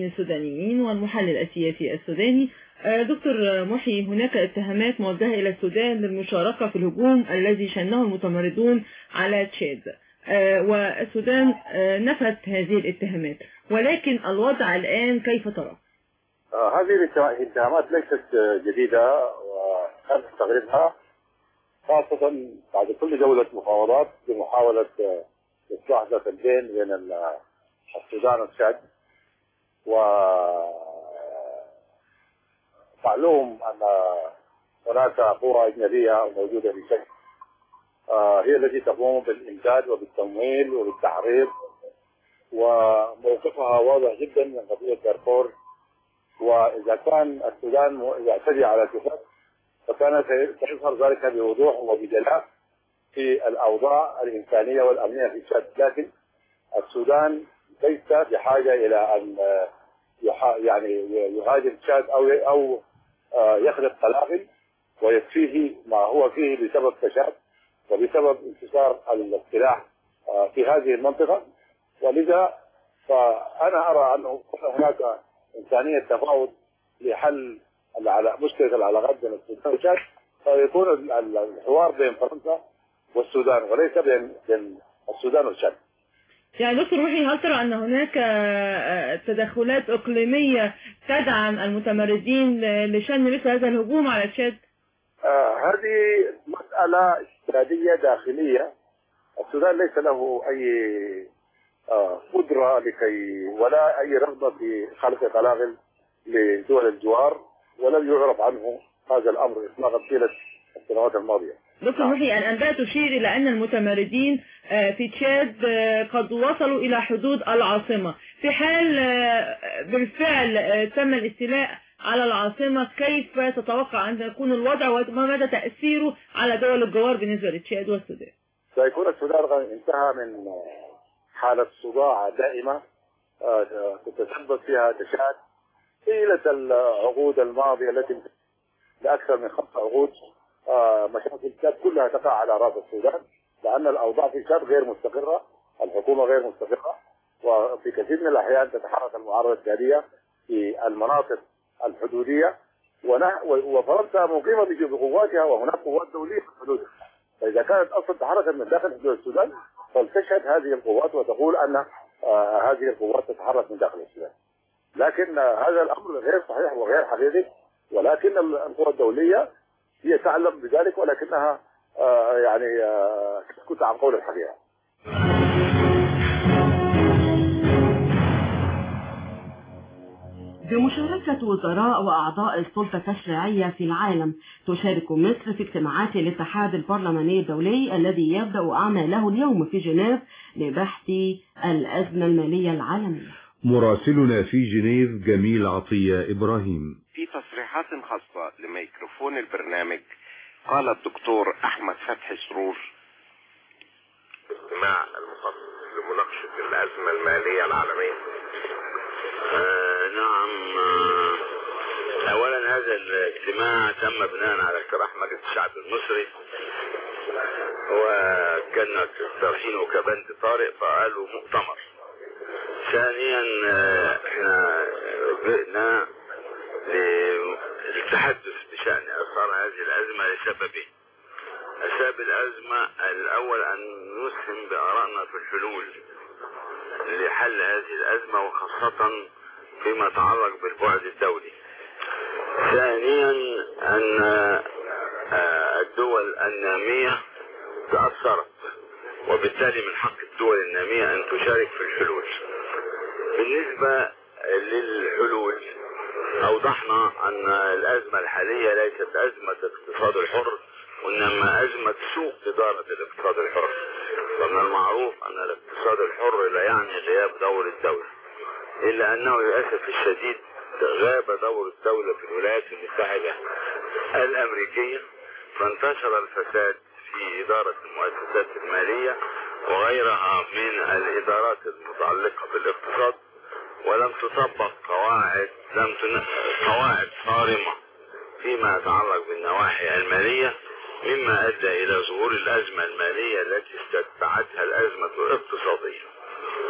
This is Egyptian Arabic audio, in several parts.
السودانيين والمحلل السياسي السوداني دكتور محي هناك اتهامات موجهة إلى السودان للمشاركة في الهجوم الذي شنه المتمردون على تشاد والسودان نفت هذه الاتهامات ولكن الوضع الآن كيف ترى؟ هذه الاتهامات ليست جديدة وكان تغريبها خاصة بعد كل جولة مفاوضات بمحاولة إصلاح ذات البين بين السودان والتشاد و معلوم أن هناك قوى أجنبية موجودة في شكل هي التي تقوم بالإمداد وبالتمويل وبالتعريض وموقفها واضح جدا من قضية دارفور وإذا كان السودان يعتدي على اتفاق فكان سيظهر ذلك بوضوح وبجلاء في الأوضاع الإنسانية والأمنية في تشاد لكن السودان ليس بحاجة إلى أن يعني يهاجم تشاد أو أو يخلق قلاقل ويكفيه ما هو فيه بسبب تشاد وبسبب انتشار السلاح في هذه المنطقة ولذا فأنا أرى أنه هناك إمكانية تفاوض لحل مشكلة العلاقات بين السودان والتشاد فيكون الحوار بين فرنسا والسودان وليس بين بين السودان والتشاد. يعني دكتور محي هل ترى أن هناك تدخلات إقليمية تدعم المتمردين لشن مثل هذا الهجوم على تشاد؟ آه هذه مسألة استراتيجية داخلية السودان ليس له أي آه قدرة لكي ولا أي رغبة في خلق قلاقل لدول الجوار ولم يعرف عنه هذا الأمر إطلاقا طيلة السنوات الماضية دكتور محي الأنباء تشير إلى أن المتمردين في تشاد قد وصلوا إلى حدود العاصمة في حال بالفعل تم الاستيلاء على العاصمة كيف تتوقع أن يكون الوضع وما مدى تأثيره على دول الجوار بالنسبة لتشاد والسودان سيكون السودان انتهى من حالة صداع دائمة تتسبب فيها تشاد طيلة العقود الماضية التي لأكثر من خمس عقود مشاكل تشاد كلها تقع على راس السودان لان الاوضاع في تشاد غير مستقره، الحكومه غير مستقره وفي كثير من الاحيان تتحرك المعارضه السياديه في المناطق الحدوديه وفرنسا مقيمه بقواتها وهناك قوات دوليه في الحدود فاذا كانت اصلا تحركت من داخل حدود السودان فلتشهد هذه القوات وتقول ان هذه القوات تتحرك من داخل السودان. لكن هذا الامر غير صحيح وغير حقيقي ولكن القوى الدوليه هي تعلم بذلك ولكنها آه يعني آه تسكت عن قول الحقيقة بمشاركة وزراء وأعضاء السلطة التشريعية في العالم تشارك مصر في اجتماعات الاتحاد البرلماني الدولي الذي يبدأ أعماله اليوم في جنيف لبحث الأزمة المالية العالمية مراسلنا في جنيف جميل عطية إبراهيم في تصريحات خاصة لميكروفون البرنامج قال الدكتور أحمد فتحي سرور اجتماع المخصص لمناقشة الأزمة المالية العالمية آه نعم آه أولا هذا الاجتماع تم بناء على اقتراح مجلس الشعب المصري وكان ترحينه كبند طارئ فقالوا مؤتمر ثانيا آه احنا جئنا للتحدث بشأن أثار هذه الأزمة لسببين أسباب الأزمة الأول أن نسهم بآرائنا في الحلول لحل هذه الأزمة وخاصة فيما يتعلق بالبعد الدولي ثانيا أن الدول النامية تأثرت وبالتالي من حق الدول النامية أن تشارك في الحلول بالنسبة للحلول أوضحنا أن الأزمة الحالية ليست أزمة الاقتصاد الحر وإنما أزمة سوء إدارة الاقتصاد الحر ومن المعروف أن الاقتصاد الحر لا يعني غياب دور الدولة إلا أنه للأسف الشديد غاب دور الدولة في الولايات المتحدة الأمريكية فانتشر الفساد في إدارة المؤسسات المالية وغيرها من الإدارات المتعلقة بالاقتصاد ولم تطبق قواعد لم تن... قواعد صارمة فيما يتعلق بالنواحي المالية مما أدى إلى ظهور الأزمة المالية التي استدعتها الأزمة الاقتصادية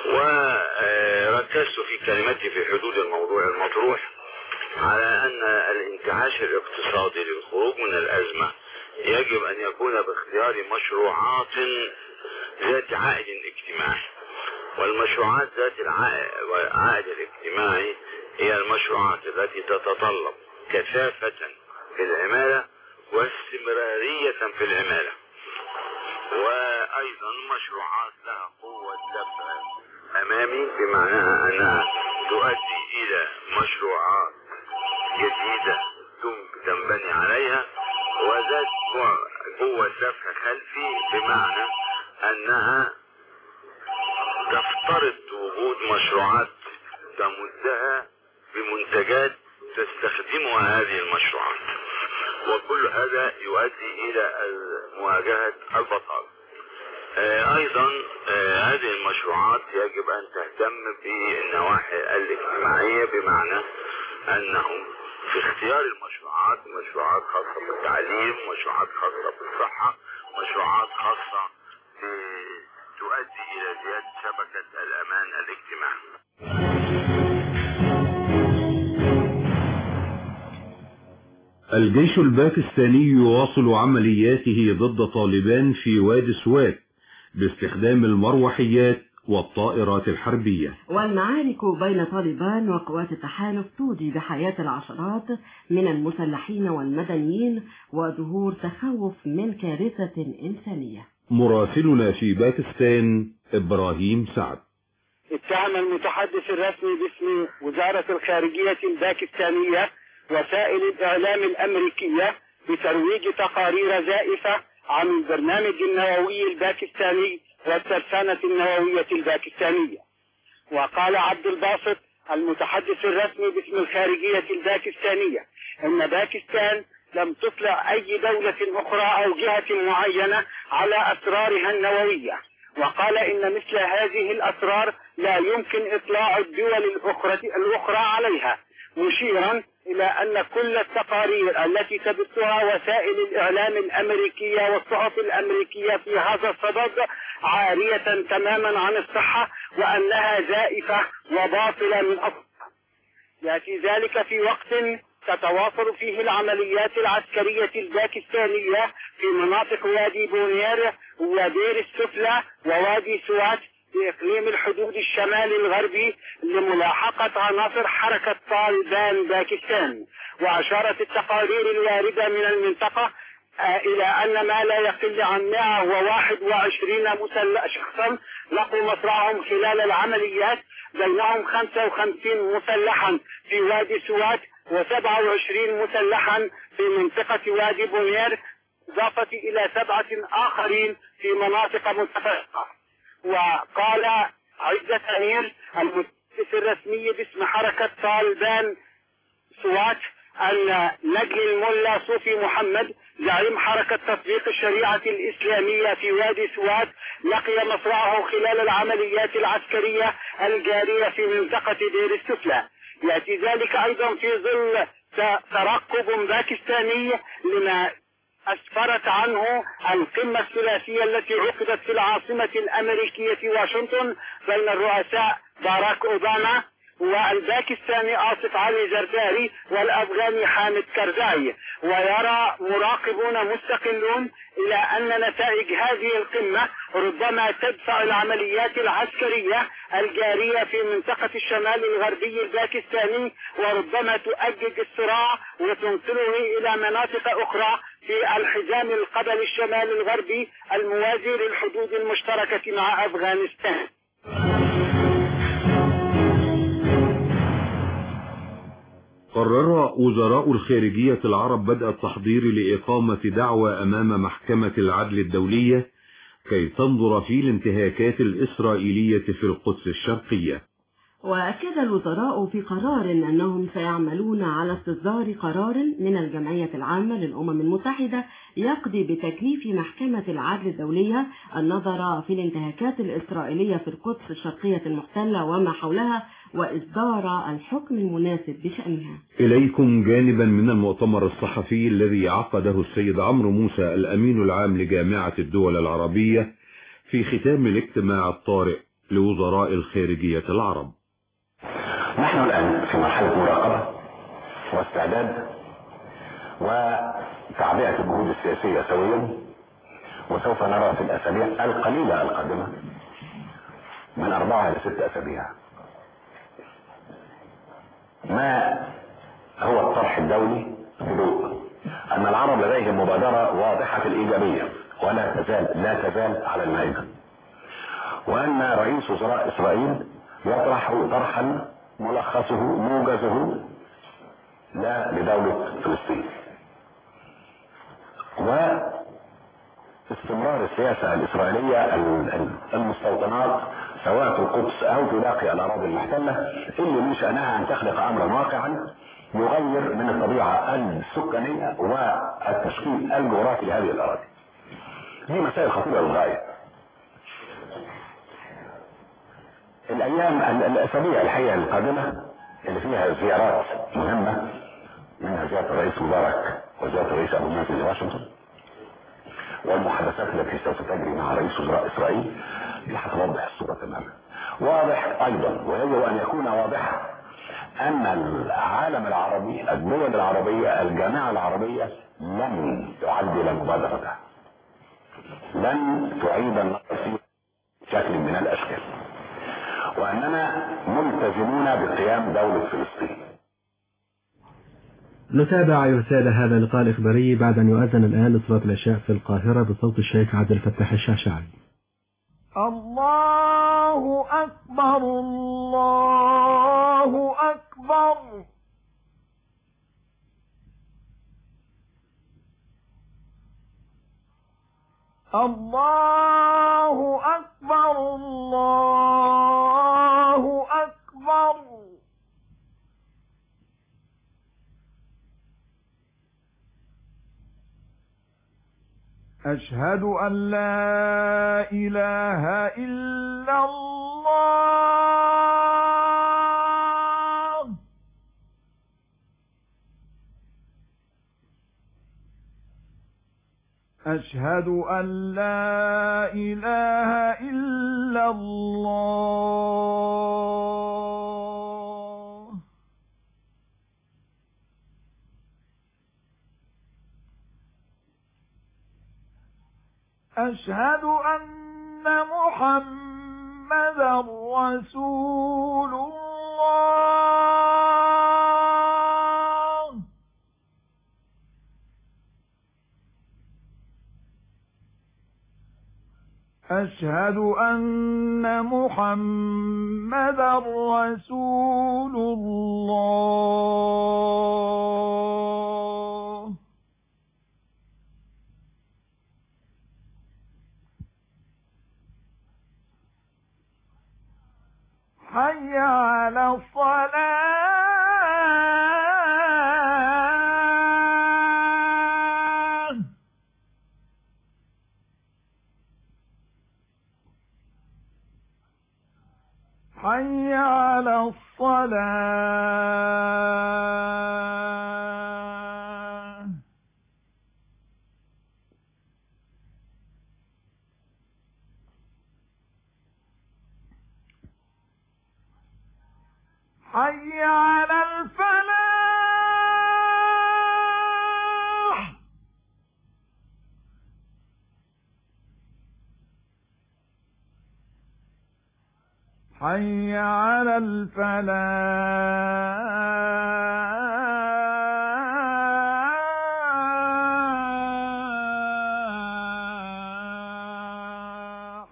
وركزت في كلمتي في حدود الموضوع المطروح على أن الانتعاش الاقتصادي للخروج من الأزمة يجب أن يكون باختيار مشروعات ذات عائد اجتماعي والمشروعات ذات العائد الاجتماعي هي المشروعات التي تتطلب كثافة في العمالة واستمرارية في العمالة وأيضا مشروعات لها قوة دفع أمامي بمعنى أنها تؤدي إلى مشروعات جديدة تنبني عليها وذات قوة دفع خلفي بمعنى أنها تفترض وجود مشروعات تمدها بمنتجات تستخدمها هذه المشروعات وكل هذا يؤدي إلى مواجهة البطالة أيضا هذه المشروعات يجب أن تهتم بالنواحي الاجتماعية بمعنى أنهم في اختيار المشروعات مشروعات خاصة بالتعليم مشروعات خاصة بالصحة مشروعات خاصة تؤدي إلى زيادة شبكة الأمان الاجتماعي الجيش الباكستاني يواصل عملياته ضد طالبان في وادي سوات باستخدام المروحيات والطائرات الحربية والمعارك بين طالبان وقوات التحالف تودي بحياة العشرات من المسلحين والمدنيين وظهور تخوف من كارثة إنسانية مراسلنا في باكستان إبراهيم سعد اتهم المتحدث الرسمي باسم وزارة الخارجية الباكستانية وسائل الإعلام الأمريكية بترويج تقارير زائفة عن البرنامج النووي الباكستاني والترسانة النووية الباكستانية وقال عبد الباسط المتحدث الرسمي باسم الخارجية الباكستانية أن باكستان لم تطلع أي دولة أخرى أو جهة معينة على أسرارها النووية وقال إن مثل هذه الأسرار لا يمكن إطلاع الدول الأخرى, الأخرى عليها مشيرا إلى أن كل التقارير التي تبثها وسائل الإعلام الأمريكية والصحف الأمريكية في هذا الصدد عارية تماما عن الصحة وأنها زائفة وباطلة من أصلها يأتي ذلك في وقت تتواصل فيه العمليات العسكرية الباكستانية في مناطق وادي بونير ودير السفلى ووادي سوات في إقليم الحدود الشمالي الغربي لملاحقة عناصر حركة طالبان باكستان وأشارت التقارير الواردة من المنطقة إلى أن ما لا يقل عن 121 مسلح شخصا لقوا مصرعهم خلال العمليات بينهم 55 مسلحا في وادي سوات و27 مسلحا في منطقة وادي بونير إضافة إلى سبعة آخرين في مناطق متفرقة وقال عزة أمير المتحدث الرسمي باسم حركة طالبان سوات أن نجل الملا صوفي محمد زعيم حركة تطبيق الشريعة الإسلامية في وادي سوات لقي مصرعه خلال العمليات العسكرية الجارية في منطقة دير السفلى يأتي ذلك أيضا في ظل ترقب باكستاني لما أسفرت عنه القمة الثلاثية التي عقدت في العاصمة الأمريكية واشنطن بين الرؤساء باراك أوباما والباكستاني آصف علي زرداري والأفغاني حامد كرزاي ويرى مراقبون مستقلون إلى أن نتائج هذه القمة ربما تدفع العمليات العسكرية الجارية في منطقة الشمال الغربي الباكستاني وربما تؤجج الصراع وتنقله إلى مناطق أخرى في الحزام القبل الشمال الغربي الموازي للحدود المشتركة مع أفغانستان قرر وزراء الخارجية العرب بدء التحضير لإقامة دعوى أمام محكمة العدل الدولية كي تنظر في الانتهاكات الإسرائيلية في القدس الشرقية وأكد الوزراء في قرار أنهم سيعملون على استصدار قرار من الجمعية العامة للأمم المتحدة يقضي بتكليف محكمة العدل الدولية النظر في الانتهاكات الإسرائيلية في القدس الشرقية المحتلة وما حولها وإصدار الحكم المناسب بشأنها إليكم جانبا من المؤتمر الصحفي الذي عقده السيد عمرو موسى الأمين العام لجامعة الدول العربية في ختام الاجتماع الطارئ لوزراء الخارجية العرب نحن الآن في مرحلة مراقبة واستعداد وتعبئة الجهود السياسية سويا وسوف نرى في الأسابيع القليلة القادمة من أربعة إلى ست أسابيع ما هو الطرح الدولي بضوء أن العرب لديهم مبادرة واضحة الإيجابية ولا تزال لا تزال على المائدة وأن رئيس وزراء إسرائيل يطرح طرحا ملخصه موجزه لا لدولة فلسطين واستمرار السياسة الإسرائيلية المستوطنات سواء في القدس أو في باقي الأراضي المحتلة اللي من شأنها أن تخلق أمرا واقعا يغير من الطبيعة السكانية والتشكيل الجغرافي لهذه الأراضي دي مسائل خطيرة للغاية الأيام الأسابيع الحقيقة القادمة اللي فيها زيارات مهمة منها زيارة الرئيس مبارك وزيارة الرئيس أبو مازن لواشنطن والمحادثات التي سوف تجري مع رئيس وزراء إسرائيل دي هتوضح الصورة تماما واضح أيضا ويجب أن يكون واضحا أن العالم العربي الدول العربية الجامعة العربية لن تعدل مبادرتها لن تعيد النظر في شكل من الأشكال وأننا ملتزمون بقيام دولة فلسطين نتابع أيها السادة هذا اللقاء الإخباري بعد أن يؤذن الآن لصلاة العشاء في القاهرة بصوت الشيخ عبد الفتاح الشعشعي الله أكبر الله أكبر الله أكبر الله أكبر أشهد أن لا إله إلا الله أشهد أن لا إله إلا الله أشهد أن محمدا رسول الله أشهد أن محمدا رسول الله حي على الصلاة حي على الصلاة حي على الفلاح حي على الفلاح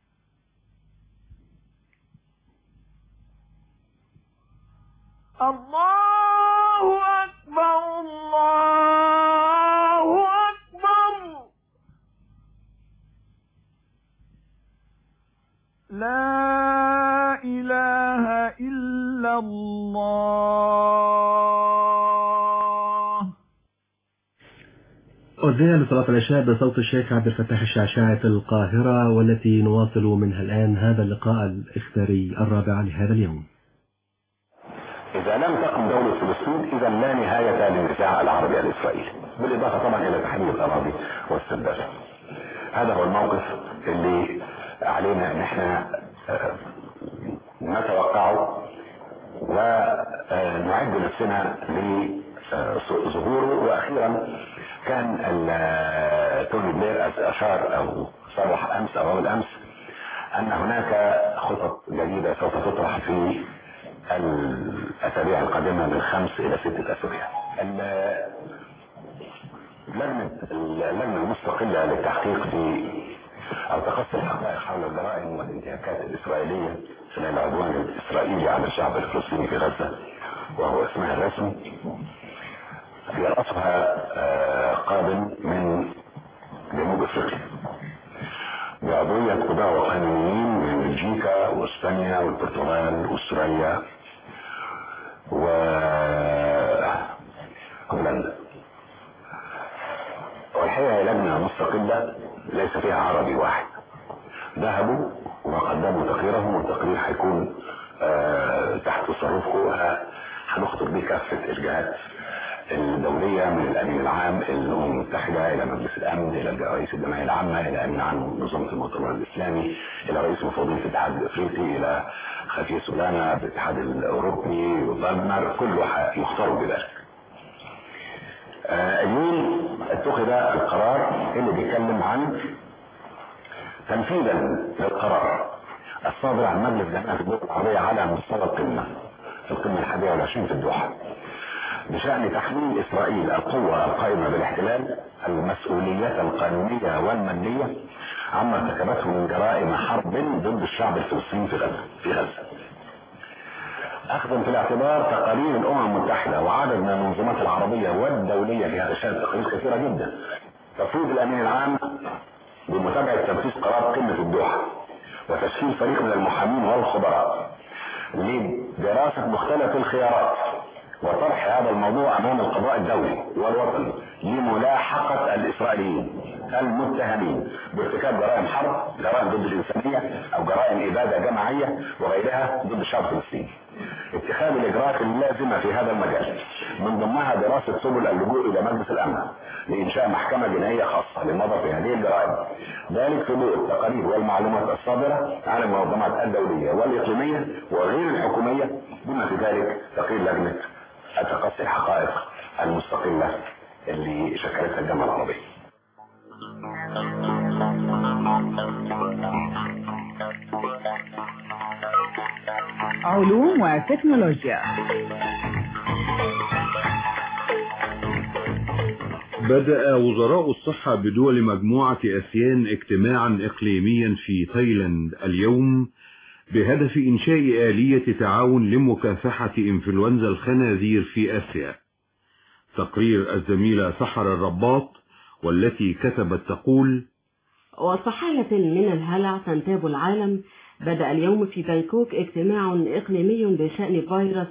الله أكبر الله أكبر لا إله إلا الله أذن لصلاة العشاء بصوت الشيخ عبد الفتاح الشعشاعي في القاهرة والتي نواصل منها الآن هذا اللقاء الإخباري الرابع لهذا اليوم إذا لم تقم دولة فلسطين إذا لا نهاية للنزاع العربي الإسرائيلي بالإضافة طبعا إلى تحرير الأراضي واستردادها هذا هو الموقف اللي علينا ان احنا نتوقعه ونعد نفسنا لظهوره واخيرا كان توني بلير اشار او صرح امس او اول امس ان هناك خطط جديدة سوف تطرح في الاسابيع القادمة من خمس الى ستة اسابيع لجنة اللجنة المستقلة للتحقيق في او تقصي الحقائق حول الجرائم والانتهاكات الاسرائيلية خلال العدوان الاسرائيلي على الشعب الفلسطيني في غزة وهو اسمها الرسمي في رأسها قادم من جنوب افريقيا بعضوية قضاء وقانونيين من بلجيكا واسبانيا والبرتغال واستراليا و هولندا والحقيقة هي لجنة مستقلة ليس فيها عربي واحد ذهبوا وقدموا تقريرهم والتقرير هيكون آه تحت تصرفكم هنخطب بيه كافة الجهات الدولية من الأمين العام للأمم المتحدة إلى مجلس الأمن إلى رئيس الجمعية العامة إلى أمين عام منظمة المؤتمر الإسلامي إلى رئيس مفوضية الاتحاد الإفريقي إلى خفية سولانا بالاتحاد الأوروبي وبالمر كله يختار بذلك. آه اليوم اتخذ القرار اللي بيتكلم عن تنفيذا للقرار الصادر عن مجلس جماعة الدول العربية على مستوى القمة في القمة الحادية والعشرين في الدوحة بشأن تحميل إسرائيل القوة القائمة بالاحتلال المسؤولية القانونية والمادية عما ارتكبته من جرائم حرب ضد الشعب الفلسطيني في غزة في غزة أخذا في الاعتبار تقارير الأمم المتحدة وعدد من المنظمات العربية والدولية في هذا الشأن تقارير كثيرة جدا تفوض الأمين العام بمتابعة تنفيذ قرار قمة الدوحة وتشكيل فريق من المحامين والخبراء لدراسة مختلف الخيارات وطرح هذا الموضوع امام القضاء الدولي والوطني لملاحقة الاسرائيليين المتهمين بارتكاب جرائم حرب جرائم ضد الانسانية او جرائم ابادة جماعية وغيرها ضد الشعب الفلسطيني اتخاذ الاجراءات اللازمة في هذا المجال من ضمنها دراسة سبل اللجوء الى مجلس الامن لانشاء محكمة جنائية خاصة للنظر في هذه الجرائم ذلك في ضوء التقارير والمعلومات الصادرة عن المنظمات الدولية والاقليمية وغير الحكومية بما في ذلك تقرير لجنة تقصي الحقائق المستقلة اللي شكلتها الجامعة العربية علوم وتكنولوجيا بدأ وزراء الصحة بدول مجموعة أسيان اجتماعا إقليميا في تايلاند اليوم بهدف إنشاء آلية تعاون لمكافحة إنفلونزا الخنازير في آسيا تقرير الزميلة سحر الرباط والتي كتبت تقول وصحالة من الهلع تنتاب العالم بدأ اليوم في بانكوك اجتماع إقليمي بشأن فيروس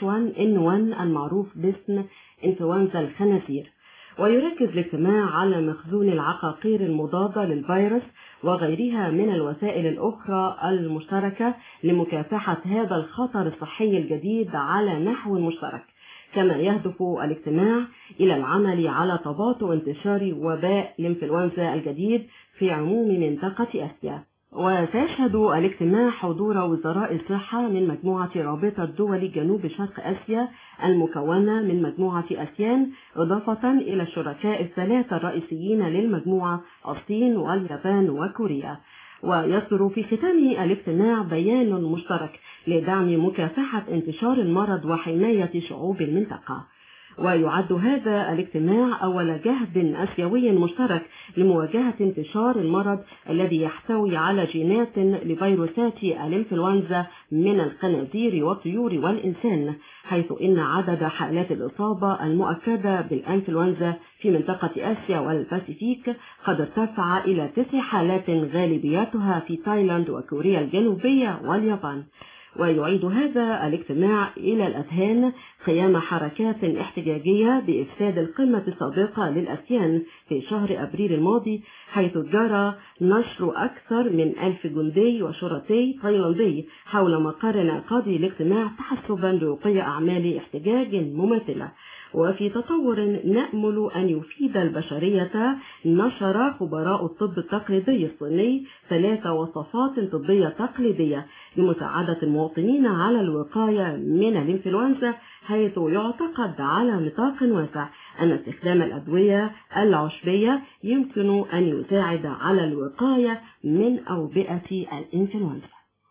H1N1 المعروف باسم إنفلونزا الخنازير ويركز الاجتماع على مخزون العقاقير المضادة للفيروس وغيرها من الوسائل الأخرى المشتركة لمكافحة هذا الخطر الصحي الجديد على نحو مشترك كما يهدف الاجتماع إلى العمل على تباطؤ انتشار وباء الانفلونزا الجديد في عموم منطقة آسيا وسيشهد الاجتماع حضور وزراء الصحة من مجموعة رابطة دول جنوب شرق آسيا المكونة من مجموعة آسيان إضافة إلى الشركاء الثلاثة الرئيسيين للمجموعة الصين واليابان وكوريا ويصدر في ختام الاجتماع بيان مشترك لدعم مكافحة انتشار المرض وحماية شعوب المنطقة ويعد هذا الاجتماع أول جهد آسيوي مشترك لمواجهة انتشار المرض الذي يحتوي على جينات لفيروسات الانفلونزا من الخنازير والطيور والإنسان حيث إن عدد حالات الإصابة المؤكدة بالانفلونزا في منطقة آسيا والباسيفيك قد ارتفع إلى تسع حالات غالبيتها في تايلاند وكوريا الجنوبية واليابان ويعيد هذا الاجتماع إلى الأذهان قيام حركات احتجاجية بإفساد القمة السابقة للأسيان في شهر أبريل الماضي حيث جرى نشر أكثر من ألف جندي وشرطي تايلاندي حول مقر انعقاد الاجتماع تحسبا لوقي أعمال احتجاج مماثلة وفي تطور نأمل أن يفيد البشرية نشر خبراء الطب التقليدي الصيني ثلاث وصفات طبية تقليدية لمساعدة المواطنين على الوقاية من الإنفلونزا حيث يعتقد على نطاق واسع أن استخدام الأدوية العشبية يمكن أن يساعد على الوقاية من أوبئة الإنفلونزا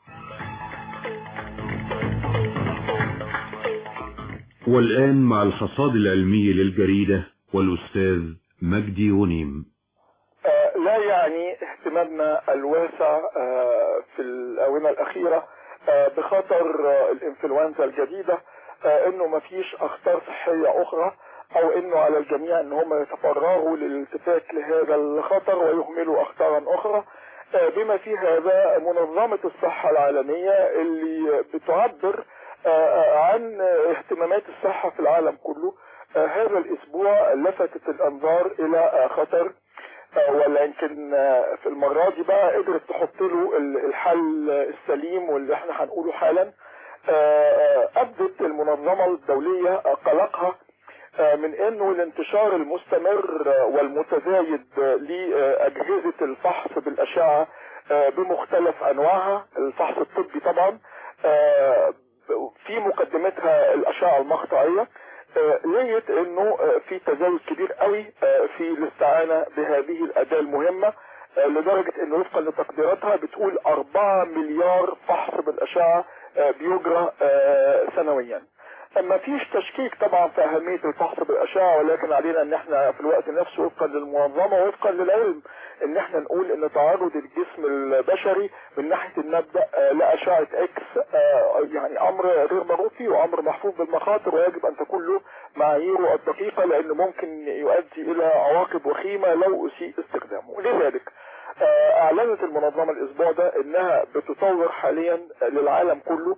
والآن مع الحصاد العلمي للجريدة والأستاذ مجدي غنيم آه، لا يعني اهتمامنا الواسع آه، في الآونة الأخيرة آه، بخطر آه، الإنفلونزا الجديدة آه، إنه مفيش أخطار صحية أخرى أو إنه على الجميع إن هم يتفرغوا للالتفات لهذا الخطر ويهملوا أخطارا أخرى آه، بما في هذا منظمة الصحة العالمية اللي بتعبر آه، عن اهتمامات الصحة في العالم كله آه، هذا الأسبوع لفتت الأنظار إلى آه، خطر آه، ولكن آه، في المرة دي بقى قدرت تحط له ال- الحل السليم واللي احنا هنقوله حالا آه، آه، أبدت المنظمة الدولية آه، قلقها آه، من انه الانتشار المستمر آه، والمتزايد آه، لأجهزة الفحص بالأشعة آه، بمختلف أنواعها الفحص الطبي طبعا آه، في مقدمتها الأشعة المقطعية آه، لقيت انه آه، في تزايد كبير قوي آه، في الاستعانة بهذه الأداة المهمة آه، لدرجة انه وفقا لتقديراتها بتقول 4 مليار فحص بالأشعة آه، بيجرى آه، سنويا ما فيش تشكيك طبعا في أهمية الفحص بالأشعة ولكن علينا ان احنا في الوقت نفسه وفقا للمنظمة ووفقا للعلم ان احنا نقول ان تعرض الجسم البشري من ناحية المبدأ آه، لأشعة اكس آه، يعني امر غير مرغوب فيه وامر محفوظ بالمخاطر ويجب ان تكون له معاييره الدقيقة لانه ممكن يؤدي الى عواقب وخيمة لو اسيء استخدامه لذلك آه، اعلنت المنظمة الاسبوع ده انها بتطور حاليا للعالم كله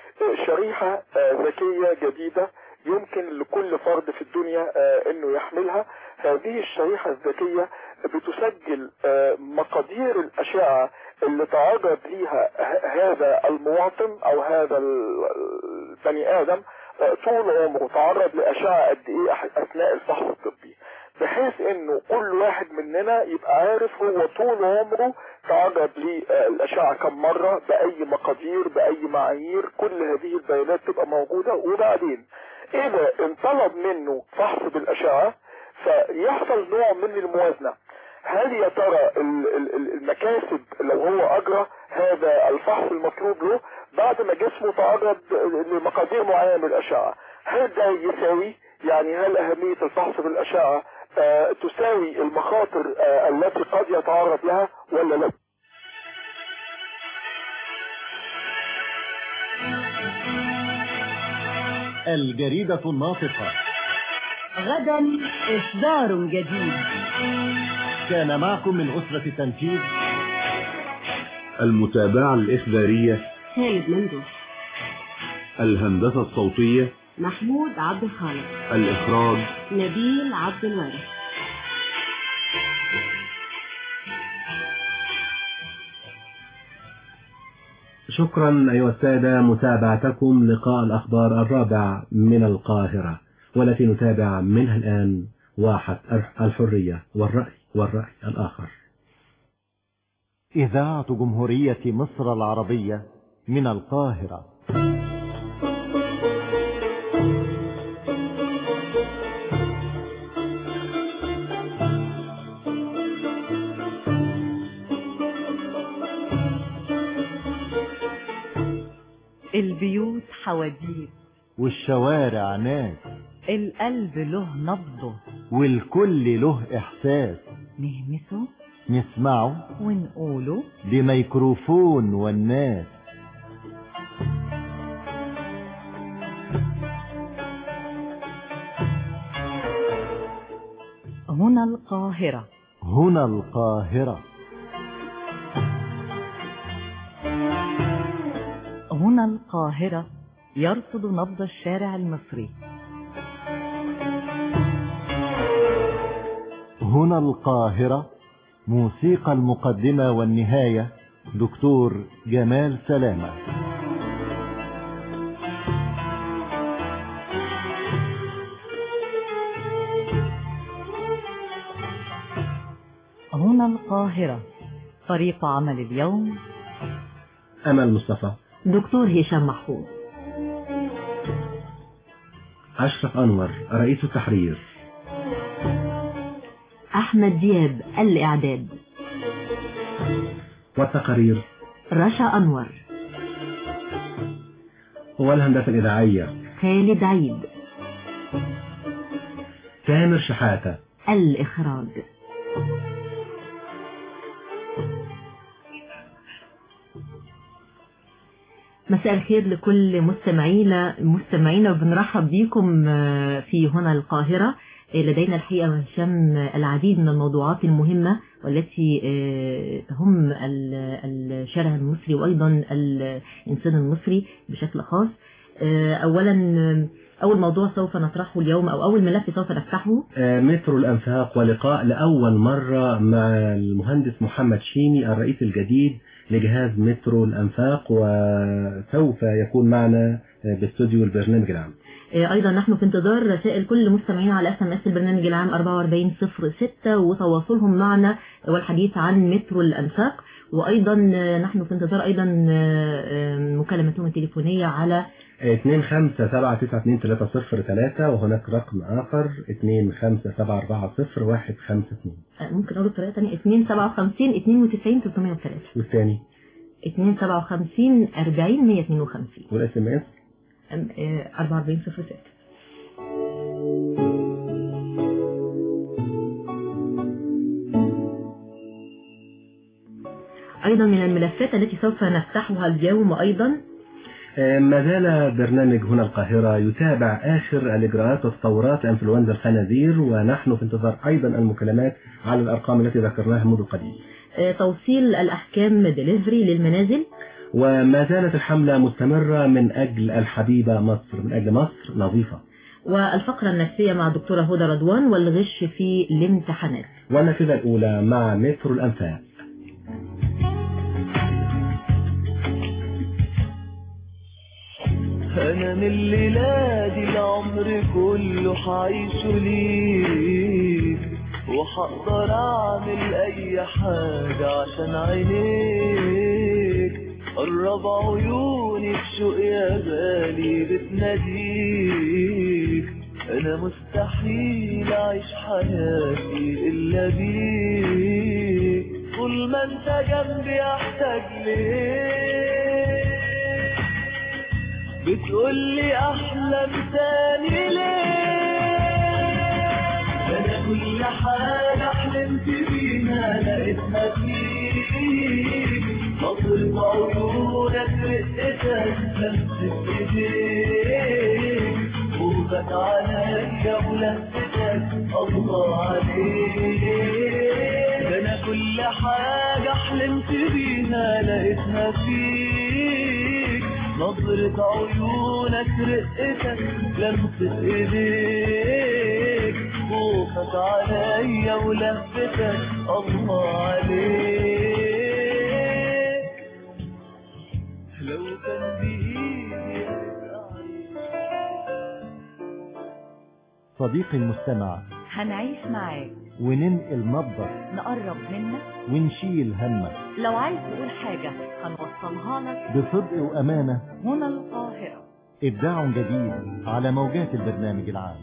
شريحة آه، ذكية جديدة يمكن لكل فرد في الدنيا آه، انه يحملها هذه الشريحة الذكية بتسجل آه، مقادير الاشعة اللي تعرض ليها ه- هذا المواطن او هذا ال- البني ادم آه، طول عمره تعرض لاشعة قد ايه أح- اثناء الفحص الطبي بحيث انه كل واحد مننا يبقى عارف هو طول عمره تعرض للاشعة كم مرة باي مقادير باي معايير كل هذه البيانات تبقى موجودة وبعدين اذا انطلب منه فحص بالاشعة فيحصل نوع من الموازنة هل يا ترى ال- ال- ال- المكاسب لو هو اجرى هذا الفحص المطلوب له بعد ما جسمه تعرض لمقادير معينة من الاشعة هل ده يساوي يعني هل اهمية الفحص بالاشعة آه، تساوي المخاطر آه، التي قد يتعرض لها ولا لا الجريدة الناطقة غدا إصدار جديد كان معكم من أسرة التنفيذ المتابعة الإخبارية خالد ممدوح الهندسة الصوتية محمود عبد الخالق الإخراج نبيل عبد الوارث شكرا أيها السادة متابعتكم لقاء الأخبار الرابع من القاهرة والتي نتابع منها الآن واحة الحرية والرأي والرأي الآخر إذاعة جمهورية مصر العربية من القاهرة البيوت حواديت والشوارع ناس القلب له نبضه والكل له إحساس نهمسه نسمعه ونقوله بميكروفون والناس هنا القاهرة هنا القاهرة هنا القاهرة يرصد نبض الشارع المصري هنا القاهرة موسيقى المقدمة والنهاية دكتور جمال سلامة هنا القاهرة فريق عمل اليوم أمل مصطفى دكتور هشام محفوظ أشرف أنور رئيس التحرير أحمد دياب الإعداد والتقارير رشا أنور والهندسة الإذاعية خالد عيد تامر شحاتة الإخراج مساء الخير لكل مستمعينا مستمعينا وبنرحب بيكم في هنا القاهرة لدينا الحقيقة هشام العديد من الموضوعات المهمة والتي هم الشارع المصري وأيضا الإنسان المصري بشكل خاص أولا أول موضوع سوف نطرحه اليوم أو أول ملف سوف نفتحه مترو الأنفاق ولقاء لأول مرة مع المهندس محمد شيني الرئيس الجديد لجهاز مترو الأنفاق وسوف يكون معنا باستوديو البرنامج العام ايضا نحن في انتظار رسائل كل مستمعينا على اس ام اس البرنامج العام 4406 وتواصلهم معنا والحديث عن مترو الانفاق وايضا نحن في انتظار ايضا مكالمتهم التليفونيه على 257922303 وهناك رقم آخر 257405152 ممكن أقول بطريقة ثانية 257 92 303 والثاني 257 40 152 والاس ام اس 4406 أيضا من الملفات التي سوف نفتحها اليوم أيضا ما زال برنامج هنا القاهرة يتابع آخر الإجراءات والتطورات لإنفلونزا الخنازير ونحن في انتظار أيضا المكالمات على الأرقام التي ذكرناها منذ قليل توصيل الأحكام ديليفري للمنازل وما زالت الحملة مستمرة من أجل الحبيبة مصر من أجل مصر نظيفة والفقرة النفسية مع دكتورة هدى رضوان والغش في الامتحانات والنافذة الأولى مع مترو الأنفاق انا من الليلة دي العمر كله حعيشه ليك وحقدر اعمل اي حاجة عشان عينيك قرب عيوني بشوق يا بالي بتناديك انا مستحيل اعيش حياتي الا بيك طول ما انت جنبي احتاج ليك بتقولي احلم تاني ليه انا كل حاجة حلمت بيها لقيتها فيك نظرة عيونك رقتك لمسة ايديك خوفك عليا ولفتك الله عليك ده انا كل حاجة حلمت بيها لقيتها فيك نظرة عيونك رقتك لمسة ايديك خوفك عليا ولفتك الله عليك لو كان بإيدي صديقي المستمع هنعيش معاك وننقل نبضك نقرب منك ونشيل همك لو عايز تقول حاجة هنوصلها لك بصدق وأمانة هنا القاهرة إبداع جديد على موجات البرنامج العام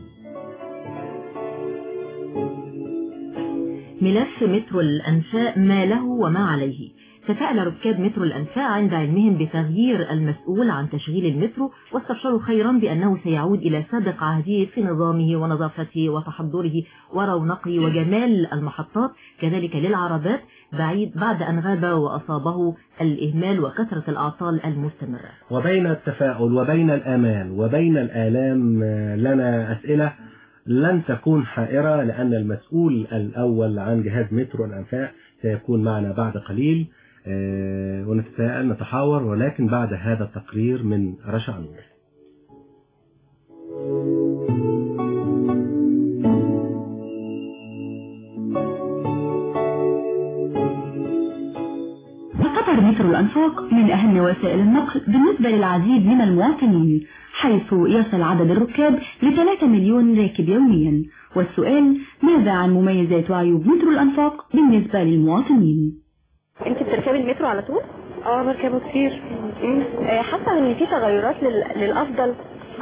ملف مترو الأنفاق ما له وما عليه تفاءل ركاب مترو الأنفاق عند علمهم بتغيير المسؤول عن تشغيل المترو واستبشروا خيرا بأنه سيعود إلى سابق عهده في نظامه ونظافته وتحضره ورونقه وجمال المحطات كذلك للعربات بعيد بعد أن غاب وأصابه الإهمال وكثرة الأعطال المستمرة وبين التفاؤل وبين الآمال وبين الآلام لنا أسئلة لن تكون حائرة لأن المسؤول الأول عن جهاز مترو الأنفاق سيكون معنا بعد قليل ونتساءل نتحاور ولكن بعد هذا التقرير من رشا أنور قطر مترو الأنفاق من أهم وسائل النقل بالنسبة للعديد من المواطنين حيث يصل عدد الركاب ل 3 مليون راكب يوميا والسؤال ماذا عن مميزات وعيوب مترو الأنفاق بالنسبة للمواطنين انت بتركبي المترو على طول؟ اه بركبه كتير حاسه ان في تغيرات لل... للافضل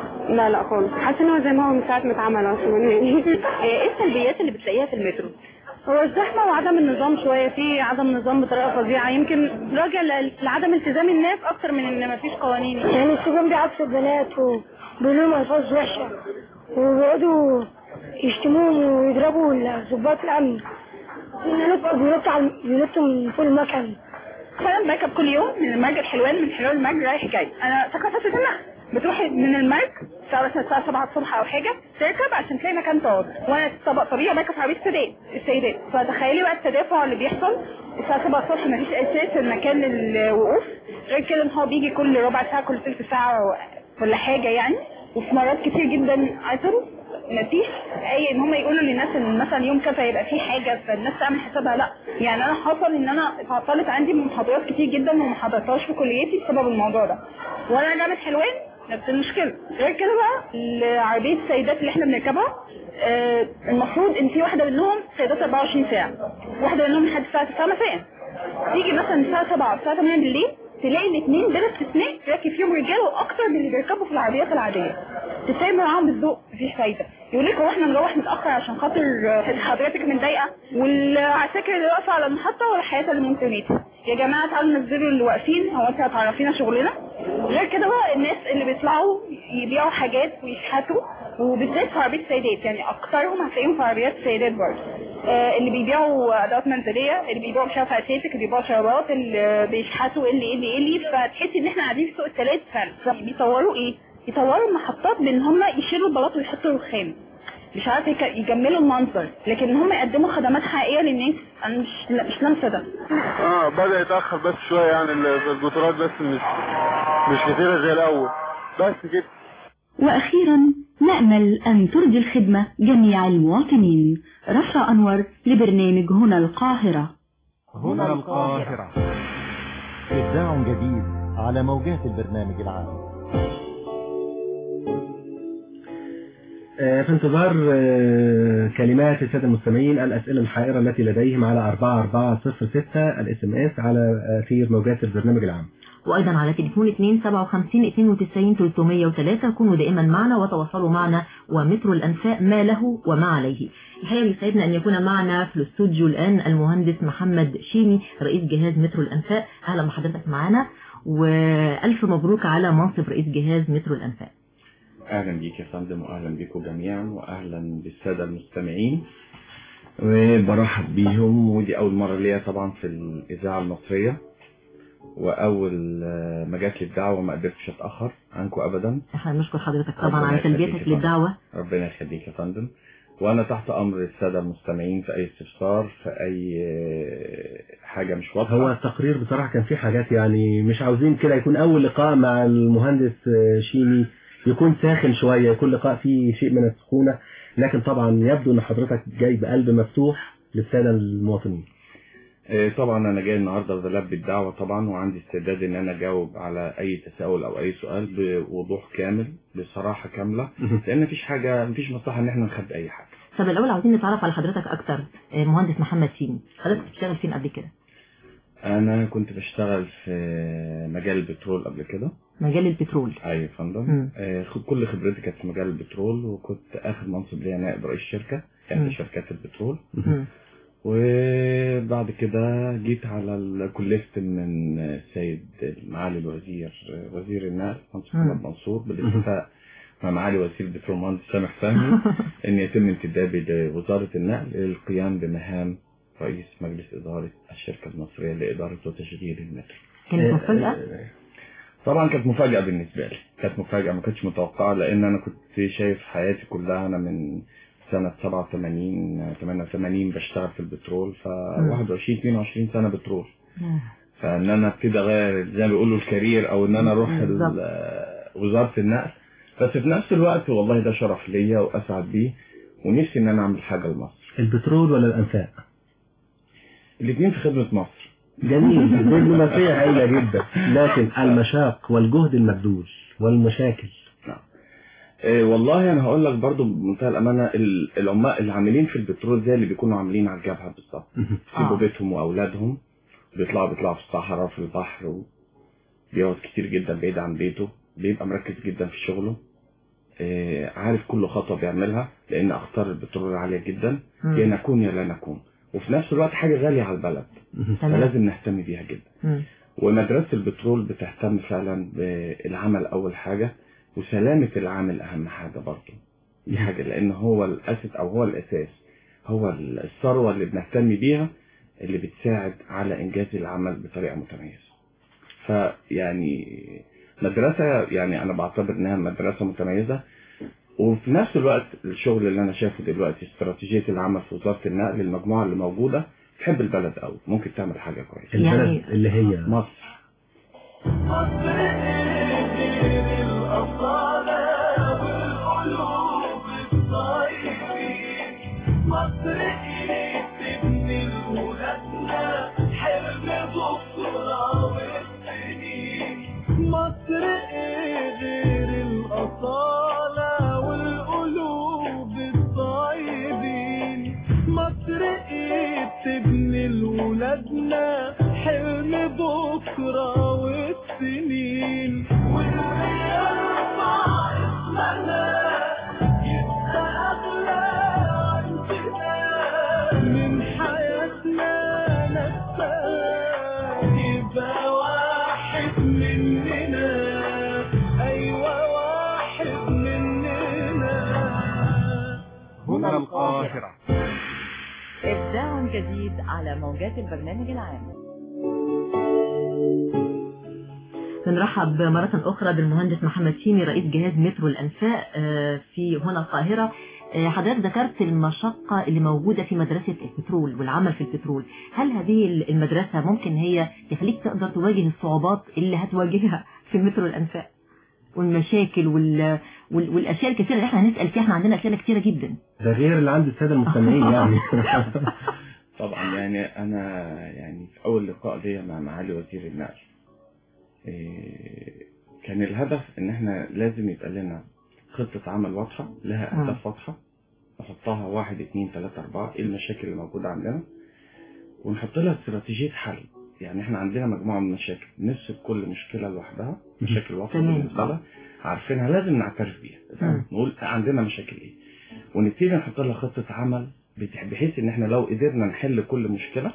لا لا خالص حاسه ان هو زي ما هو من ساعه ما اتعمل اصلا يعني ايه السلبيات اللي بتلاقيها في المترو؟ هو الزحمه وعدم النظام شويه في عدم نظام بطريقه فظيعه يمكن راجع ل- لعدم التزام الناس اكتر من ان مفيش قوانين يعني السجون بيعكسوا البنات وبيقولوا لهم الفاظ وحشه وبيقعدوا يشتموهم ويضربوا ضباط الامن بينطوا بينطوا على- بينطوا من فوق المكن فعلا بركب كل يوم من المرج الحلوان من حلوان المرج رايح جاي انا ثقافه النقل بتروحي من المرج الساعه مثلا الساعه 7 الصبح او حاجه تركب عشان تلاقي مكان تقعد وانا طبق طبيعي بركب في عربيه السيدات السيدات فتخيلي بقى التدافع اللي بيحصل الساعه 7 الصبح مفيش اساس المكان للوقوف غير كده ان هو بيجي كل ربع ساعه كل ثلث ساعه ولا حاجه يعني وفي مرات كتير جدا عطلوا مفيش اي ان هم يقولوا للناس ان مثلا يوم كذا يبقى في حاجه فالناس تعمل حسابها لا يعني انا حصل ان انا اتعطلت عندي من محاضرات كتير جدا وما حضرتهاش في كليتي بسبب الموضوع ده وانا راجعه من حلوان نفس المشكله غير كده بقى عربيه السيدات اللي احنا بنركبها آه، المفروض ان في واحده منهم سيدات 24 ساعه واحده منهم لحد الساعه 9 مساء تيجي مثلا الساعه 7 الساعه 8 بالليل تلاقي الاثنين بلا استثناء راكب فيهم رجاله واكتر من اللي بيركبوا في العربيات العاديه تتعامل معاهم بالذوق مفيش فايده يقول لك هو احنا نروح متاخر عشان خاطر حضرتك متضايقه والعساكر اللي واقفه على المحطه ولا حياتها لمنتجاتها يا جماعه تعالوا نزلوا اللي واقفين هو انت هتعرفينا شغلنا غير كده بقى الناس اللي بيطلعوا يبيعوا حاجات ويشحتوا وبالذات في عربيات السيدات يعني اكترهم هتلاقيهم في عربيات السيدات برضه آه اللي بيبيعوا ادوات منزليه اللي بيبيعوا مش عارفه اساسك اللي بيبيعوا شرابات اللي بيشحتوا اللي اللي اللي فتحسي ان احنا قاعدين في سوق الثلاث فعلا بيطوروا ايه؟ يطوروا المحطات بان هم يشيلوا البلاط ويحطوا رخام مش عارفه يك- يجملوا المنظر لكن ان هم يقدموا خدمات حقيقيه للناس انا مش لا مش لامسه ده اه بدأ يتأخر بس شوية يعني ال- القطارات بس مش مش كتيرة زي الأول بس كده وأخيرا نأمل أن ترضي الخدمة جميع المواطنين رشا أنور لبرنامج هنا القاهرة هنا القاهرة إبداع جديد على موجات البرنامج العام آه، في انتظار آه، كلمات السادة المستمعين الأسئلة الحائرة التي لديهم على 4406 الاس ام اس على أثير موجات البرنامج العام وأيضا على تليفون 2 57 92 303 كونوا دائما معنا وتواصلوا معنا ومترو الأنفاق ما له وما عليه الحقيقة يسعدنا أن يكون معنا في الاستوديو الآن المهندس محمد شيمي رئيس جهاز مترو الأنفاق أهلا بحضرتك معنا وألف مبروك على منصب رئيس جهاز مترو الأنفاق اهلا بيك يا فندم واهلا بيكم جميعا واهلا بالساده المستمعين وبرحب بيهم ودي اول مره ليا طبعا في الاذاعه المصريه واول آه، ما جات لي الدعوه ما قدرتش اتاخر عنكم ابدا احنا بنشكر حضرتك طبعا ربنا على يخليك يا تلبيتك فندم. للدعوة ربنا يخليك يا فندم وانا تحت امر الساده المستمعين في اي استفسار في اي آه، حاجه مش واضحه هو التقرير بصراحة كان فيه حاجات يعني مش عاوزين كده يكون أول لقاء مع المهندس آه، شيمي يكون ساخن شوية يكون لقاء فيه شيء من السخونة لكن طبعا يبدو أن حضرتك جاي بقلب مفتوح للسادة المواطنين آه، طبعا انا جاي النهارده بلبي الدعوه طبعا وعندي استعداد ان انا اجاوب على اي تساؤل او اي سؤال بوضوح كامل بصراحه كامله لان مفيش حاجه مفيش مصلحه ان احنا نخبي اي حاجه طب الأول عاوزين نتعرف على حضرتك أكتر آه، مهندس محمد شيمي حضرتك بتشتغل فين قبل كده انا كنت بشتغل في مجال البترول قبل كده مجال البترول ايوه يا فندم مم. آه، خ- كل خبرتي كانت في مجال البترول وكنت اخر منصب ليا نائب رئيس شركه مم. احدى شركات البترول مم. وبعد كده جيت على ال- كلفت من السيد معالي الوزير وزير النقل مهندس مم. محمد منصور بالاتفاق مع معالي وزير البترول مهندس سامح فهمي ان يتم انتدابي لوزاره النقل للقيام بمهام رئيس مجلس اداره الشركه المصريه لاداره وتشغيل المترو. كانت مفاجأة طبعا كانت مفاجاه بالنسبه لي كانت مفاجاه ما كنتش متوقعه لان انا كنت شايف حياتي كلها انا من سنة 87 88 بشتغل في البترول ف مم. 21 22 سنة بترول فان انا ابتدي اغير زي ما بيقولوا الكارير او ان انا اروح ال- بالظبط. وزارة النقل بس في نفس الوقت والله ده شرف ليا واسعد بيه ونفسي ان انا اعمل حاجة لمصر البترول ولا الأنفاق الاثنين في خدمة مصر جميل دبلوماسية هايلة جدا لكن المشاق والجهد المبذول والمشاكل إيه والله انا هقول لك برضو بمنتهى الامانه ال- العمال العاملين في البترول زي اللي بيكونوا عاملين على الجبهه بالظبط يسيبوا آه. بيتهم واولادهم بيطلعوا بيطلعوا في الصحراء وفي البحر وبيقعد كتير جدا بعيد عن بيته بيبقى مركز جدا في شغله إيه عارف كل خطوه بيعملها لان اخطار البترول عاليه جدا مم. يا نكون يا لا نكون وفي نفس الوقت حاجه غاليه على البلد تمام. فلازم نهتم بيها جدا مم. ومدرسة البترول بتهتم فعلا بالعمل أول حاجة وسلامة العامل أهم حاجة برضه دي حاجة لأن هو الأساس أو هو الأساس هو الثروة اللي بنهتم بيها اللي بتساعد على إنجاز العمل بطريقة متميزة فيعني مدرسة يعني أنا بعتبر إنها مدرسة متميزة وفي نفس الوقت الشغل اللي أنا شايفه دلوقتي استراتيجية العمل في وزارة النقل المجموعة اللي موجودة تحب البلد قوي ممكن تعمل حاجة كويسة البلد اللي هي مصر مصر ايه تبني لولادنا حلم بكرة والسنين مصر ايه غير الأصالة والقلوب الطيبين مصر ايه تبني لولادنا حلم بكرة والسنين واللي يرفع اسمنا يبقى أغلى عندنا من حياتنا نفسها يبقى واحد مننا أيوة واحد مننا هنا القاهرة إبداع جديد على موجات البرنامج العام بنرحب مرة أخرى بالمهندس محمد شيمي رئيس جهاز مترو الأنفاق آه، في هنا القاهرة آه، حضرتك ذكرت المشقة اللي موجودة في مدرسة البترول والعمل في البترول هل هذه المدرسة ممكن هي تخليك تقدر تواجه الصعوبات اللي هتواجهها في مترو الأنفاق والمشاكل وال... وال... والأشياء الكثيرة اللي احنا هنسأل فيها احنا عندنا أسئلة كثيرة جدا ده غير اللي عند السادة المستمعين يعني طبعا يعني انا يعني في اول لقاء ليا مع معالي وزير النقل إيه، كان الهدف ان احنا لازم يبقى لنا خطة عمل واضحة لها مم. اهداف واضحة نحطها واحد اتنين تلاتة اربعة ايه المشاكل اللي موجودة عندنا ونحط لها استراتيجية حل يعني احنا عندنا مجموعة من المشاكل نفصل كل مشكلة لوحدها مشاكل واضحة تمام. بالنسبة لها عارفينها لازم نعترف بيها مم. نقول عندنا مشاكل ايه ونبتدي نحط لها خطة عمل بتح- بحيث ان احنا لو قدرنا نحل كل مشكلة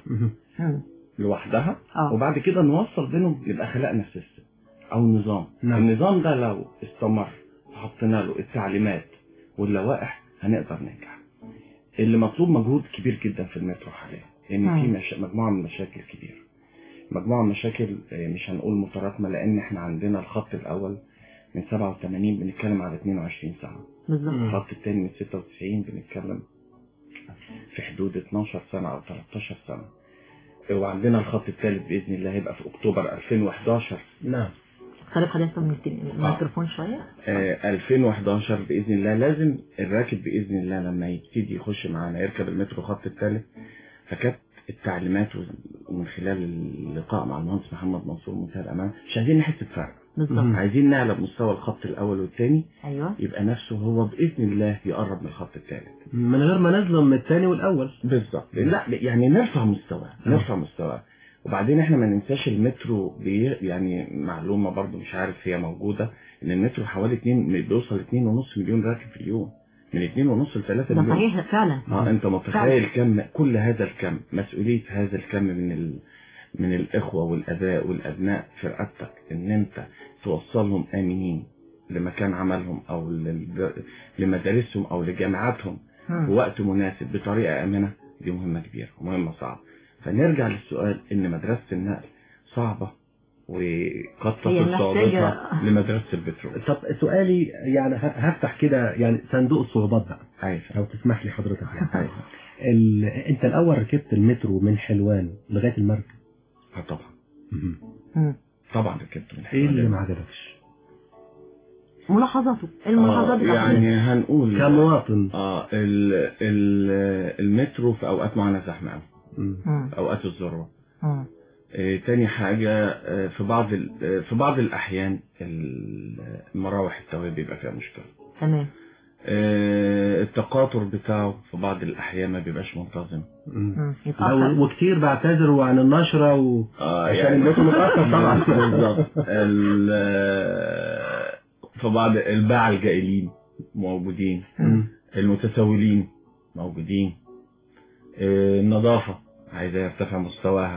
لوحدها آه. وبعد كده نوصل بينهم يبقى خلقنا سيستم او نظام نعم. النظام ده لو استمر حطينا له التعليمات واللوائح هنقدر ننجح اللي مطلوب مجهود كبير جدا في المترو حاليا لان في مم. مش... مجموعه من المشاكل كبيره مجموعه من المشاكل آه، مش هنقول متراكمه لان احنا عندنا الخط الاول من 87 بنتكلم على 22 سنه بالظبط الخط الثاني من 96 بنتكلم في حدود 12 سنة أو 13 سنة وعندنا الخط الثالث بإذن الله هيبقى في أكتوبر 2011 نعم خلي حضرتك من الميكروفون شوية آه 2011 بإذن الله لازم الراكب بإذن الله لما يبتدي يخش معانا يركب المترو خط الثالث فكانت التعليمات ومن خلال اللقاء مع المهندس محمد منصور منتهى الأمان مش عايزين نحس بفرق بالظبط عايزين نعلى بمستوى الخط الأول والثاني أيوه يبقى نفسه هو بإذن الله يقرب من الخط الثالث من غير ما نظلم من الثاني والأول بالظبط لا يعني نرفع مستوى نرفع مستوى وبعدين احنا ما ننساش المترو بي يعني معلومه برضو مش عارف هي موجوده ان المترو حوالي 2 بيوصل 2.5 مليون راكب في اليوم من 2.5 ل 3 ده مليون صحيح فعلا اه انت متخيل كم كل هذا الكم مسؤوليه هذا الكم من ال... من الاخوه والاباء والابناء في رقبتك ان انت توصلهم امنين لمكان عملهم او لل- لمدارسهم او لجامعاتهم مم. في وقت مناسب بطريقه امنه دي مهمه كبيره ومهمه صعبه فنرجع للسؤال ان مدرسه النقل صعبه وقد هي تصل محتاجة- صعوبتها لمدرسه البترول طب سؤالي يعني ه- هفتح كده يعني صندوق الصعوبات بقى ايوه لو تسمح لي حضرتك يعني ايوه ال... انت الاول ركبت المترو من حلوان لغايه المركز اه طبعا مم. طبعا ركبت من ايه اللي ما عجبكش ملاحظاته الملاحظات آه بتاعته. يعني هنقول كمواطن اه ال ال المترو في اوقات معينه زحمه قوي مم. في اوقات الذروه مم. آه تاني حاجه آه في بعض ال- آه في بعض الاحيان ال- المراوح التوابي بيبقى فيها مشكله تمام آه، التقاطر بتاعه في بعض الأحيان ما بيبقاش منتظم مم. لا، يتأخر وكتير بعتذروا عن النشرة و... آه، عشان المترو متأخر طبعا بالظبط ال- آه، في بعض الباعة الجائلين موجودين مم. المتسولين موجودين آه، النظافة عايزة يرتفع مستواها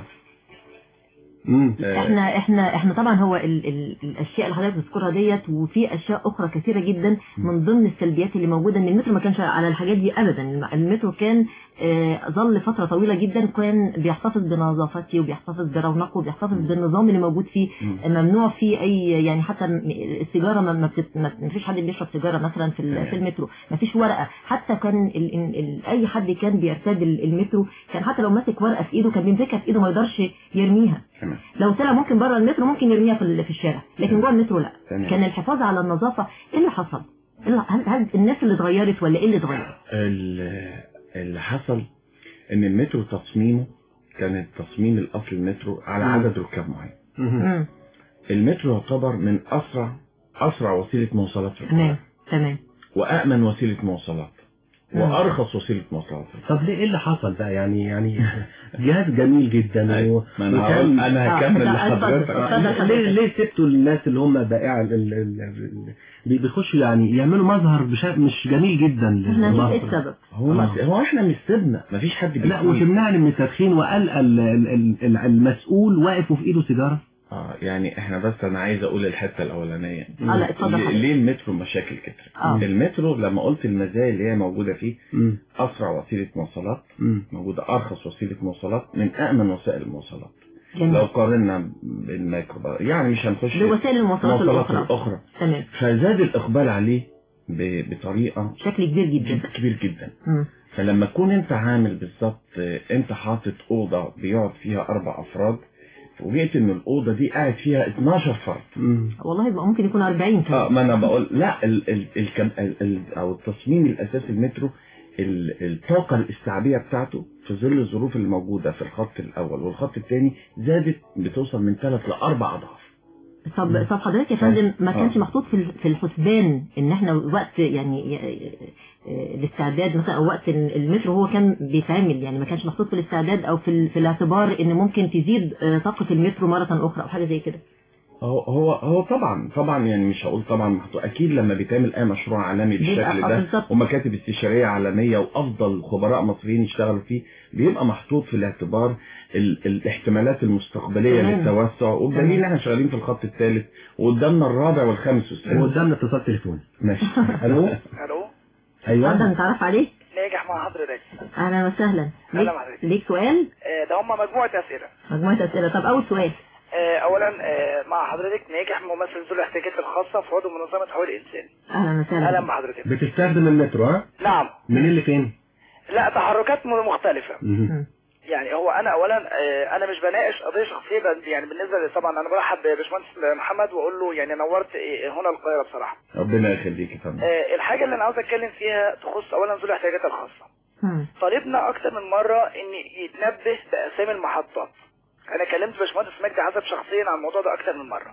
مم. آه، احنا احنا احنا طبعا هو ال ال الاشياء اللي حضرتك بتذكرها ديت وفي اشياء اخرى كثيره جدا من ضمن السلبيات اللي موجوده ان المترو ما كانش على الحاجات دي ابدا الم- المترو كان آه، ظل فتره طويله جدا كان بيحتفظ بنظافته وبيحتفظ برونقه وبيحتفظ بالنظام اللي موجود فيه ممنوع فيه اي يعني حتى م- السيجاره ما ما بتت- ما ما فيش حد بيشرب سيجاره مثلا في ال- في المترو ما فيش ورقه حتى كان ال ال ال اي حد كان بيرتاد ال- المترو كان حتى لو ماسك ورقه في ايده كان بيمسكها في ايده ما يقدرش يرميها تمام. لو طلع ممكن بره المترو ممكن يرميها في ال- في الشارع لكن جوه المترو لا تمام. كان الحفاظ على النظافه ايه اللي حصل إيه اللي- هل, هل الناس اللي اتغيرت ولا ايه اللي اتغير ال- اللي حصل ان المترو تصميمه كان التصميم الاصلي المترو على مم. عدد ركاب معين مم. المترو يعتبر من اسرع اسرع وسيله مواصلات في العالم تمام تمام وامن وسيله مواصلات مم. وارخص وسيله مواصلات طب ليه ايه اللي حصل بقى يعني يعني جهاز جميل جدا و... ما أنا هقول- أنا هكمل آه، لحضرتك. آه، لا، ليه ليه سبتوا الناس اللي هم بائع ال- ال- ال- ال- بي- بيخشوا يعني يعملوا مظهر بشا... مش جميل جدا احنا هنشوف لمصر. ايه السبب هو ما هو احنا مش سيبنا مفيش حد لا بيقول. وتمنعني من التدخين وألقى ال- ال- ال- ال- المسؤول واقف وفي ايده سيجاره اه يعني احنا بس انا عايز اقول الحته الاولانيه اه لا اتفضل ليه- حضرتك. ليه المترو مشاكل كتير آه. المترو لما قلت المزايا اللي هي موجوده فيه مم. اسرع وسيله مواصلات مم. موجوده ارخص وسيله مواصلات من امن وسائل المواصلات جميل. لو قارنا بالميكروباص يعني مش هنخش بوسائل المواصلات المواصلات الأخرى. الاخرى تمام فزاد الاقبال عليه ب- بطريقه بشكل كبير جدا كبير جدا مم. فلما تكون انت عامل بالظبط آه، انت حاطط اوضه بيقعد فيها اربع افراد فوجئت ان الاوضه دي قاعد فيها 12 فرد والله يبقى ممكن يكون 40 كمان اه ما انا بقول لا ال ال ال ال ال او التصميم الاساسي المترو ال- الطاقه الاستيعابيه بتاعته في ظل الظروف اللي موجوده في الخط الاول والخط الثاني زادت بتوصل من ثلاث لاربع اضعاف طب طب حضرتك يا فندم ما آه. كانش محطوط في ال- في الحسبان ان احنا وقت يعني آه، الاستعداد مثلا او وقت ال- المترو هو كان بيتعمل يعني ما كانش محطوط في الاستعداد او في ال- في الاعتبار ان ممكن تزيد آه، طاقه المترو مره اخرى او حاجه زي كده هو هو هو طبعا طبعا يعني مش هقول طبعا محطوط اكيد لما بيتعمل اي مشروع عالمي بيبقى بالشكل آه، ده بالظبط. ومكاتب استشاريه عالميه وافضل خبراء مصريين يشتغلوا فيه بيبقى محطوط في الاعتبار ال الاحتمالات المستقبليه تمام. للتوسع وبدليل ان احنا شغالين في الخط الثالث وقدامنا الرابع والخامس والسادس وقدامنا اتصال تليفوني ماشي الو الو ايوه اتفضل نتعرف عليك ناجح مع حضرتك اهلا وسهلا أهلا ليك, بحضرتك. ليك سؤال آه، ده هم مجموعة أسئلة مجموعه اسئله طب اول سؤال آه، أولا آه، مع حضرتك ناجح ممثل ذو الاحتياجات الخاصة في عضو منظمة حقوق الإنسان اهلا وسهلا أهلا بحضرتك بتستخدم المترو ها نعم من اللي فين لا تحركات م- مختلفة مهم. يعني هو أنا أولا آه، أنا مش بناقش قضية شخصية بل- يعني بالنسبة لي طبعا أنا برحب بباشمهندس محمد وأقول له يعني نورت آه، هنا القاهرة بصراحة ربنا يخليك يا فندم آه، الحاجة اللي أنا عاوز أتكلم فيها تخص أولا ذو الاحتياجات الخاصة طالبنا اكتر من مرة ان يتنبه باسامي المحطات انا كلمت باشمهندس مجدي عزب شخصيا عن الموضوع ده اكتر من مرة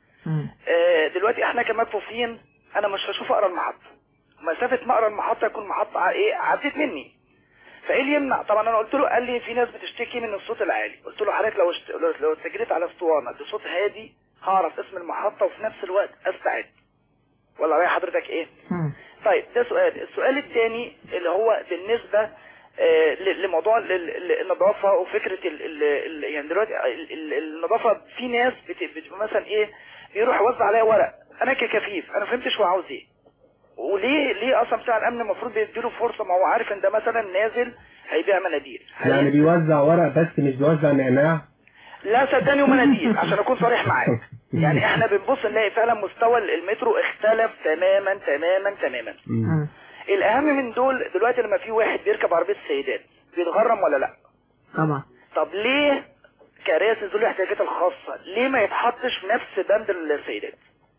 آه، دلوقتي احنا كمكفوفين انا مش هشوف اقرا المحطة مسافة ما اقرا المحطة يكون محطة ع- ايه عدت مني فايه اللي يمنع طبعا انا قلت له قال لي في ناس بتشتكي من الصوت العالي قلت له حضرتك لو اشت... لو- لو سجلت على اسطوانة بصوت هادي هعرف اسم المحطة وفي نفس الوقت استعد ولا راي حضرتك ايه طيب ده سؤال السؤال الثاني اللي هو بالنسبة آه، ل- لموضوع ال- ال- النظافة وفكرة ال ال ال يعني دلوقتي ال- ال- النظافة في ناس بت- بتبقى مثلا ايه يروح يوزع عليا ورق انا ككفيف انا فهمتش هو عاوز ايه وليه ليه اصلا بتاع الامن المفروض بيديله فرصة ما هو عارف ان ده مثلا نازل هيبيع مناديل يعني بيوزع ورق بس مش بيوزع نعناع لا صدقني ومناديل عشان اكون صريح معاك يعني احنا بنبص نلاقي فعلا مستوى المترو اختلف تماما تماما تماما الاهم من دول دلوقتي لما في واحد بيركب عربية السيدات بيتغرم ولا لا طبعا طب ليه كراسي ذو الاحتياجات الخاصة ليه ما يتحطش في نفس بند السيدات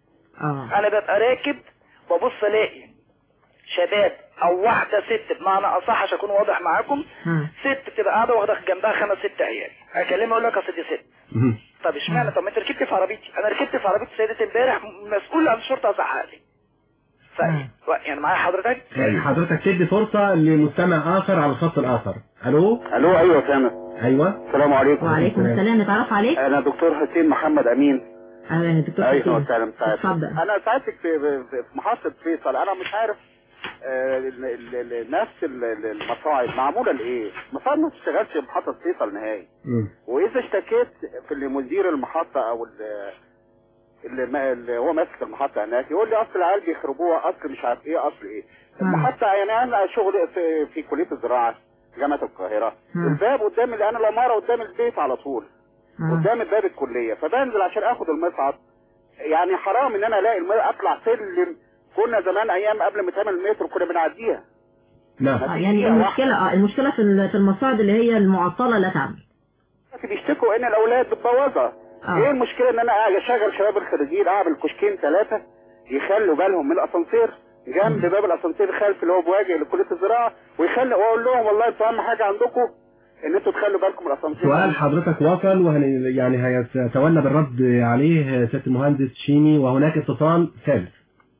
اه انا ببقى راكب ببص الاقي شباب او واحدة ست بمعنى اصح عشان اكون واضح معاكم ست بتبقى قاعدة واخدة جنبها خمس ست عيال اكلمها اقول لك اصل دي ست طب اشمعنى طب ما انت ركبت في عربيتي انا ركبت في عربيه سيدة امبارح مسؤول عن الشرطه زعق لي ف... يعني معايا حضرتك حضرتك تدي فرصة لمستمع آخر على الخط الآخر ألو الو ايوه سامع أيوة السلام عليكم وعليكم السلام نتعرف عليك انا دكتور حسين محمد امين اهلا يا دكتور ايوه حسين سلام اتفضل انا ساعتك في, في في محطه فيصل انا مش عارف آه، ال- ال- ال- نفس ال- ال- المصاعد معموله لايه؟ المصاعد ما تشتغلش في محطه فيصل نهائي واذا اشتكيت في اللي مدير المحطه او ال- اللي, ما اللي هو ماسك المحطه هناك يقول لي اصل العيال بيخربوها اصل مش عارف ايه اصل ايه المحطه يعني انا شغل في, في كليه الزراعه جامعه القاهره الباب قدام اللي انا العماره قدام البيت على طول قدام باب الكليه فبنزل عشان اخد المصعد يعني حرام ان انا الاقي الم- اطلع سلم كنا زمان ايام قبل ما تعمل المترو كنا بنعديها آه، يعني المشكلة اه المشكلة في ال- في المصاعد اللي هي المعطلة لا تعمل بيشتكوا ان الاولاد بتبوظها آه. ايه المشكله ان انا قاعد اشغل شباب الخريجين اعمل كشكين ثلاثه يخلوا بالهم من الاسانسير جنب باب الاسانسير خلف اللي هو بواجه لكليه الزراعه ويخلي واقول لهم والله انتوا اهم حاجه عندكم ان انتوا تخلوا بالكم من الاسانسير سؤال حضرتك وصل وهن يعني هيتولى بالرد عليه سيادة المهندس شيمي وهناك اتصال ثالث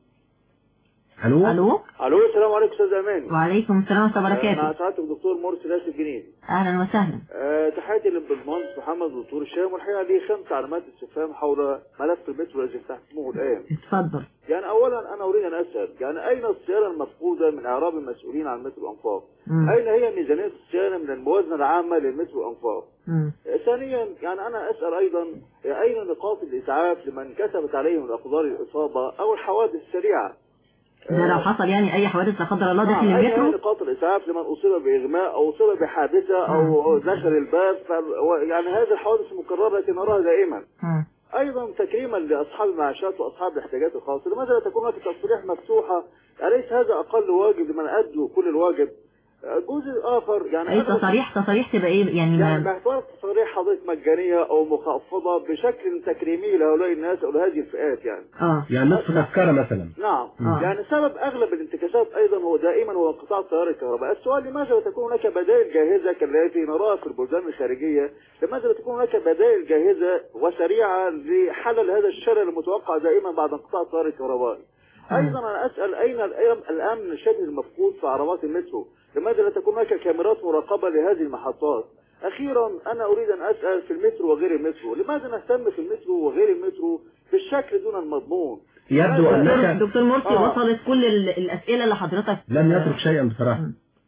ألو الو الو السلام عليكم استاذ امان وعليكم السلام ورحمة الله مع وبركاته سعادتك الدكتور مرسي ناس الجنين اهلا وسهلا أه تحياتي للباشمهندس محمد دكتور الشام والحقيقه لي خمس علامات استفهام حول ملف المترو الذي تحكمه الان اتفضل يعني اولا انا اريد ان اسال يعني اين الصيانه المفقوده من اعراب المسؤولين عن مترو الانفاق؟ مم. اين هي ميزانيه الصيانه من الموازنه العامه للمترو الانفاق؟ مم. ثانيا يعني انا اسال ايضا اين نقاط الاسعاف لمن كتبت عليهم الاقدار الاصابه او الحوادث السريعه؟ ده لو حصل يعني اي حوادث لا قدر الله داخل نعم، أين هي المترو نقاط الإسعاف لمن أصيب بإغماء أو أصيب بحادثة أو دخل الباب ف- و- يعني هذه الحوادث المكررة التي نراها دائما مم. أيضا تكريما لأصحاب المعاشات وأصحاب الاحتياجات الخاصة لماذا لا تكون هناك تصريح مفتوحة أليس هذا أقل واجب لمن أدوا كل الواجب جزء آخر يعني اي أنا- تصاريح تصاريح تبقى ايه يعني يعني ما باعتبار تصاريح حضرتك مجانية أو مخفضة بشكل تكريمي لهؤلاء الناس أو لهذه الفئات يعني اه يعني نصف تذكرة مثلا نعم آه. يعني سبب اغلب الانتكاسات ايضا هو دائما هو انقطاع التيار الكهرباء السؤال لماذا لا تكون هناك بدائل جاهزه كالتي نراها في البلدان الخارجيه لماذا لا تكون هناك بدائل جاهزه وسريعه لحل هذا الشلل المتوقع دائما بعد انقطاع التيار الكهربائي ايضا انا اسال اين الأيام- الامن شبه المفقود في عربات المترو لماذا لا تكون هناك كاميرات مراقبه لهذه المحطات اخيرا انا اريد ان اسال في المترو وغير المترو لماذا نهتم في المترو وغير المترو بالشكل دون المضمون يبدو دكتور, أنك دكتور مرسي آه. وصلت كل ال- الاسئله اللي حضرتك لم يترك شيئا بصراحة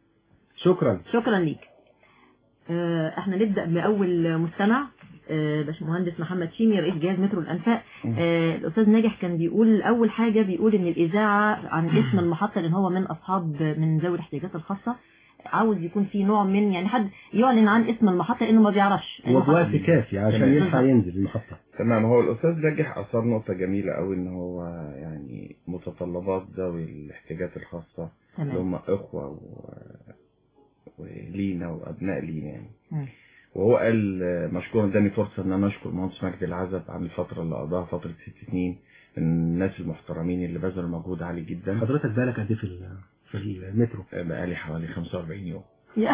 شكرا شكرا ليك آه، احنا نبدا باول مستمع آه، باشمهندس محمد شيمي رئيس جهاز مترو الانفاق آه، الاستاذ ناجح كان بيقول اول حاجه بيقول ان الاذاعه عن اسم المحطه لان هو من اصحاب من ذوي الاحتياجات الخاصه عاوز يكون في نوع من يعني حد يعلن عن اسم المحطه لانه ما بيعرفش هو بوقت كافي عشان تمام. يلحق ينزل المحطة تمام هو الاستاذ ناجح اثار نقطه جميله قوي ان هو يعني متطلبات ذوي الاحتياجات الخاصه تمام. اللي هم اخوه و... ولينا وابناء لينا يعني مم. وهو قال آه، مشكورا اداني فرصه ان انا اشكر المهندس مجدي العزب عن الفتره اللي قضاها فتره ست سنين من الناس المحترمين اللي بذلوا مجهود عالي جدا حضرتك بالك قد ايه في ال- في المترو بقالي حوالي 45 يوم يا.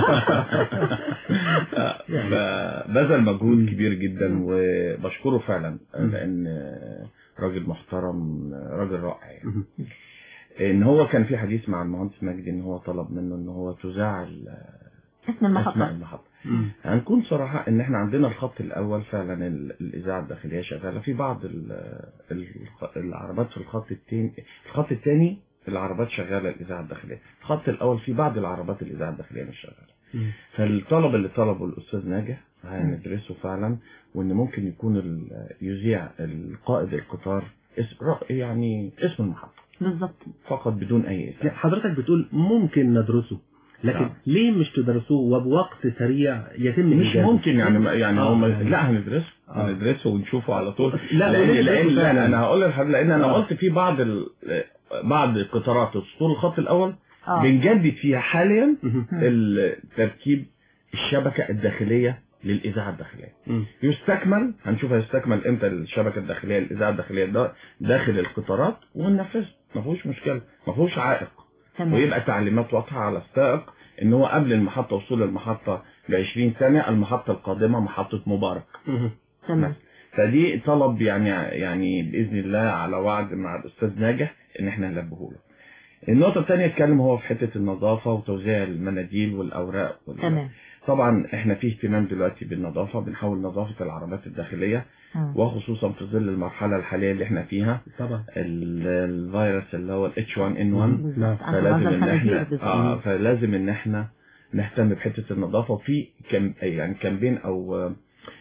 بذل مجهود كبير جدا وبشكره فعلا لان راجل محترم راجل رائع يعني ان هو كان في حديث مع المهندس مجدي ان هو طلب منه ان هو تذاع ال- اسم المحطه اسماء المحطه هنكون صراحة ان احنا عندنا الخط الاول فعلا ال- الاذاعة الداخلية شغالة في بعض ال- ال- العربات في الخط التاني الخط التاني العربات شغالة الاذاعة الداخلية الخط الاول في بعض العربات الاذاعة الداخلية مش شغالة فالطلب اللي طلبه الاستاذ ناجح هندرسه فعلا وان ممكن يكون ال- يذيع القائد القطار اسم يعني اسم المحطة بالظبط فقط بدون اي اسم يعني حضرتك بتقول ممكن ندرسه لكن نعم. ليه مش تدرسوه وبوقت سريع يتم مش إنجازه؟ ممكن يعني يعني آه، هم يعني. لا هندرسه هندرسه ونشوفه على طول لا، لان وليه لان تدرسه لا فعلا؟ انا هقول لحضرتك لان انا آه. قلت في بعض ال... بعض قطارات اسطول الخط الاول آه. بنجدد فيها حاليا ال- تركيب الشبكه الداخليه للاذاعه الداخليه يستكمل هنشوف هيستكمل امتى الشبكه الداخليه للاذاعه الداخليه ده داخل القطارات وننفذه ما فيهوش مشكله ما فيهوش عائق تمام. ويبقى تعليمات واضحه على السائق ان هو قبل المحطه وصول المحطه ب 20 ثانيه المحطه القادمه محطه مبارك تمام فدي طلب يعني يعني باذن الله على وعد مع الاستاذ ناجح ان احنا نلبيه له النقطه الثانيه اتكلم هو في حته النظافه وتوزيع المناديل والاوراق وال... تمام طبعا احنا في اهتمام دلوقتي بالنظافه بنحاول نظافه العربات الداخليه مم. وخصوصا في ظل المرحله الحاليه اللي احنا فيها طبعا ال- الفيروس اللي هو الاتش 1 ان 1 بالظبط. فلازم عشان ان الخنازير احنا بالظبط. اه فلازم ان احنا نهتم بحته النظافه وفي كم يعني كامبين او آه،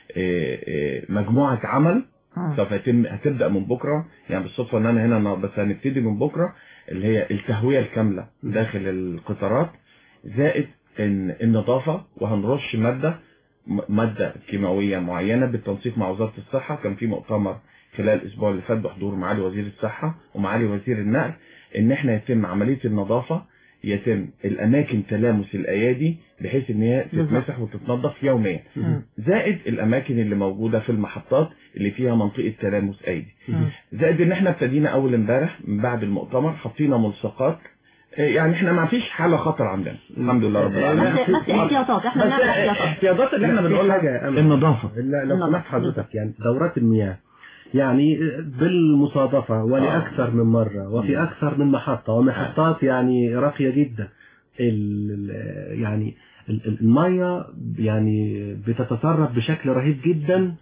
آه، مجموعه عمل مم. سوف يتم هتبدا من بكره يعني بالصدفه ان انا هنا أنا بس هنبتدي من بكره اللي هي التهويه الكامله داخل القطارات زائد ان النظافه وهنرش ماده م- ماده كيماويه معينه بالتنسيق مع وزاره الصحه كان في مؤتمر خلال الاسبوع اللي فات بحضور معالي وزير الصحه ومعالي وزير النقل ان احنا يتم عمليه النظافه يتم الاماكن تلامس الايادي بحيث ان هي تتمسح وتتنظف يوميا مم. زائد الاماكن اللي موجوده في المحطات اللي فيها منطقه تلامس ايدي مم. زائد ان احنا ابتدينا اول امبارح من بعد المؤتمر حطينا ملصقات آه، يعني احنا ما فيش حاله خطر عندنا الحمد لله رب العالمين بس بس احتياطات احنا بس بنعمل احتياطات الاحتياطات اللي احنا لا، في بنقولها حاجة يا أمل. النظافه لا لو النظافة. سمحت حضرتك يعني دورات المياه يعني بالمصادفة ولأكثر من مرة وفي أكثر من محطة ومحطات يعني راقية جدا ال ال- يعني ال- ال- المية يعني بتتصرف بشكل رهيب جدا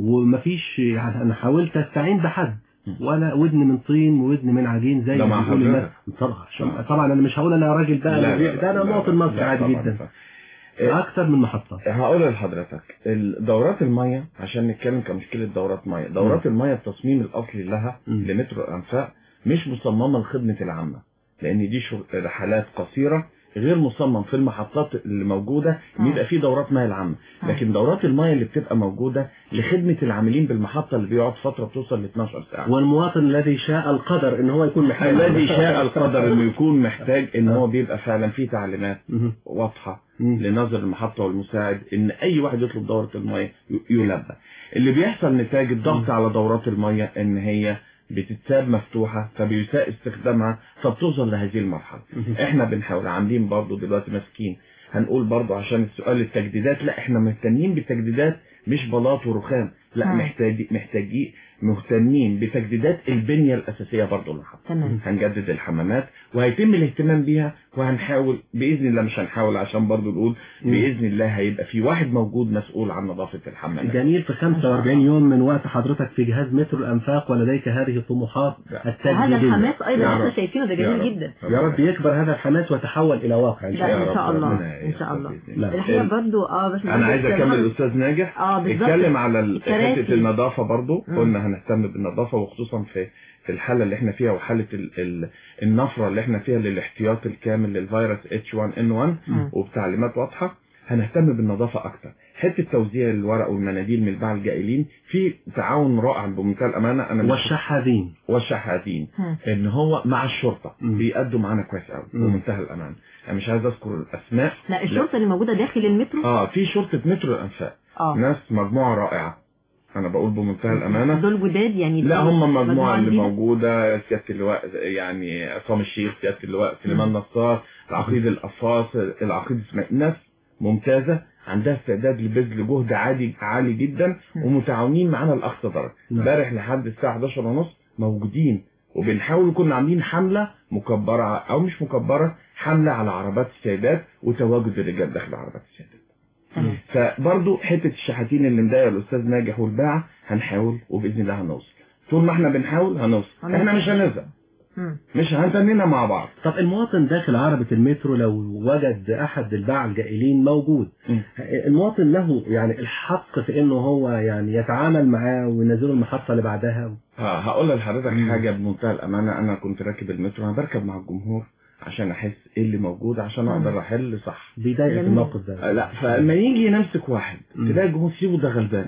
ومفيش يعني أنا حاولت أستعين بحد ولا ودن من طين وودن من عجين زي ده ما مع بيقول الناس حضرتك. طبعا طبعا أنا مش هقول أنا راجل بقى لا، لا، ده أنا لا، مواطن لا، مصري لا، عادي طبعاً. جدا إيه. أكثر من محطة هقول لحضرتك ال- دورات المية عشان نتكلم كمشكلة دورات مية دورات المية التصميم الأصلي لها لمترو الأنفاق مش مصممة لخدمة العامة لأن دي شغ- رحلات قصيرة غير مصمم في المحطات اللي موجودة ان يبقى في دورات مياه العامة لكن دورات المياه اللي بتبقى موجودة لخدمة العاملين بالمحطة اللي بيقعد فترة بتوصل ل 12 ساعة والمواطن الذي شاء القدر ان هو يكون محتاج الذي شاء القدر انه يكون محتاج ان هو بيبقى فعلا في تعليمات واضحة لناظر المحطة والمساعد ان اي واحد يطلب دورة المية ي- يلبى اللي بيحصل نتاج الضغط على دورات المية ان هي بتتساب مفتوحة فبيساء استخدامها فبتوصل لهذه المرحلة احنا بنحاول عاملين برضو دلوقتي ماسكين هنقول برضو عشان السؤال التجديدات لا احنا مهتمين بالتجديدات مش بلاط ورخام لا مم. محتاج محتاجين مهتمين بتجديدات البنية الأساسية برضو للمحطة تمام هنجدد الحمامات وهيتم الاهتمام بيها وهنحاول باذن الله مش هنحاول عشان برضو نقول باذن الله هيبقى في واحد موجود مسؤول عن نظافه الحمامات جميل في 45 يوم من وقت حضرتك في جهاز مترو الأنفاق ولديك هذه الطموحات وهذا التجديدية الحماس ايضا يا احنا رب. شايفينه ده يا جميل رب. جدا يا رب يكبر هذا الحماس ويتحول إلى واقع إن لا شاء ان الله شاء الله ربنا ان شاء الله لا. الحقيقه برضو اه بس انا عايز اكمل الاستاذ ناجح اه بالظبط اتكلم على ال- الكراسي. حته النظافه برضو مم. قلنا هنهتم بالنظافه وخصوصا في في الحاله اللي احنا فيها وحاله ال ال النفره اللي احنا فيها للاحتياط الكامل للفيروس H1N1 مم. وبتعليمات واضحه هنهتم بالنظافه اكتر حته توزيع الورق والمناديل من الباعة الجائلين في تعاون رائع بمنتهى الامانه انا مش- والشحاذين والشحاذين مم. ان هو مع الشرطه مم. بيأدوا معانا كويس قوي مم. بمنتهى الامانه انا مش عايز اذكر الاسماء لا الشرطه اللي موجوده داخل المترو اه في شرطه مترو الانفاق اه ناس مجموعه رائعه انا بقول بمنتهى الامانه دول جداد يعني لا دول هم مجموعه اللي جديدة؟ موجوده سياده اللواء يعني عصام الشيخ سياده اللواء سليمان نصار العقيد القفاص العقيد اسماعيل ناس ممتازه عندها استعداد لبذل جهد عالي عالي جدا ومتعاونين معانا لاقصى درجه نعم. امبارح لحد الساعه 11 ونص موجودين وبنحاول كنا عاملين حمله مكبره او مش مكبره حمله على عربات السيدات وتواجد الرجال داخل عربات السيدات تمام. فبرضه حته الشحاتين اللي مضايقه الاستاذ ناجح والباعه هنحاول وباذن الله هنوصل طول ما احنا بنحاول هنوصل هنوصل. احنا مش هنزهق مم. مش هنتنينا مع بعض طب المواطن داخل عربة المترو لو وجد أحد الباعة الجائلين موجود م. المواطن له يعني الحق في إنه هو يعني يتعامل معاه وينزله المحطة اللي بعدها ها هقول لحضرتك مم. حاجه بمنتهى الامانه انا كنت راكب المترو انا بركب مع الجمهور عشان احس ايه اللي موجود عشان اقدر احل صح بيضايق جميل. الموقف ده آه، لا فلما يجي نمسك واحد مم. تلاقي الجمهور سيبه ده غلبان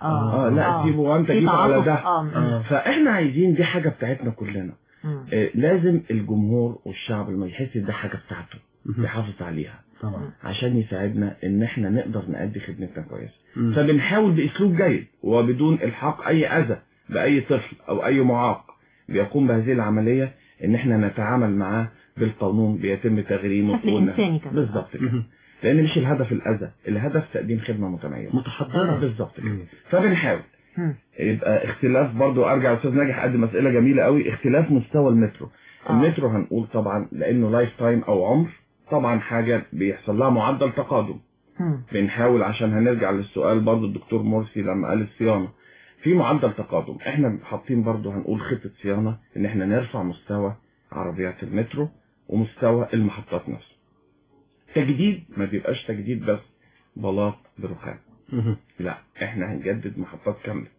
اه اه لا آه. سيبه وانت في جيت على تعاطف. ده اه مم. آه. فاحنا عايزين دي حاجه بتاعتنا كلنا مم. آه، لازم الجمهور والشعب لما يحس إن ده حاجه بتاعته مم. يحافظ عليها طبعا عشان يساعدنا ان احنا نقدر نأدي خدمتنا كويس مم. فبنحاول باسلوب جيد وبدون الحاق اي اذى باي طفل او اي معاق بيقوم بهذه العمليه ان احنا نتعامل معاه بالقانون بيتم تغريمه بشكل ون- إنساني كمان. بالظبط كده مم. لان مش الهدف الاذى الهدف تقديم خدمه متميزه متحضرة بالظبط كده مم. فبنحاول يبقى اختلاف برضو ارجع استاذ ناجح قدم اسئله جميله قوي اختلاف مستوى المترو المترو هنقول طبعا لانه لايف تايم او عمر طبعا حاجه بيحصل لها معدل تقادم بنحاول عشان هنرجع للسؤال برضو الدكتور مرسي لما قال الصيانه في معدل تقادم احنا حاطين برضو هنقول خطه صيانه ان احنا نرفع مستوى عربيات المترو ومستوى المحطات نفسه تجديد ما بيبقاش تجديد بس بلاط برخام لا احنا هنجدد محطات كامله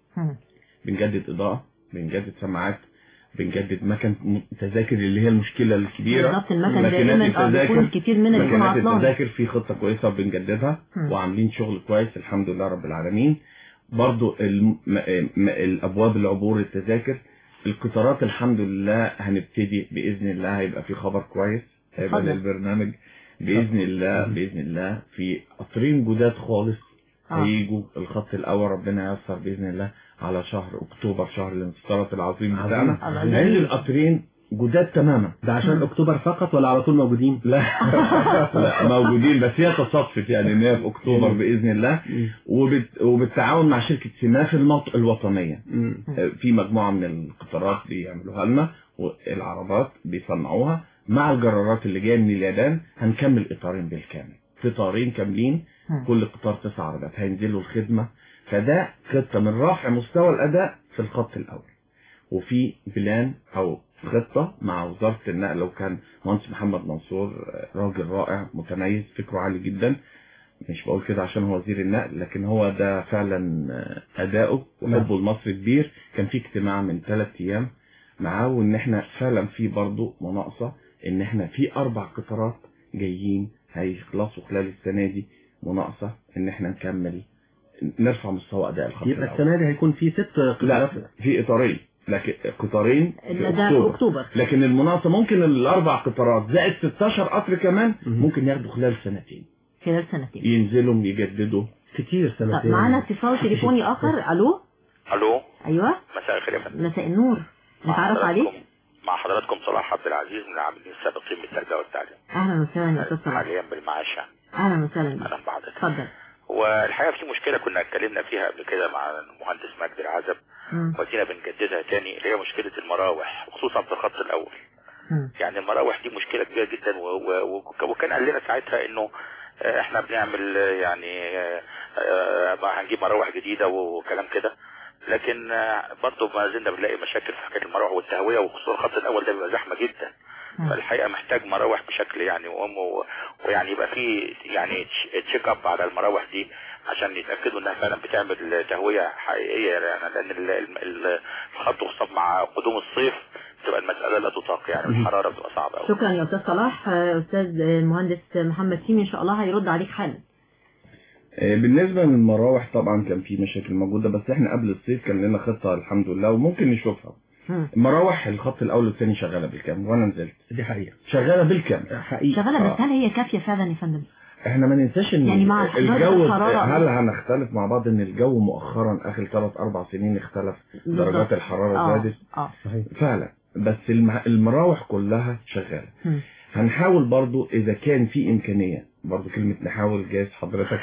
بنجدد اضاءه بنجدد سماعات بنجدد مكن تذاكر اللي هي المشكله الكبيره بالظبط المكن ماكينات دائما اه بيكون التذاكر كتير منها بيكون ماكينات عطلان التذاكر في خطه كويسه بنجددها مم. وعاملين شغل كويس الحمد لله رب العالمين برضو الم... م... م... الابواب العبور التذاكر القطارات الحمد لله هنبتدي باذن الله هيبقى في خبر كويس هيبقى اتفضل. للبرنامج باذن الله باذن الله في قطرين جداد خالص آه. هيجوا الخط الاول ربنا ييسر باذن الله على شهر اكتوبر شهر الانتصارات العظيم عظيم. بتاعنا الله هينزل جميل. قطرين جداد تماما ده عشان اكتوبر فقط ولا على طول موجودين لا لا موجودين بس هي تصادفت يعني ان هي في اكتوبر باذن الله وبت... وبالتعاون مع شركه سماف المط... الوطنيه في مجموعه من القطارات بيعملوها لنا والعربات بيصنعوها مع الجرارات اللي جايه من اليابان هنكمل اطارين بالكامل قطارين كاملين كل قطار تسع عربات هينزلوا الخدمه فده خطه من رفع مستوى الاداء في الخط الاول وفي بلان او خطه مع وزاره النقل وكان مهندس محمد منصور راجل رائع متميز فكره عالي جدا مش بقول كده عشان هو وزير النقل لكن هو ده فعلا اداؤه وحبه لمصر كبير كان في اجتماع من ثلاث ايام معاه وان احنا فعلا في برضه مناقصه ان احنا في اربع قطارات جايين هيخلصوا خلال السنه دي مناقصه ان احنا نكمل نرفع مستوى اداء الخط يبقى الأول. السنه دي هيكون في ست لا قطارات في اطارين لكن قطارين لا، ده في أكتوبر. لكن المناقصه ممكن الاربع قطارات زائد 16 قطر كمان ممكن ياخدوا خلال سنتين خلال سنتين ينزلوا يجددوا كتير طب معانا اتصال تليفوني اخر الو الو ايوه مساء الخير يا فندم مساء النور نتعرف عليك مع حضراتكم صلاح عبد العزيز من العاملين السابقين بالتربيه والتعليم اهلا وسهلا يا استاذ صلاح حاليا بالمعاش يعني. اهلا وسهلا اهلا بحضرتك اتفضل والحقيقه في مشكله كنا اتكلمنا فيها قبل كده مع المهندس مجدي العزب مم. ودينا بنجددها تاني اللي هي مشكله المراوح خصوصا في الخط الاول مم. يعني المراوح دي مشكله كبيره جدا و... و... و... وكان قال لنا ساعتها انه آه، احنا بنعمل آه، يعني آه، آه، بقى هنجيب مراوح جديده وكلام كده لكن آه، برضه ما زلنا بنلاقي مشاكل في حكايه المراوح والتهويه وخصوصا الخط الاول ده بيبقى زحمه جدا فالحقيقه محتاج مراوح بشكل يعني وهم ويعني يبقى في يعني تشيك اب على المراوح دي عشان يتاكدوا انها فعلا بتعمل تهويه حقيقيه يعني لان ال- ال- ال- الخط خصوصا مع قدوم الصيف بتبقى المساله لا تطاق يعني الحراره بتبقى صعبه قوي شكرا يا استاذ صلاح آه، استاذ آه، المهندس محمد سيمي ان شاء الله هيرد عليك حالا آه، بالنسبة للمراوح طبعا كان في مشاكل موجودة بس احنا قبل الصيف كان لنا خطة الحمد لله وممكن نشوفها المراوح الخط الأول والثاني شغالة بالكامل وأنا نزلت دي حقيقة شغالة بالكامل حقيقي شغاله بس هل هي كافيه فعلا يا فندم احنا ما ننساش ان يعني مع درجة الجو الحرارة. هل هنختلف مع بعض ان الجو مؤخرا اخر ثلاث اربع سنين اختلف بالظبط. درجات الحرارة آه، زادت اه فعلا بس الم- المراوح كلها شغالة مم. هنحاول برضو اذا كان في امكانية برضو كلمة نحاول جايز حضرتك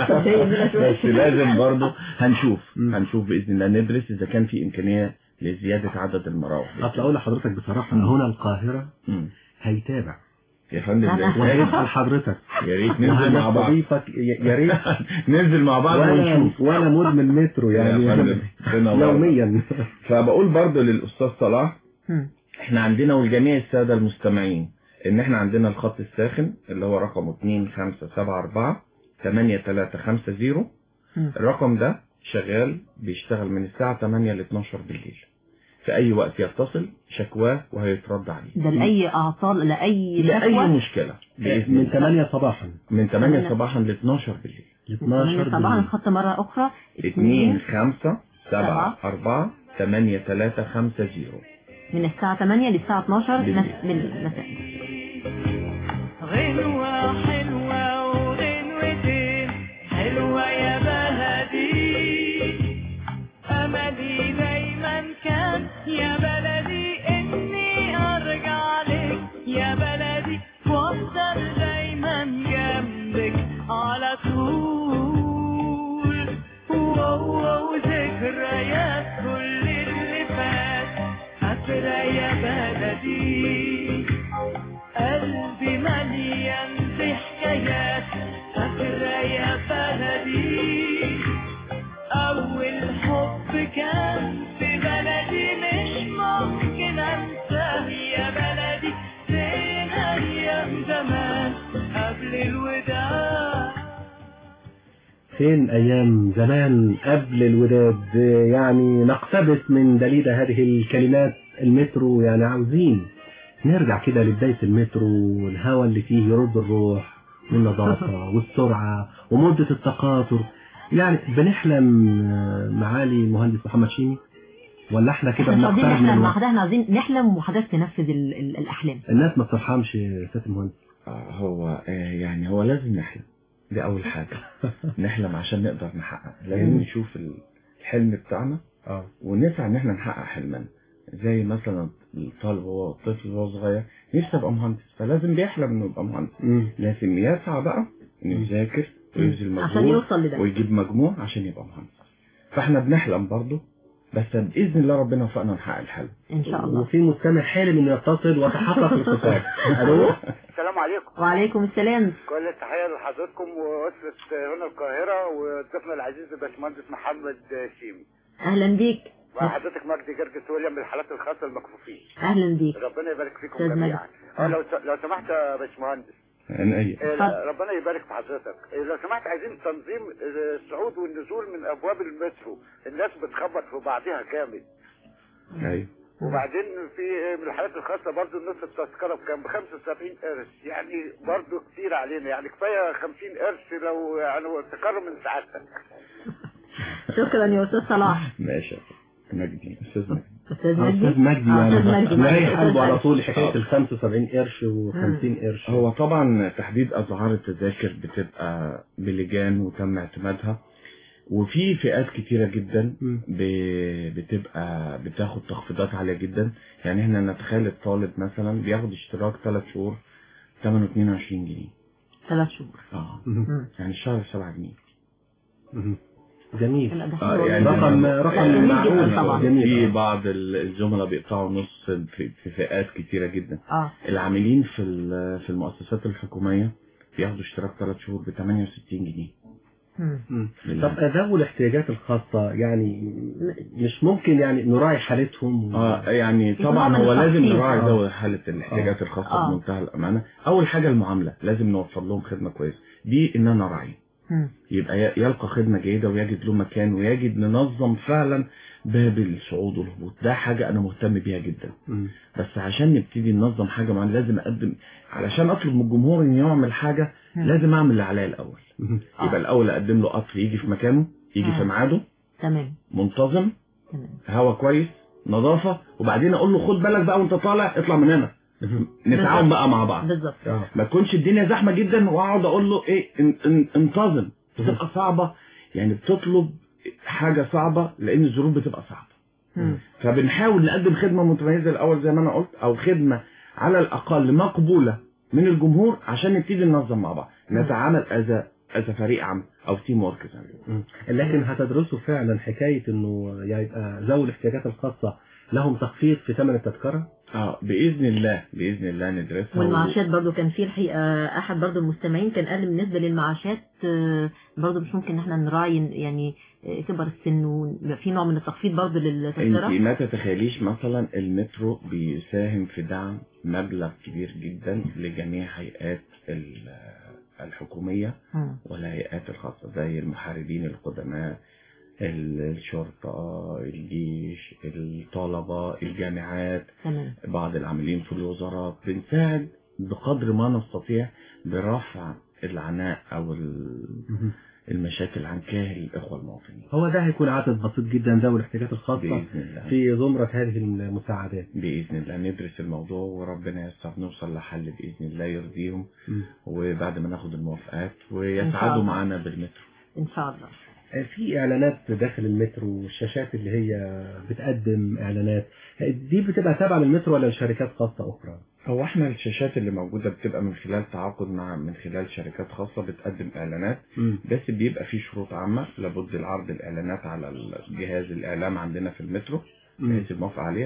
بس لازم برضو هنشوف هنشوف باذن الله ندرس اذا كان في امكانية لزيادة عدد المراوح اصل اقول لحضرتك بصراحه هنا القاهره هيتابع يا فندم وهيسال حضرتك يا ريت ننزل مع بعض وهنستضيفك يا يا ريت ننزل مع بعض وانا ونشوف وانا مدمن مترو يعني يا فندم، ربنا يبارك. يوميا فبقول برضو للاستاذ صلاح مم. احنا عندنا ولجميع السادة المستمعين ان احنا عندنا الخط الساخن اللي هو رقمه 2574 8350 مم. الرقم ده شغال بيشتغل من الساعة 8 ل 12 بالليل في اي وقت يتصل شكواه وهيترد عليه ده لاي اعطال لاي لأي شكوى مشكلة بإذن من الله 8 صباحا من 8 صباحا ل 12 بالليل ل من 12 طبعا بالليل الخط مره اخرى 2 5 7 سبعة. 4 8 3 5 0 من الساعه 8 للساعه 12 بالليل. مس- بالمساء غنوة حلوة وغنوتين حلوة يا بلدي أملي دايما كان يا بلدي إني أرجع لك يا بلدي وأفضل دايما جنبك على طول واو واو ذكريات بلدي قلبي مليان بحكايات فاكرة يا بلدي أول حب كان في بلدي مش ممكن أنساه يا بلدي فين أيام زمان قبل الوداع فين أيام زمان قبل الوداد يعني نقتبس من دليل هذه الكلمات المترو يعني عاوزين نرجع كده لبداية المترو والهواء اللي فيه يرد الروح والنظافة والسرعة ومدة التقاطر يعني بنحلم آه، معالي المهندس محمد شيمي ولا احنا كده احنا مش عاوزين بنقترب من نحلم مع الوقت؟ حضرتك احنا عاوزين نحلم وحضرتك تنفذ ال- ال- الأحلام الناس ما بترحمش يا سيادة المهندس آه، هو آه، يعني هو لازم نحلم دي أول حاجة نحلم عشان نقدر نحقق لازم مم. نشوف الحلم بتاعنا اه ونسعى إن احنا نحقق حلمنا زي مثلا الطالب وهو الطفل وهو صغير نفسه يبقى مهندس فلازم بيحلم إنه يبقى مهندس مم. لازم يسعى بقى إنه يذاكر ويبذل عشان مجهود يوصل لده. ويجيب مجموع عشان يبقى مهندس فاحنا بنحلم برضه بس بإذن الله ربنا وفقنا نحقق الحلم إن شاء الله وفي مستمع حالم انه يتصل وتحقق الخطاب الو السلام عليكم وعليكم السلام كل التحية لحضراتكم وأسرة هنا القاهرة وضيفنا العزيز الباشمهندس محمد شيمي أهلا بيك وحضرتك مجدي جرجس ويليام من الحالات الخاصة المكفوفين أهلا بيك ربنا يبارك فيكم أستاذ جميعا مجدي. اه لو لو سمحت يا باشمهندس يعني أي آه، ربنا يبارك في حضرتك آه، لو سمحت عايزين تنظيم آه، الصعود والنزول من ابواب المترو الناس بتخبط في بعضها جامد أيوه وبعدين في آه، من الحالات الخاصه برضو النص التذكره بكام ب 75 قرش يعني برضو كتير علينا يعني كفايه 50 قرش لو يعني تكرم من سعادتك شكرا يا أستاذ صلاح ماشي أستاذ مجدي أستاذ مجدي مجدي استاذ مجدي آه، يعني أستاذ مجدي مريح معلش، قلبه أستاذ على طول مجدي. حكايه ال 75 قرش و50 قرش هو طبعا تحديد اسعار التذاكر بتبقى بلجان وتم اعتمادها وفي فئات كتيرة جدا ب- بتبقى بتاخد تخفيضات عالية جدا يعني احنا نتخيل الطالب مثلا بياخد اشتراك 3 شهور ثمنه 22 جنيه ثلاث شهور اه مم. يعني الشهر 7 جنيه مهم. جميل لا، ده آه، حلو يعني رقم رقم جميل جدا معقول طبعا. جميل في آه. بعض ال- الزملاء بيقطعوا نص في في فئات كتيرة جدا اه العاملين في ال- في المؤسسات الحكومية بياخدوا اشتراك 3 شهور ب 68 جنيه مم. مم. طب ذوي الاحتياجات الخاصة يعني مش ممكن يعني نراعي حالتهم اه يعني يكون طبعا عامل هو لازم تخفيض. نراعي آه. ذوي حالة الاحتياجات الخاصة آه. بمنتهى الأمانة أول حاجة المعاملة لازم نوفر لهم خدمة كويسة دي إن أنا راعي مم. يبقى ي- يلقى خدمة جيدة ويجد له مكان ويجد ننظم فعلا باب الصعود والهبوط ده حاجة أنا مهتم بيها جدا مم. بس عشان نبتدي ننظم حاجة معينة لازم أقدم علشان أطلب من الجمهور إن يعمل حاجة مم. لازم أعمل اللي عليا الأول مم. يبقى الأول أقدم له قطر يجي في مكانه يجي آه. في ميعاده تمام منتظم تمام هوا كويس نظافة وبعدين اقول له خد بالك بقى وانت طالع اطلع من هنا نتعاون بقى مع بعض بالظبط آه. ما تكونش الدنيا زحمة جدا واقعد اقول له ايه ان ان انتظم بتبقى صعبة يعني بتطلب حاجة صعبة لان الظروف بتبقى صعبة مم. فبنحاول نقدم خدمة متميزة الاول زي ما انا قلت او خدمة على الاقل مقبولة من الجمهور عشان نبتدي ننظم مع بعض نتعامل از از فريق عمل او تيم ورك زي ما بيقولوا. مم. لكن هتدرسوا فعلا حكاية انه يعني يبقى ذوي الاحتياجات الخاصة لهم تخفيض في ثمن التذكرة اه باذن الله باذن الله ندرسها والمعاشات برضو كان في الحقيقة أحد برضو المستمعين كان قال بالنسبة للمعاشات آه، برضو مش ممكن إن احنا نراعي يعني آه، كبر السن ويبقى في نوع من التخفيض برضو انت للتذكرة ما تتخيليش مثلا المترو بيساهم في دعم مبلغ كبير جدا لجميع هيئات ال- الحكومية مم. والهيئات الخاصة زي المحاربين القدماء ال- الشرطة الجيش الطلبة الجامعات تمام بعض العاملين في الوزارات بنساعد بقدر ما نستطيع برفع العناء او ال- المشاكل عن كاهل الاخوة المواطنين هو ده هيكون عدد بسيط جدا ذوي الاحتياجات الخاصة بإذن الله في زمرة هذه المساعدات بإذن الله ندرس الموضوع وربنا يسر نوصل لحل بإذن الله يرضيهم مم. وبعد ما ناخد الموافقات إن شاء ويسعدوا الله. معانا بالمترو إن شاء الله في اعلانات داخل المترو والشاشات اللي هي بتقدم اعلانات دي بتبقى تابعة للمترو ولا لشركات خاصة اخرى هو احنا الشاشات اللي موجودة بتبقى من خلال تعاقد مع من خلال شركات خاصة بتقدم اعلانات مم. بس بيبقى في شروط عامة لابد العرض الاعلانات على الجهاز الاعلام عندنا في المترو مم. بحيث الموافقة عليها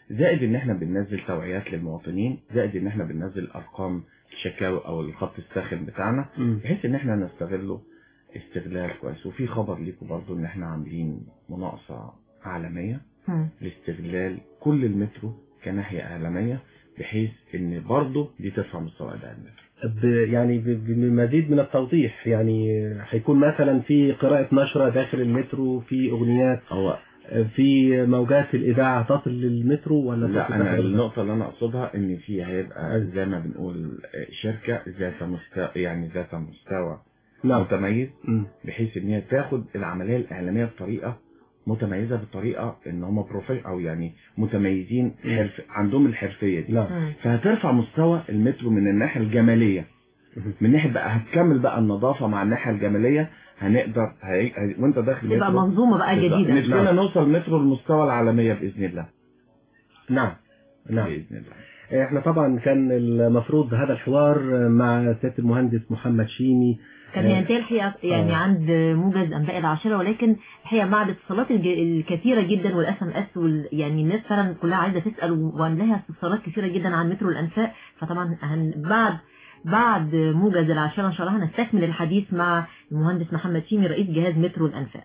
زائد ان احنا بننزل توعيات للمواطنين زائد ان احنا بننزل ارقام الشكاوى او الخط الساخن بتاعنا مم. بحيث ان احنا نستغله استغلال كويس وفي خبر ليكم برضو ان احنا عاملين مناقصة عالمية مم. لاستغلال كل المترو كناحية عالمية بحيث ان برضو دي ترفع مستوى اداء المترو ب- يعني ب- بمزيد من التوضيح يعني هيكون مثلا في قراءة نشرة داخل المترو في أغنيات هو في موجات الإذاعة تصل للمترو ولا لا تصل انا لحضرتك؟ النقطة اللي انا اقصدها ان في هيبقى زي ما بنقول شركة ذات مستوى يعني ذات مستوى نعم. متميز مم. بحيث ان هي تاخد العملية الاعلامية بطريقة متميزة بطريقة ان هم بروفيش او يعني متميزين حرف عندهم الحرفية دي نعم. فهترفع مستوى المترو من الناحية الجمالية من ناحية بقى هتكمل بقى النظافة مع الناحية الجمالية هنقدر هي... هي... وانت داخل تبقى مترو- منظومة بقى بالظبط. جديدة. نفسنا نعم. نوصل مترو لمستوى العالمية بإذن الله نعم نعم بإذن الله احنا طبعا كان المفروض هذا الحوار مع سيادة المهندس محمد شيمي كان آه، ينتهي الحقيقة يعني آه. عند موجز أنباء العاشرة ولكن الحقيقة بعد الاتصالات الج- الكثيرة جدا والاس ام اس وال... يعني الناس فعلا كلها عايزة تسأل وعندها استفسارات كثيرة جدا عن مترو الأنفاق فطبعا هن... بعد بعد موجز العاشرة إن شاء الله هنستكمل الحديث مع المهندس محمد شيمي رئيس جهاز مترو الأنفاق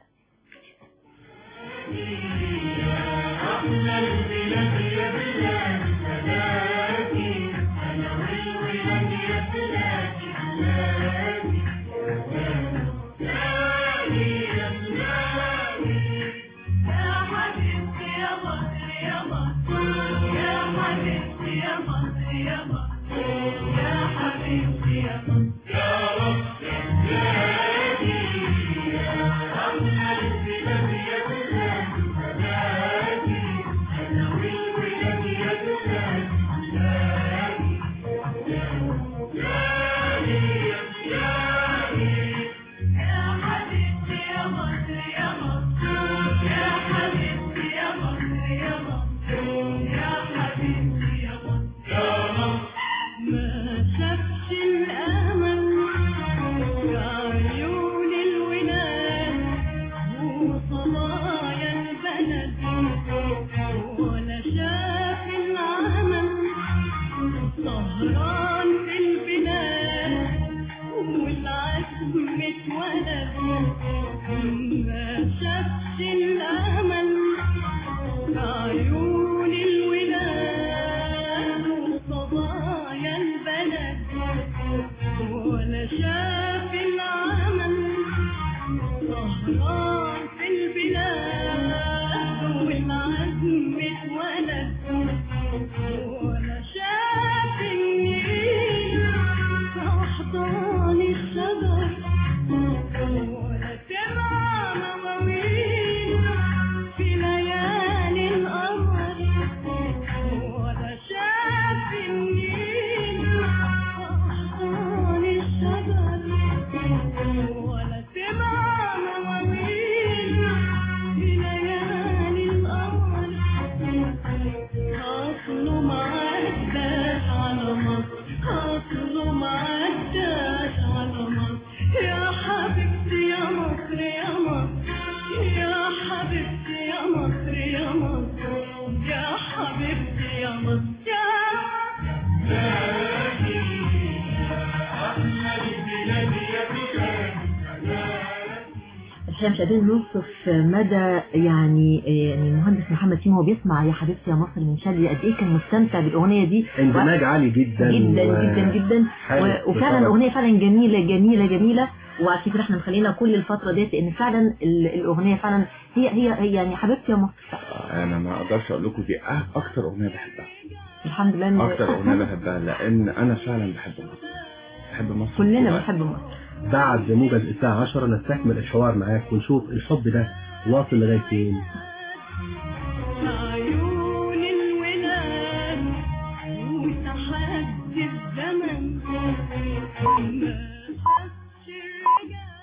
ما شافش الأمل في عيون الولاد وصبايا البلد ولا شاف العمل سهران في البلاد والعزم اتولد ما شافش الأمل في عيون الولاد وصبايا البلد ولا شاف العمل سهران في البلاد والعزم اتولد ولا شاف النيل في أحضان الشجر ولا سمع مواويل في ليالي القمر ولا شاف النيل في أحضان الشجر ولا سمع مواويل في ليالي القمر أصله ما عداش على مصر أصله ما عداش على مصر يا حبيبتي يا مصر يا مصر يا حبيبتي يا مصر يا مصر يا حبيبتي يا مصر الحقيقة مش قادرين نوصف مدى يعني يعني المهندس محمد شيمي وهو بيسمع يا حبيبتي يا مصر من شادي قد ايه كان مستمتع بالاغنيه دي اندماج عالي جدا جدا و- جدا جدا حلو. و- وفعلا بصراحة. الاغنيه فعلا جميله جميله جميله وعشان كده احنا مخلينا كل الفتره ديت لان فعلا ال- الاغنيه فعلا هي هي هي يعني حبيبتي يا مصر انا ما اقدرش اقول لكم دي أه- اكتر اغنيه بحبها الحمد لله إن- اكتر اغنيه بحبها لان انا فعلا بحب مصر بحب مصر كلنا بطبعي. بنحب مصر بعد موجز الساعة 10 نستكمل الحوار معاك ونشوف الحب ده واصل لغاية فين عيون الولاد وتحدي الزمن ما شافش الرجال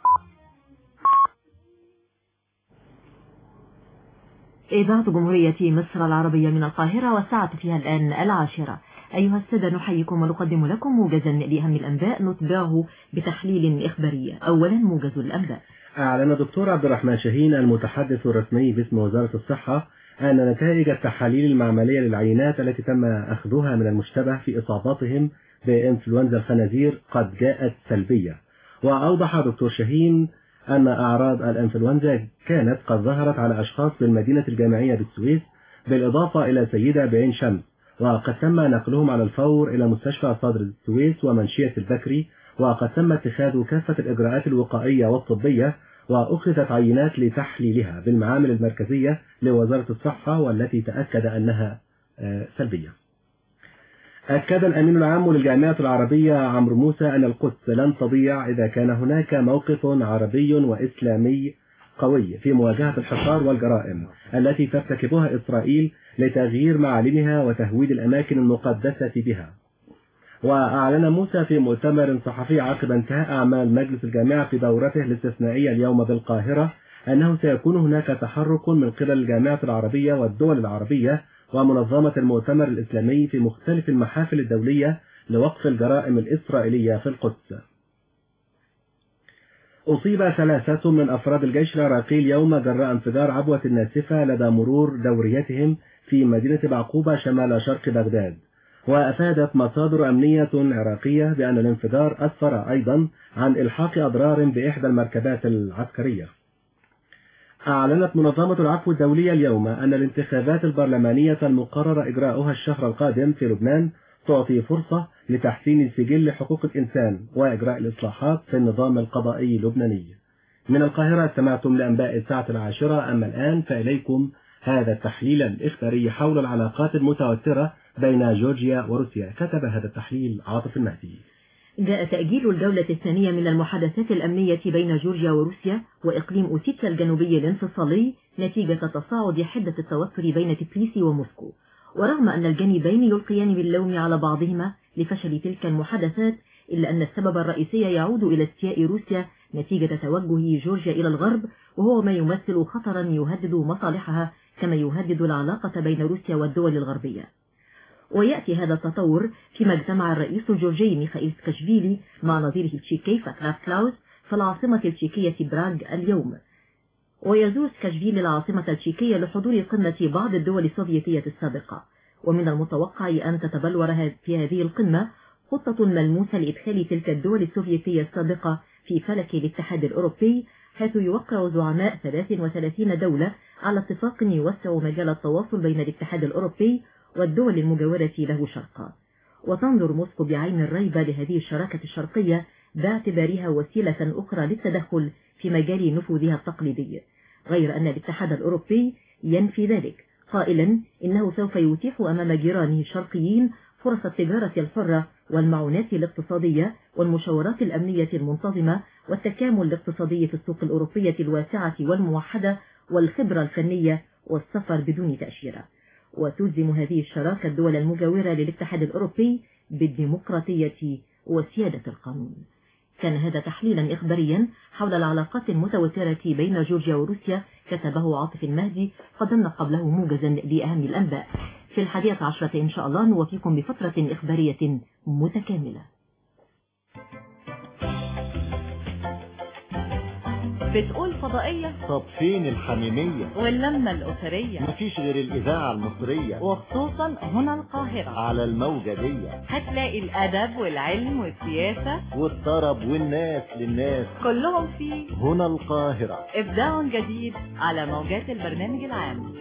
إذاعة جمهورية مصر العربية من القاهرة والساعة فيها الآن العاشرة أيها السادة نحييكم ونقدم لكم موجزا لأهم الأنباء نتبعه بتحليل إخبارية أولا موجز الأنباء أعلن دكتور عبد الرحمن شاهين المتحدث الرسمي باسم وزارة الصحة أن نتائج التحاليل المعملية للعينات التي تم أخذها من المشتبه في إصاباتهم بإنفلونزا الخنازير قد جاءت سلبية وأوضح دكتور شاهين أن أعراض الإنفلونزا كانت قد ظهرت على أشخاص بالمدينة الجامعية بالسويس بالإضافة إلى سيدة بعين شمس وقد تم نقلهم على الفور إلى مستشفى صدر السويس ومنشية البكري وقد تم اتخاذ كافة الإجراءات الوقائية والطبية وأخذت عينات لتحليلها بالمعامل المركزية لوزارة الصحة والتي تأكد أنها سلبية أكد الأمين العام للجامعة العربية عمرو موسى أن القدس لن تضيع إذا كان هناك موقف عربي وإسلامي قوي في مواجهة الحصار والجرائم التي ترتكبها إسرائيل لتغيير معالمها وتهويد الأماكن المقدسة بها وأعلن موسى في مؤتمر صحفي عقب انتهاء أعمال مجلس الجامعة في دورته الاستثنائية اليوم بالقاهرة أنه سيكون هناك تحرك من قبل الجامعة العربية والدول العربية ومنظمة المؤتمر الإسلامي في مختلف المحافل الدولية لوقف الجرائم الإسرائيلية في القدس أصيب ثلاثة من أفراد الجيش العراقي اليوم جراء انفجار عبوة ناسفة لدى مرور دوريتهم في مدينة بعقوبة شمال شرق بغداد وأفادت مصادر أمنية عراقية بأن الانفجار أسفر أيضا عن إلحاق أضرار بإحدى المركبات العسكرية أعلنت منظمة العفو الدولية اليوم أن الانتخابات البرلمانية المقرر إجراؤها الشهر القادم في لبنان تعطي فرصة لتحسين سجل حقوق الإنسان وإجراء الإصلاحات في النظام القضائي اللبناني من القاهرة سمعتم لأنباء الساعة العاشرة أما الآن فإليكم هذا التحليل الإخباري حول العلاقات المتوترة بين جورجيا وروسيا كتب هذا التحليل عاطف المهدي جاء تأجيل الجولة الثانية من المحادثات الأمنية بين جورجيا وروسيا وإقليم أوسيتيا الجنوبي الانفصالي نتيجة تصاعد حدة التوتر بين تبليسي وموسكو ورغم أن الجانبين يلقيان باللوم على بعضهما لفشل تلك المحادثات إلا أن السبب الرئيسي يعود إلى استياء روسيا نتيجة توجه جورجيا إلى الغرب وهو ما يمثل خطرا يهدد مصالحها كما يهدد العلاقة بين روسيا والدول الغربية ويأتي هذا التطور فيما اجتمع الرئيس الجورجي ميخائيل سكاشفيلي مع نظيره التشيكي فاكلاف كلاوس في العاصمة التشيكية براغ اليوم ويزور سكاشفيلي العاصمة التشيكية لحضور قمة بعض الدول السوفيتية السابقة ومن المتوقع أن تتبلور في هذه القمة خطة ملموسة لإدخال تلك الدول السوفيتية السابقة في فلك الاتحاد الأوروبي حيث يوقع زعماء 33 دولة على اتفاق يوسع مجال التواصل بين الاتحاد الأوروبي والدول المجاورة له شرقا وتنظر موسكو بعين الريبة لهذه الشراكة الشرقية باعتبارها وسيلة أخرى للتدخل في مجال نفوذها التقليدي غير أن الاتحاد الأوروبي ينفي ذلك قائلا إنه سوف يتيح أمام جيرانه الشرقيين فرص التجارة الحرة والمعونات الاقتصادية والمشاورات الأمنية المنتظمة والتكامل الاقتصادي في السوق الأوروبية الواسعة والموحدة والخبرة الفنية والسفر بدون تأشيرة وتلزم هذه الشراكة الدول المجاورة للاتحاد الأوروبي بالديمقراطية وسيادة القانون كان هذا تحليلا إخباريا حول العلاقات المتوترة بين جورجيا وروسيا كتبه عاطف المهدي قدمنا قبله موجزا لأهم الأنباء في الحادية عشرة إن شاء الله نوفيكم بفترة إخبارية متكاملة بتقول فضائية طب فين الحميمية واللمة الأسرية مفيش غير الإذاعة المصرية وخصوصا هنا القاهرة على الموجة دي هتلاقي الأدب والعلم والسياسة والطرب والناس للناس كلهم في هنا القاهرة إبداع جديد على موجات البرنامج العام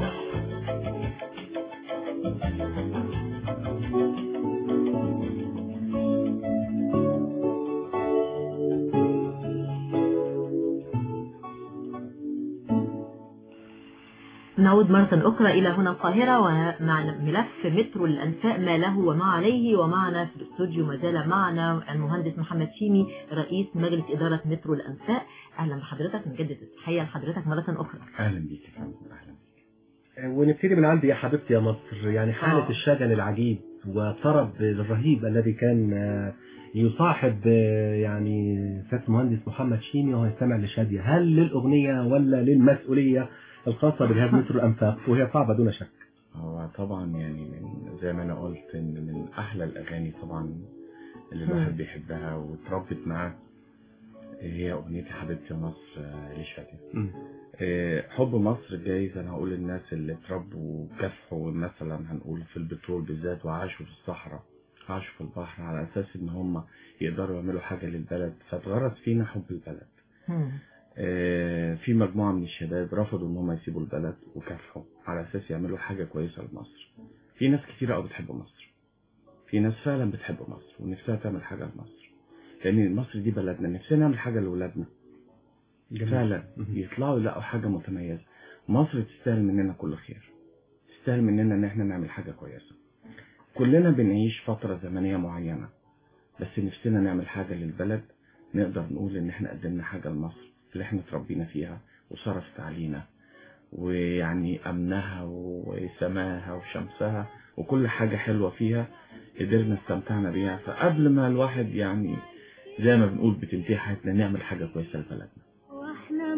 نعود مرة أخرى إلى هنا القاهرة ومع ملف مترو الأنفاق ما له وما عليه ومعنا في الاستوديو ما زال معنا المهندس محمد شيمي رئيس مجلس إدارة مترو الأنفاق أهلا بحضرتك نجدد التحية لحضرتك مرة أخرى أهلا بيك يا فندم أهلا ونبتدي من عندي يا حبيبتي يا مصر يعني حالة الشجن العجيب والطرب الرهيب الذي كان يصاحب يعني سيادة المهندس محمد شيمي وهو يستمع لشادية هل للأغنية ولا للمسؤولية الخاصة بجهاز مترو الأنفاق وهي صعبة دون شك هو طبعا يعني من زي ما أنا قلت إن من أحلى الأغاني طبعا اللي الواحد بيحبها واتربت معاه هي أغنيتي حبيبتي مصر آه، لشادي آه، حب مصر جايز أنا هقول الناس اللي اتربوا كافحوا مثلا هنقول في البترول بالذات وعاشوا في الصحراء عاشوا في البحر على أساس إن هم يقدروا يعملوا حاجة للبلد فاتغرس فينا حب البلد آه، في مجموعة من الشباب رفضوا إن هم يسيبوا البلد وكافحوا على أساس يعملوا حاجة كويسة لمصر في ناس كتيرة أوي بتحب مصر في ناس فعلا بتحب مصر ونفسها تعمل حاجة لمصر لأن مصر دي بلدنا نفسنا نعمل حاجة لأولادنا فعلا يطلعوا يلاقوا حاجة متميزة مصر تستاهل مننا كل خير تستاهل مننا إن احنا نعمل حاجة كويسة كلنا بنعيش فترة زمنية معينة بس نفسنا نعمل حاجة للبلد نقدر نقول إن احنا قدمنا حاجة لمصر اللي احنا اتربينا فيها وصرفت علينا ويعني أمنها وسماها وشمسها وكل حاجة حلوة فيها قدرنا استمتعنا بيها فقبل ما الواحد يعني زي ما بنقول بتنتهي حياتنا نعمل حاجة كويسة لبلدنا واحنا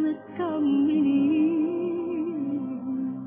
مطمنين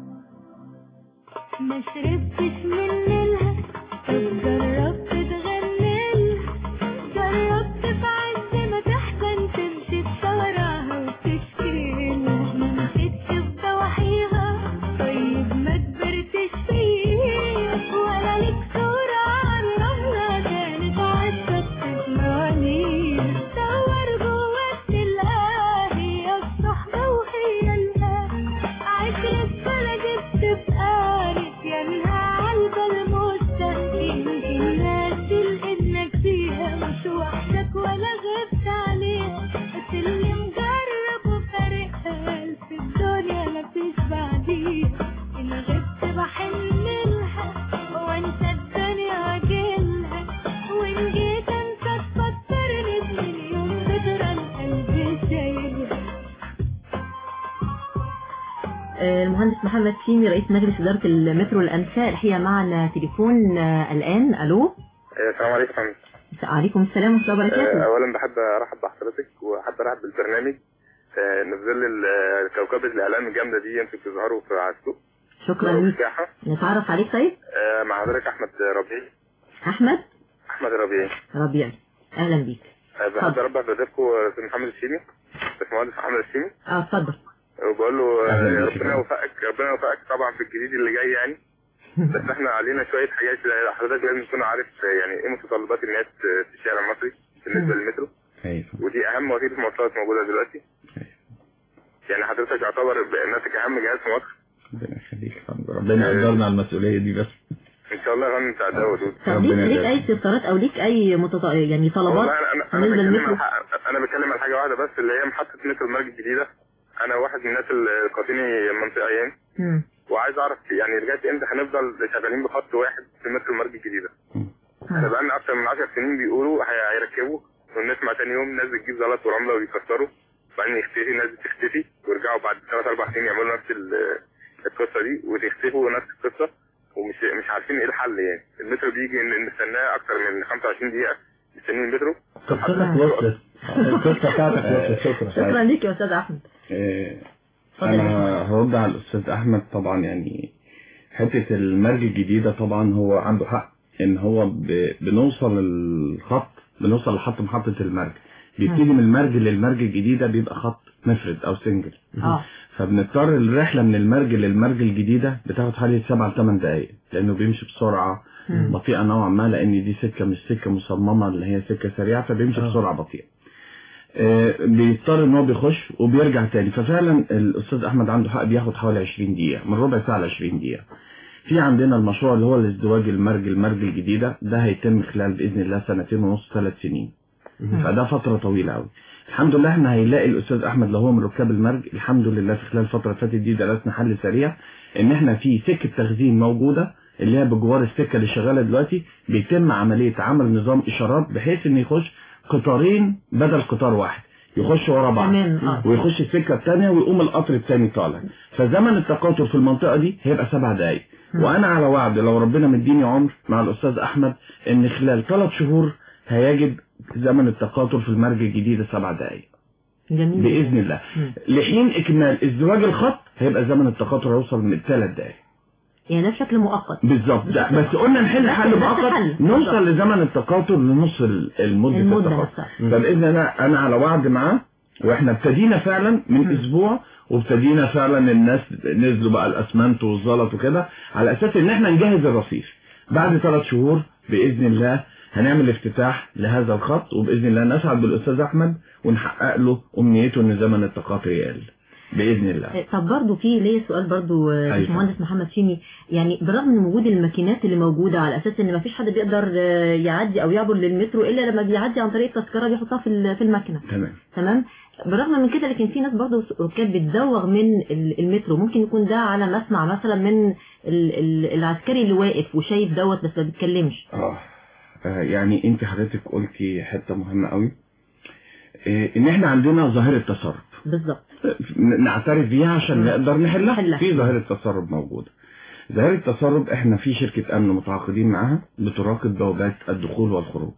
ما شربتش من نيلها طب جربت تغني لها جربت في عز ما تحزن تمشي بشوارعها وتشكي لها ما مشيتش في ضواحيها طيب ما كبرتش فيها ولا ليك صورة عن رملة كانت عالشط تسمعني دور جواك تلاقيها هي الصحبة وهي الأهل عشرة سنة جبت بقالك يمها عالبة المستهين الناس اللي انك فيها مش وحدك ولا غبت عليها بس اللي مجرب وفارقها في الدنيا مفيش بعديها ان غبت بحن لها وانسى الدنيا واجيلها وان جيت انسى تفكرني بمليون ذكرى القلب شايلها آه، المهندس محمد سيمي رئيس مجلس إدارة المترو الأنفاق الحقيقة معنا تليفون آه، الآن ألو السلام عليكم يا فندم. عليكم السلام ورحمة الله آه، وبركاته اولا بحب ارحب بحضرتك وحابب ارحب بالبرنامج آه، ان في ظل ال- كوكبه الاعلام الجامده دي انتوا بتظهروا في على السوق شكرا ليك والسياحه نتعرف عليك طيب آه، مع حضرتك احمد ربيعي أحمد احمد ربيعي ربيعي أهلا بيك آه، بحب اربح بضيفكم استاذ محمد الشيمي باشمهندس محمد الشيمي اه اتفضل وبقول له آه، أهلا بيك. ربنا يوفقك ربنا يوفقك طبعا في الجديد اللي جاي يعني بس احنا علينا شويه حاجات حضرتك لازم تكون عارف آه، يعني ايه متطلبات الناس آه، في الشارع المصري بالنسبه للمترو أيوة. ودي اهم وسيله مواصلات موجوده دلوقتي يعني حضرتك يعتبر نفسك اهم جهاز في مصر ربنا يخليك يا فندم. ربنا يقدرنا على المسؤولية دي بس ان شاء الله يا فندم سعداء ودود طب ليك ليك أي استفسارات أو ليك أي متط... يعني طلبات والله انا انا انا بالنسبة بتكلم للمترو عن ح- انا بتكلم عن حاجه واحده بس اللي هي محطه مترو المرج الجديده انا واحد من الناس اللي قاطيني المنطقه يعني مم. وعايز اعرف يعني لغايه امتى هنفضل شغالين بخط واحد في مترو المرج الجديده احنا بقالنا اكتر من 10 سنين بيقولوا هي- هيركبوا ونسمع تاني يوم ناس بتجيب زلط ورمله ويكسروا بعدين يختفي ناس بتختفي ويرجعوا بعد ثلاث اربع سنين يعملوا نفس ال- القصه دي وتختفوا نفس القصه ومش مش عارفين ايه الحل يعني المترو بيجي ن- نستناه اكتر من 25 دقيقه مستنيين المترو قصتك وصلت القصة بتاعتك وصلت شكرا شكرا ليك يا أستاذ أحمد آه، اتفضل يا انا هرد على الاستاذ احمد طبعا يعني حته المرج الجديده طبعا هو عنده حق ان هو ب... بنوصل الخط بنوصل لحط محطه المرج بيبتدي من المرج للمرج الجديده بيبقى خط مفرد او سنجل اه فبنضطر الرحله من المرج للمرج الجديده بتاخد حوالي 7 ل 8 دقائق لانه بيمشي بسرعه مم. بطيئه نوعا ما لان دي سكه مش سكه مصممه اللي هي سكه سريعه فبيمشي بسرعه بطيئه آه، بيضطر ان هو بيخش وبيرجع تاني ففعلا الاستاذ احمد عنده حق بياخد حوالي 20 دقيقه من ربع ساعه ل 20 دقيقه في عندنا المشروع اللي هو الازدواج المرج المرج الجديده ده هيتم خلال باذن الله سنتين ونص ثلاث سنين فده فتره طويله قوي الحمد لله احنا هيلاقي الاستاذ احمد لو هو من ركاب المرج الحمد لله في خلال الفتره اللي فاتت دي درسنا حل سريع ان احنا في سكه تخزين موجوده اللي هي بجوار السكه اللي شغاله دلوقتي بيتم عمليه عمل نظام اشارات بحيث ان يخش قطارين بدل قطار واحد يخش ورا بعض تمام، آه. ويخش السكه الثانيه ويقوم القطر الثاني طالع فزمن التقاطر في المنطقه دي هيبقى سبع دقائق وانا على وعد لو ربنا مديني عمر مع الاستاذ احمد ان خلال ثلاث شهور هيجد زمن التقاطر في المرج الجديده سبع دقائق جميل باذن الله لحين اكمال ازدواج الخط هيبقى زمن التقاطر هيوصل من ثلاث دقائق يعني ده بشكل مؤقت بالظبط ده بس قلنا نحل حل بس مؤقت حل. نوصل لزمن التقاطر لنص ال- المدة المدة التقاطر نفسها. فبإذن أنا أنا على وعد معاه واحنا ابتدينا فعلا من اسبوع وابتدينا فعلا الناس نزلوا بقى الاسمنت والزلط وكده على اساس ان احنا نجهز الرصيف بعد ثلاث شهور باذن الله هنعمل افتتاح لهذا الخط وباذن الله نسعد بالاستاذ احمد ونحقق له امنيته ان زمن التقاطر يقل باذن الله طب برضه في ليا سؤال برضه أيوة. باشمهندس محمد فيمي يعني بالرغم من وجود الماكينات اللي موجوده على اساس ان ما فيش حد بيقدر آه، يعدي او يعبر للمترو الا لما بيعدي عن طريق التذكره بيحطها في ال- في الماكينه تمام تمام بالرغم من كده لكن في ناس برضه كانت بتزوغ من ال- المترو ممكن يكون ده على مسمع مثلا من ال- ال- العسكري اللي واقف وشايف دوت بس ما بيتكلمش اه آه، يعني انت حضرتك قلتي حته مهمه قوي آه، ان احنا عندنا ظاهره تسرب بالظبط نعترف بيها عشان نقدر نحلها نحلها. في ظاهرة تسرب موجودة ظاهرة تسرب احنا في شركة امن متعاقدين معاها بتراقب بوابات الدخول والخروج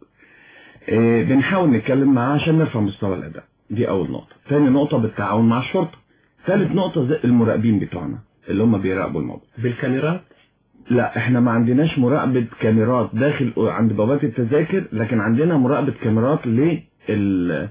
اه بنحاول نتكلم معاها عشان نرفع مستوى الاداء دي اول نقطة تاني نقطة بالتعاون مع الشرطة ثالث نقطة زي المراقبين بتوعنا اللي هم بيراقبوا الموضوع بالكاميرات لا احنا ما عندناش مراقبة كاميرات داخل عند بوابات التذاكر لكن عندنا مراقبة كاميرات لل ال-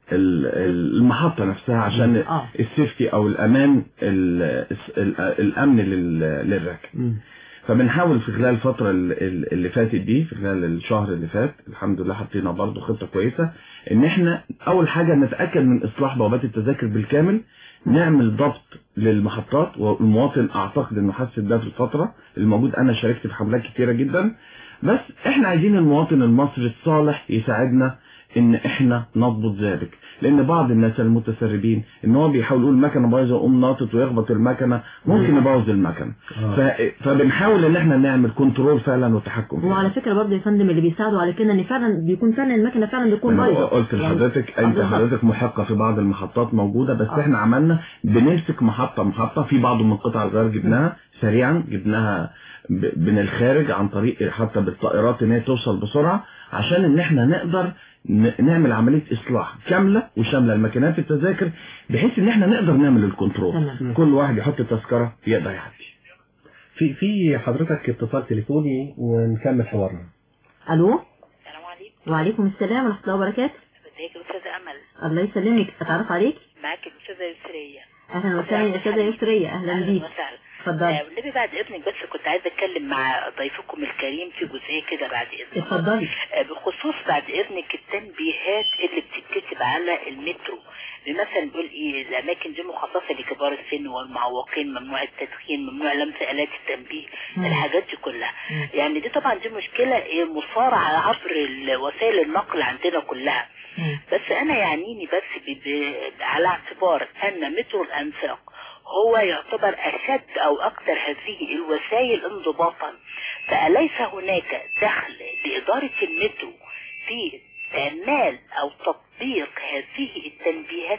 ال- المحطة نفسها عشان آه. السيفتي او الامان ال- ال- الامن لل- للراكب فبنحاول في خلال الفترة ال- ال- اللي فاتت دي في خلال الشهر اللي فات الحمد لله حطينا برضو خطة كويسة ان احنا اول حاجة نتأكد من اصلاح بوابات التذاكر بالكامل نعمل ضبط للمحطات والمواطن اعتقد انه حس بده في الفترة الموجود انا شاركت في حملات كتيرة جدا بس احنا عايزين المواطن المصري الصالح يساعدنا ان احنا نضبط ذلك لان بعض الناس المتسربين ان هو بيحاول يقول المكنه بايظه ويقوم ناطط ويخبط المكنه ممكن يبوظ المكنه ف... فبنحاول ان احنا نعمل كنترول فعلا وتحكم فيها. وعلى فكره برضه يا فندم اللي بيساعدوا على كده ان فعلا بيكون فعلا المكنه فعلا بتكون أنا بايظه قلت يعني- لحضرتك انت بالظبط. حضرتك محقه في بعض المحطات موجوده بس آه. احنا عملنا بنمسك محطه محطه في بعض من قطع الغيار جبناها سريعا جبناها ب- من الخارج عن طريق حتى بالطائرات ان هي توصل بسرعه عشان ان احنا نقدر ن- نعمل عمليه اصلاح كامله وشامله لماكينات التذاكر بحيث ان احنا نقدر نعمل الكنترول تمام. كل واحد يحط تذكره يقدر يعدي في في حضرتك اتصال تليفوني ونكمل حوارنا الو السلام عليكم وعليكم السلام ورحمه الله وبركاته ازيك يا استاذه امل الله يسلمك اتعرف عليك معاك الاستاذه يسريه اهلا وسهلا يا استاذه يسريه اهلا بيك وسهلا اتفضلي آه، والنبي بعد اذنك بس كنت عايزه اتكلم مع ضيفكم الكريم في جزئيه كده بعد اذنك اتفضلي آه، بخصوص بعد اذنك التنبيهات اللي بتتكتب على المترو مثلا بيقول ايه الاماكن دي مخصصه لكبار السن والمعوقين ممنوع التدخين ممنوع لمس الات التنبيه مم. الحاجات دي كلها يعني دي طبعا دي مشكله إيه، مصارعه عبر ال- وسائل النقل عندنا كلها بس انا يعنيني بس ب... ب... على اعتبار ان مترو الانفاق هو يعتبر اشد او اكثر هذه الوسائل انضباطا فاليس هناك دخل لاداره المترو في اعمال او تطبيق هذه التنبيهات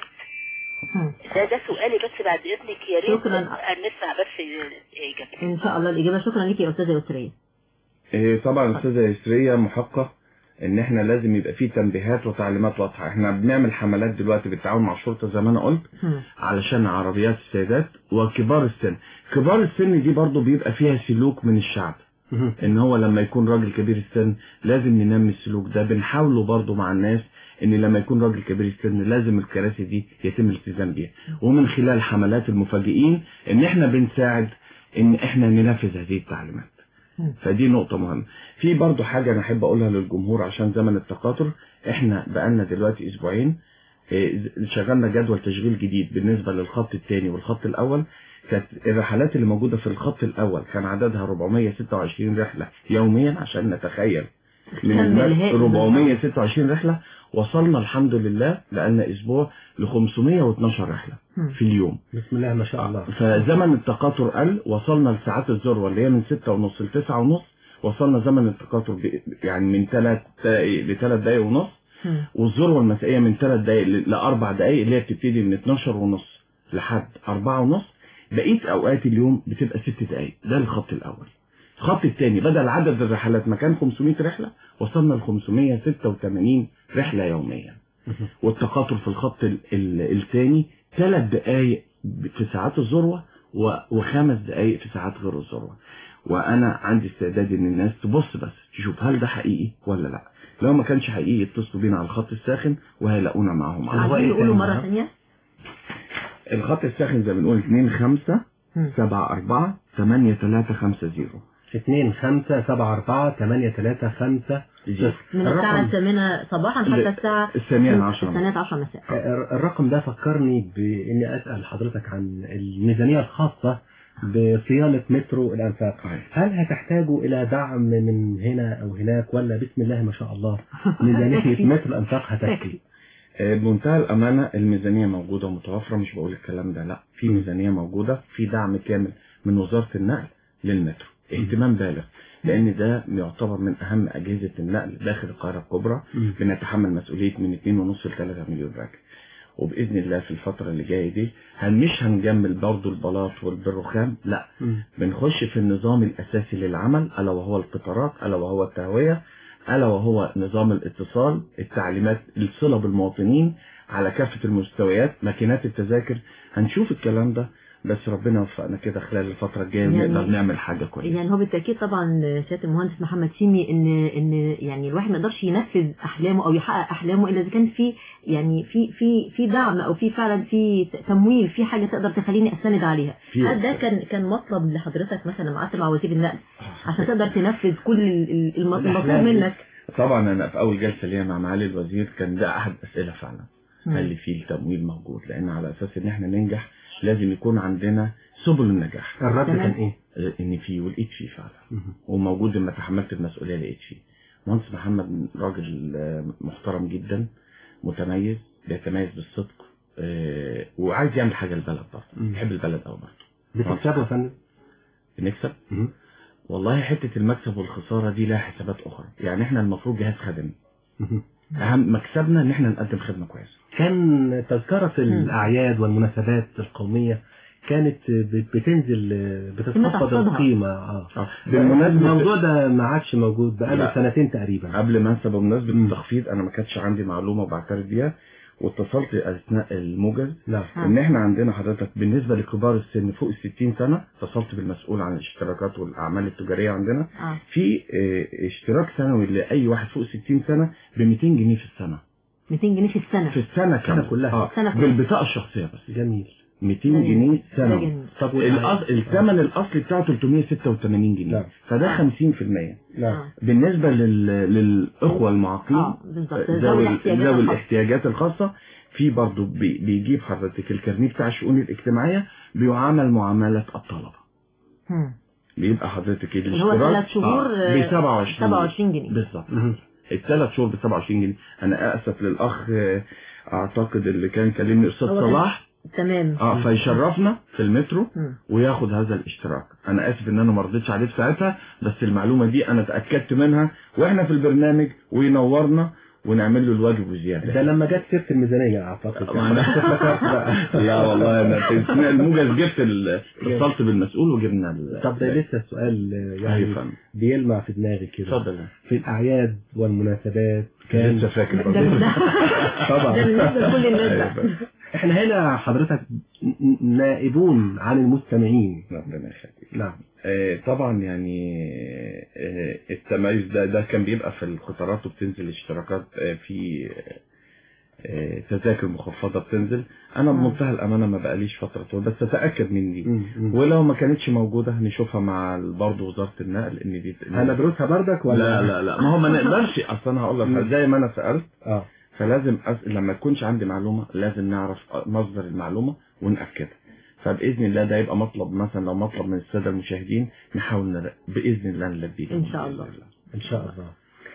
ده ده سؤالي بس بعد اذنك يا ريت شكراً. نسمع بس اجابتك ان شاء الله الاجابه شكرا لك يا استاذه يسريه إيه طبعا استاذه يسريه محقه ان احنا لازم يبقى فيه تنبيهات وتعليمات واضحه احنا بنعمل حملات دلوقتي بالتعاون مع الشرطه زي ما انا قلت علشان عربيات السيدات وكبار السن كبار السن دي برضو بيبقى فيها سلوك من الشعب ان هو لما يكون راجل كبير السن لازم ننمي السلوك ده بنحاوله برضو مع الناس ان لما يكون راجل كبير السن لازم الكراسي دي يتم الالتزام بيها ومن خلال حملات المفاجئين ان احنا بنساعد ان احنا ننفذ هذه التعليمات فدي نقطة مهمة في برضو حاجة أنا أحب أقولها للجمهور عشان زمن التقاطر إحنا بقالنا دلوقتي أسبوعين إيه، شغلنا جدول تشغيل جديد بالنسبة للخط الثاني والخط الأول كانت الرحلات اللي موجودة في الخط الأول كان عددها 426 رحلة يوميا عشان نتخيل من كم المركز الهائل 426 رحلة وصلنا الحمد لله لأن أسبوع ل 512 رحلة في اليوم بسم الله ما شاء الله فزمن التقاطر قل وصلنا لساعات الذروة اللي هي من ستة ونص لتسعة ونص وصلنا زمن التقاطر ب- يعني من ثلاث دقايق لثلاث دقايق ونص والذروة المسائية من ثلاث دقايق ل- لأربع دقايق اللي هي بتبتدي من 12 ونص لحد أربعة ونص بقية أوقات اليوم بتبقى ست دقايق ده الخط الأول الخط الثاني بدل عدد الرحلات مكان 500 رحلة وصلنا ل 586 رحلة يوميا والتقاطر في الخط ال- ال- الثاني ثلاث دقايق في ساعات الذروة و- وخمس دقايق في ساعات غير الذروة وانا عندي استعداد ان الناس تبص بس تشوف هل ده حقيقي ولا لا لو ما كانش حقيقي يتصلوا بينا على الخط الساخن وهيلاقونا معاهم على عايزين نقوله مرة ثانية الخط الساخن زي ما بنقول 2 5 7 4 8 3 5 0 2 5 7 4 8 3 5 من الساعة الثامنة صباحا حتى الساعة الثانية عشر الثانية عشر مساء الرقم ده فكرني بإني أسأل حضرتك عن الميزانية الخاصة بصيانة مترو الأنفاق هل هتحتاجوا إلى دعم من هنا أو هناك ولا بسم الله ما شاء الله ميزانية مترو الأنفاق هتكفي بمنتهى الأمانة الميزانية موجودة ومتوفرة مش بقول الكلام ده لا في ميزانية موجودة في دعم كامل من وزارة النقل للمترو اهتمام بالغ لان ده يعتبر من اهم اجهزه النقل داخل القاهره الكبرى بنتحمل مسؤوليه من 2.5 ل 3 مليون راكب وباذن الله في الفتره اللي جايه دي هل مش هنجمل برضه البلاط والبرخام لا بنخش في النظام الاساسي للعمل الا وهو القطارات الا وهو التهويه الا وهو نظام الاتصال التعليمات الصله بالمواطنين على كافه المستويات ماكينات التذاكر هنشوف الكلام ده بس ربنا وفقنا كده خلال الفترة الجاية يعني- نقدر نعمل حاجة كويسة يعني هو بالتأكيد طبعا سيادة المهندس محمد سيمي ان ان يعني الواحد ما يقدرش ينفذ احلامه او يحقق احلامه الا اذا كان في يعني في في في دعم او في فعلا في تمويل في حاجة تقدر تخليني استند عليها في- هل ده كان كان مطلب لحضرتك مثلا لما قعدت مع وزير النقل عشان تقدر تنفذ كل ال- ال- الم- المطلوب الأحلام دي. منك طبعا انا في اول جلسة ليا مع معالي الوزير كان ده احد اسئلة فعلا مم. هل لي فيه التمويل موجود لان على اساس ان احنا ننجح لازم يكون عندنا سبل النجاح الرد كان ايه؟ آه، ان فيه ولقيت فيه فعلا وموجود لما تحملت المسؤولية لقيت فيه مهندس محمد راجل آه، محترم جدا متميز بيتميز بالصدق آه، وعايز يعمل حاجة للبلد برضه يحب البلد قوي برضه بتكسبوا يا فندم؟ بنكسب والله حتة المكسب والخسارة دي لها حسابات أخرى يعني احنا المفروض جهاز خدمي أهم مكسبنا إن احنا نقدم خدمة كويسة كان تذكرة الأعياد والمناسبات القومية كانت بت- بتنزل بتتخفض تخفضها. القيمة اه بالمناسبة- الموضوع ده ما عادش موجود بقاله لا. سنتين تقريبا قبل ما انسى بمناسبة التخفيض أنا ما كانتش عندي معلومة وبعترف بيها واتصلت أثناء الموجز نعم إن احنا عندنا حضرتك بالنسبة لكبار السن فوق ال 60 سنة اتصلت بالمسؤول عن الاشتراكات والأعمال التجارية عندنا اه في اه، اشتراك سنوي لأي واحد فوق 60 سنة ب 200 جنيه في السنة 200 جنيه في السنة في السنة كاملة كلها. اه السنة كلها. بالبطاقة الشخصية بس جميل 200 ده جنيه جميل. ده سنوي جميل. طب الأص... الثمن الأصلي بتاعه 386 جنيه نعم. فده 50% نعم بالنسبة لل... للأخوة المعاقين اه بالظبط ذوي ذوي الاحتياجات ذوي الخاصة. الاحتياجات الخاصة في برضه بي... بيجيب حضرتك الكارنيه بتاع الشؤون الاجتماعية بيعامل معاملة الطلبة مم. بيبقى حضرتك اللي هو الاشتراك ثلاث شهور ب 27 27 جنيه بالظبط الثلاث شهور ب 27 جنيه انا اسف للاخ آه، اعتقد اللي كان كلمني استاذ هو كان- صلاح تمام اه فيشرفنا في المترو مم. وياخد هذا الاشتراك انا اسف ان انا ما رضيتش عليه في ساعتها بس المعلومه دي انا اتاكدت منها واحنا في البرنامج وينورنا ونعمل له الواجب وزياده ده لما جت سيرة الميزانية اعتقد ما أنا- لا والله انا في اثناء الموجز جبت ال- اتصلت بالمسؤول وجبنا ال- طب ده لسه السؤال أيوة يعني فندم. بيلمع في دماغي كده اتفضل في الأعياد والمناسبات كان لسه فاكر ده برضه. ده طبعا ده بالنسبة لكل الناس أيوة بقى. فندم. احنا هنا حضرتك ن- نائبون عن المستمعين ربنا يخليك نعم آه، طبعا يعني آه، التميز ده ده كان بيبقى في القطارات وبتنزل اشتراكات آه، في آه، تذاكر مخفضة بتنزل انا مم. بمنتهى الامانة ما بقاليش فترة طويلة بس اتاكد من دي مم. مم. ولو ما كانتش موجودة هنشوفها مع برضه وزارة النقل ان دي هندرسها بردك ولا لا لا لا ما هو ما نقدرش اصلا انا هقول لك مم. زي ما انا سالت اه فلازم أس... لما يكونش عندي معلومة لازم نعرف مصدر المعلومة ونأكدها فبإذن الله ده يبقى مطلب مثلا لو مطلب من السادة المشاهدين نحاول نر... بإذن الله نلبيه إن شاء الله. إن شاء الله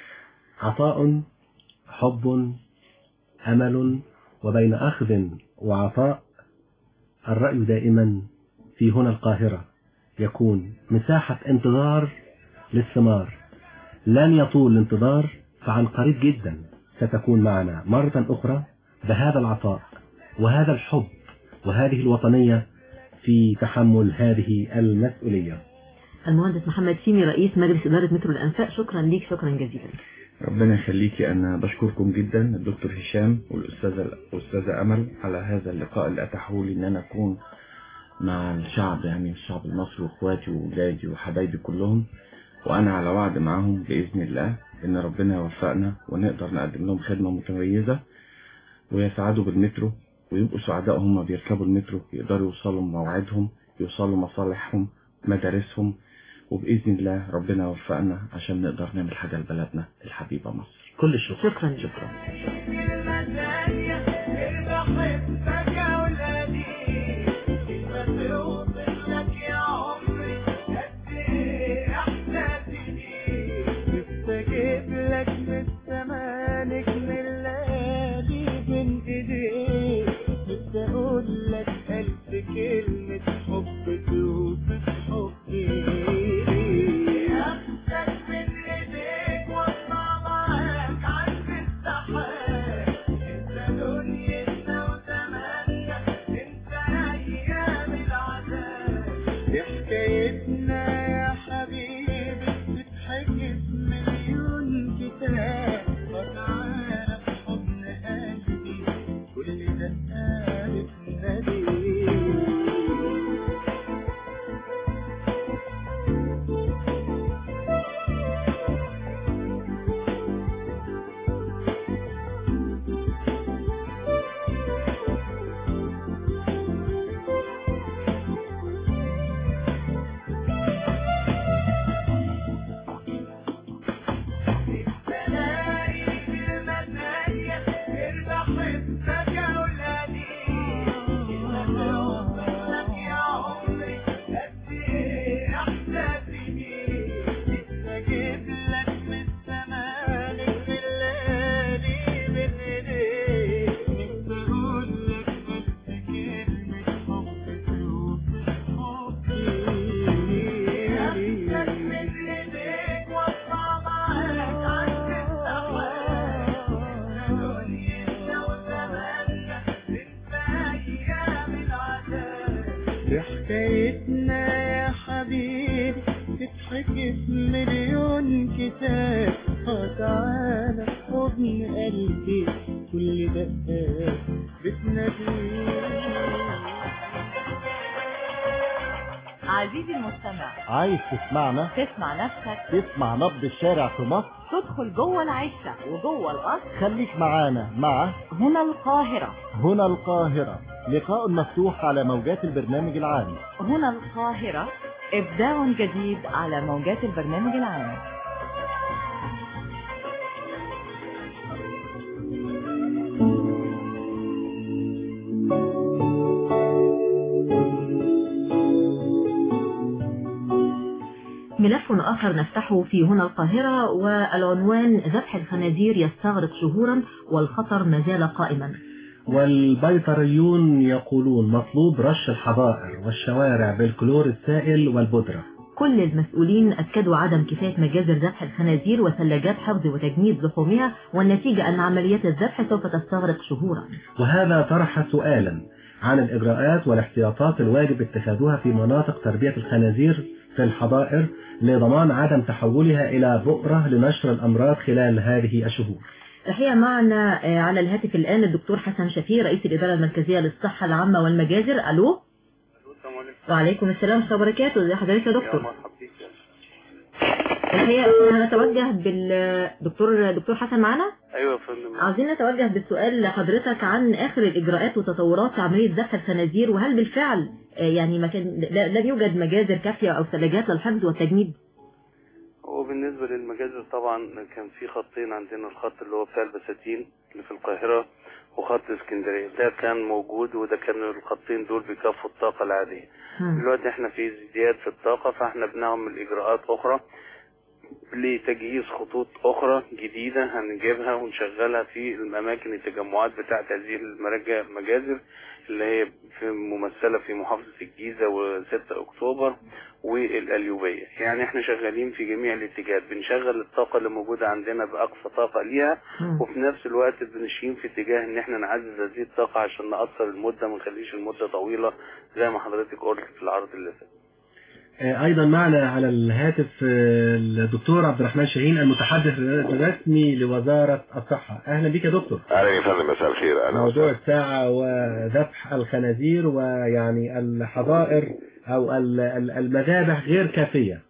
عطاء حب أمل وبين أخذ وعطاء الرأي دائما في هنا القاهرة يكون مساحة انتظار للثمار لن يطول الانتظار فعن قريب جدا ستكون معنا مرة أخرى بهذا العطاء وهذا الحب وهذه الوطنية في تحمل هذه المسؤولية المهندس محمد سيمي رئيس مجلس إدارة مترو الأنفاق شكرا ليك شكرا جزيلا ربنا يخليكي أنا بشكركم جدا الدكتور هشام والأستاذة الأستاذة أمل على هذا اللقاء اللي أتاحوا لي إن أنا أكون مع الشعب يعني الشعب المصري واخواتي وولادي وحبايبي كلهم وانا على وعد معاهم باذن الله ان ربنا يوفقنا ونقدر نقدم لهم خدمة متميزة ويسعدوا بالمترو ويبقوا سعداء هم بيركبوا المترو يقدروا يوصلوا مواعيدهم يوصلوا مصالحهم مدارسهم وبإذن الله ربنا يوفقنا عشان نقدر نعمل حاجة لبلدنا الحبيبة مصر كل الشكر شكرا شكرا بستجيب لك من زمانك من الليالي بين ايديك بس اقول لك الف كلمة حب توصف حبي نفسك من ايديك واطلع معاك عند السحاب انت دنيتنا وزماننا انت ايام العذاب دي حكايتنا يا حبيبي بتتحكي في مليون كتاب وتعالى في حضن قلبي كل دقة بتنادي دي حكايتنا يا حبيبي تتحكي في مليون كتاب اه تعالى في حضن قلبي كل دقة بتنادي عزيزي المستمع عايز تسمعنا تسمع نفسك تسمع نبض الشارع في مصر تدخل جوه العشة وجوه القصر خليك معانا مع هنا القاهرة هنا القاهرة لقاء مفتوح على موجات البرنامج العام هنا القاهرة إبداع جديد على موجات البرنامج العام ملف آخر نفتحه في هنا القاهرة والعنوان ذبح الخنازير يستغرق شهورا والخطر ما زال قائما والبيطريون يقولون مطلوب رش الحظائر والشوارع بالكلور السائل والبودرة كل المسؤولين أكدوا عدم كفاية مجازر ذبح الخنازير وثلاجات حفظ وتجميد لحومها والنتيجة أن عمليات الذبح سوف تستغرق شهورا وهذا طرح سؤالا عن الإجراءات والاحتياطات الواجب اتخاذها في مناطق تربية الخنازير في الحظائر لضمان عدم تحولها إلى بؤرة لنشر الأمراض خلال هذه الشهور الحقيقة معنا على الهاتف الآن الدكتور حسن شفيق رئيس الإدارة المركزية للصحة العامة والمجازر ألو وعليكم السلام ورحمة الله وبركاته ازي حضرتك يا دكتور الحقيقة هنتوجه بالدكتور دكتور حسن معنا ايوه يا فندم عاوزين نتوجه بالسؤال لحضرتك عن آخر الإجراءات وتطورات في عملية ذبح الخنازير وهل بالفعل يعني ما كان لم يوجد مجازر كافية أو ثلاجات للحفظ والتجميد هو بالنسبة للمجازر طبعا كان في خطين عندنا الخط اللي هو بتاع البساتين اللي في القاهرة وخط اسكندرية ده كان موجود وده كان الخطين دول بيكفوا الطاقة العادية دلوقتي احنا في ازدياد في الطاقة فاحنا بنعمل اجراءات اخرى لتجهيز خطوط اخرى جديدة هنجيبها ونشغلها في الاماكن التجمعات بتاعت هذه المجازر اللي هي في ممثلة في محافظة الجيزة و6 اكتوبر والقليوبية يعني احنا شغالين في جميع الاتجاهات بنشغل الطاقة اللي موجودة عندنا بأقصى طاقة ليها وفي نفس الوقت بنشين في اتجاه ان احنا نعزز هذه الطاقة عشان نقصر المدة ما نخليش المدة طويلة زي ما حضرتك قلت في العرض اللي فات أيضا معنا على الهاتف الدكتور عبد الرحمن شاهين المتحدث الرسمي لوزارة الصحة أهلا بك يا دكتور اهلا يا فندم مساء الخير اهلا موضوع وسهلا. الساعة وذبح الخنازير ويعني الحظائر أو ال- ال- المذابح غير كافية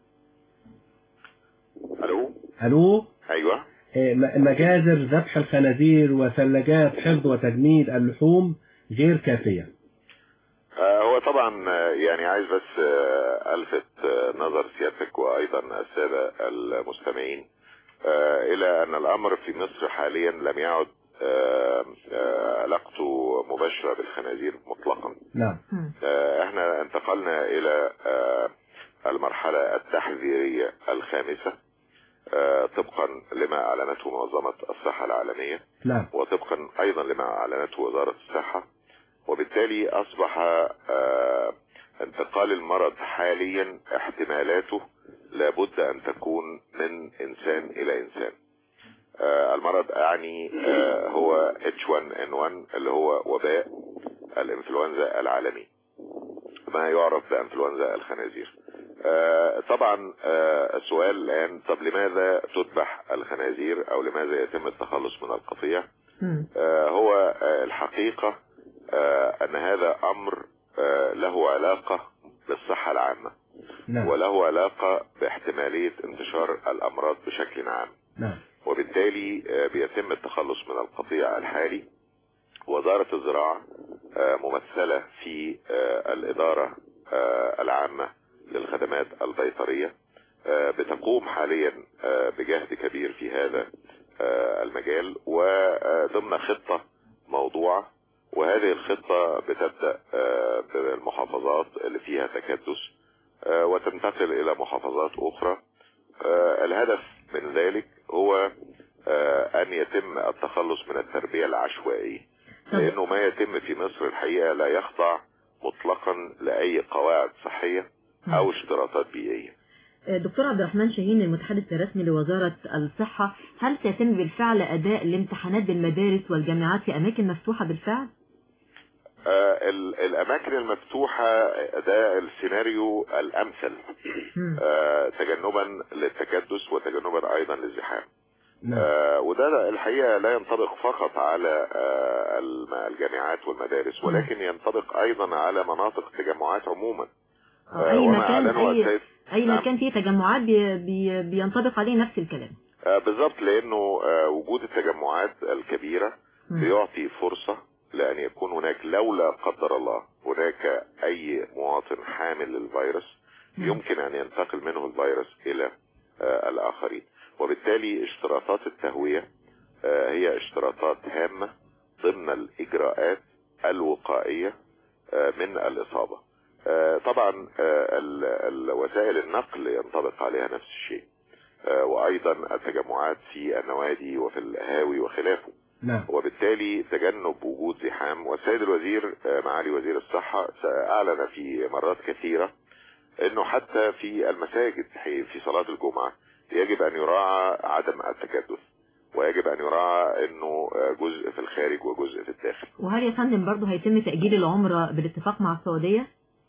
الو ألو ايوه إيه، م- مجازر ذبح الخنازير وثلاجات حفظ وتجميد اللحوم غير كافية آه، هو طبعا آه، يعني عايز بس آه، الفت آه، نظر سيادتك وايضا الساده المستمعين آه، الى ان الامر في مصر حاليا لم يعد آه، آه، علاقته مباشره بالخنازير مطلقا نعم آه، احنا انتقلنا الى آه، المرحله التحذيريه الخامسه آه، طبقا لما اعلنته منظمه الصحه العالميه نعم وطبقا ايضا لما اعلنته وزاره الصحه وبالتالي اصبح آه، انتقال المرض حاليا احتمالاته لابد ان تكون من انسان الى انسان آه، المرض اعني آه، هو H1N1 اللي هو وباء الانفلونزا العالمي ما يعرف بانفلونزا الخنازير آه، طبعا آه، السؤال الان طب لماذا تذبح الخنازير او لماذا يتم التخلص من القطيع آه، هو آه، الحقيقة آه، أن هذا أمر آه، له علاقة بالصحة العامة نعم وله علاقة باحتمالية انتشار الأمراض بشكل عام نعم وبالتالي آه، بيتم التخلص من القطيع الحالي وزارة الزراعة آه، ممثلة في آه، الإدارة آه، العامة للخدمات البيطرية آه، بتقوم حاليا آه، بجهد كبير في هذا آه، المجال وضمن خطة موضوعة وهذه الخطة بتبدأ آه، بالمحافظات اللي فيها تكدس آه، وتنتقل إلى محافظات أخرى آه، الهدف من ذلك هو آه، أن يتم التخلص من التربية العشوائية لأنه ما يتم في مصر الحقيقة لا يخضع مطلقا لأي قواعد صحية أو اشتراطات بيئية دكتور عبد الرحمن شاهين المتحدث الرسمي لوزارة الصحة هل سيتم بالفعل أداء الامتحانات بالمدارس والجامعات في أماكن مفتوحة بالفعل؟ آه، ال- الأماكن المفتوحة ده السيناريو الأمثل آه، تجنبا للتكدس وتجنبا أيضا للزحام آه، وده الحقيقة لا ينطبق فقط على آه، الم- الجامعات والمدارس ولكن ينطبق أيضا على مناطق التجمعات عموما أي وما مكان أعلنه أي, السيد أي نعم. مكان فيه تجمعات بي بي بينطبق عليه نفس الكلام آه، بالظبط لانه آه، وجود التجمعات الكبيره بيعطي فرصه لان يكون هناك لو لا قدر الله هناك اي مواطن حامل للفيروس يمكن ان ينتقل منه الفيروس الى آه، الاخرين وبالتالي اشتراطات التهويه آه، هي اشتراطات هامه ضمن الاجراءات الوقائيه آه، من الاصابه آه، طبعا آه، ال- ال- وسائل النقل ينطبق عليها نفس الشيء آه، وايضا التجمعات في النوادي وفي القهاوي وخلافه نعم وبالتالي تجنب وجود زحام والسيد الوزير آه، معالي وزير الصحة أعلن في مرات كثيرة أنه حتى في المساجد حي- في صلاة الجمعة يجب أن يراعى عدم التكدس ويجب أن يراعى أنه آه، جزء في الخارج وجزء في الداخل وهل يا فندم برضه هيتم تأجيل العمرة بالاتفاق مع السعودية؟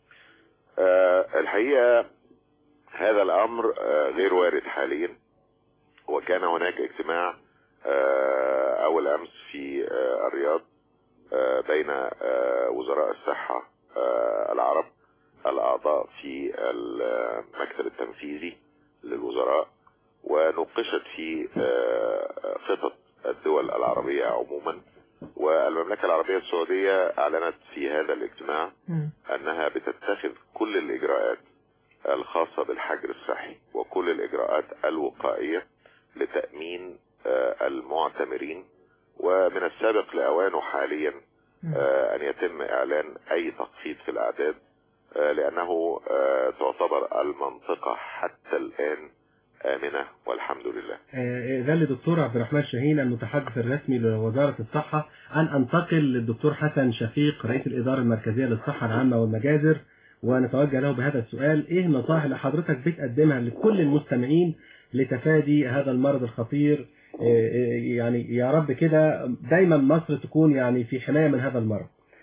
آه، الحقيقة هذا الأمر آه، غير وارد حاليا وكان هناك اجتماع آه، أول أمس في آه، الرياض آه، بين آه، وزراء الصحة آه، العرب الأعضاء في المكتب التنفيذي للوزراء ونوقشت في آه، خطط الدول العربية عموما والمملكة العربية السعودية أعلنت في هذا الاجتماع أنها بتتخذ كل الإجراءات الخاصة بالحجر الصحي وكل الإجراءات الوقائية لتأمين آه، المعتمرين ومن السابق لأوانه حاليا آه، أن يتم إعلان أي تخفيض في الأعداد آه، لأنه آه، تعتبر المنطقة حتى الآن آمنة والحمد لله إذن لدكتور عبد الرحمن شاهين المتحدث الرسمي لوزارة الصحة أن أنتقل للدكتور حسن شفيق رئيس الإدارة المركزية للصحة العامة والمجازر ونتوجه له بهذا السؤال إيه النصائح اللي حضرتك بتقدمها لكل المستمعين لتفادي هذا المرض الخطير إيه يعني يا رب كده دايما مصر تكون يعني في حماية من هذا المرض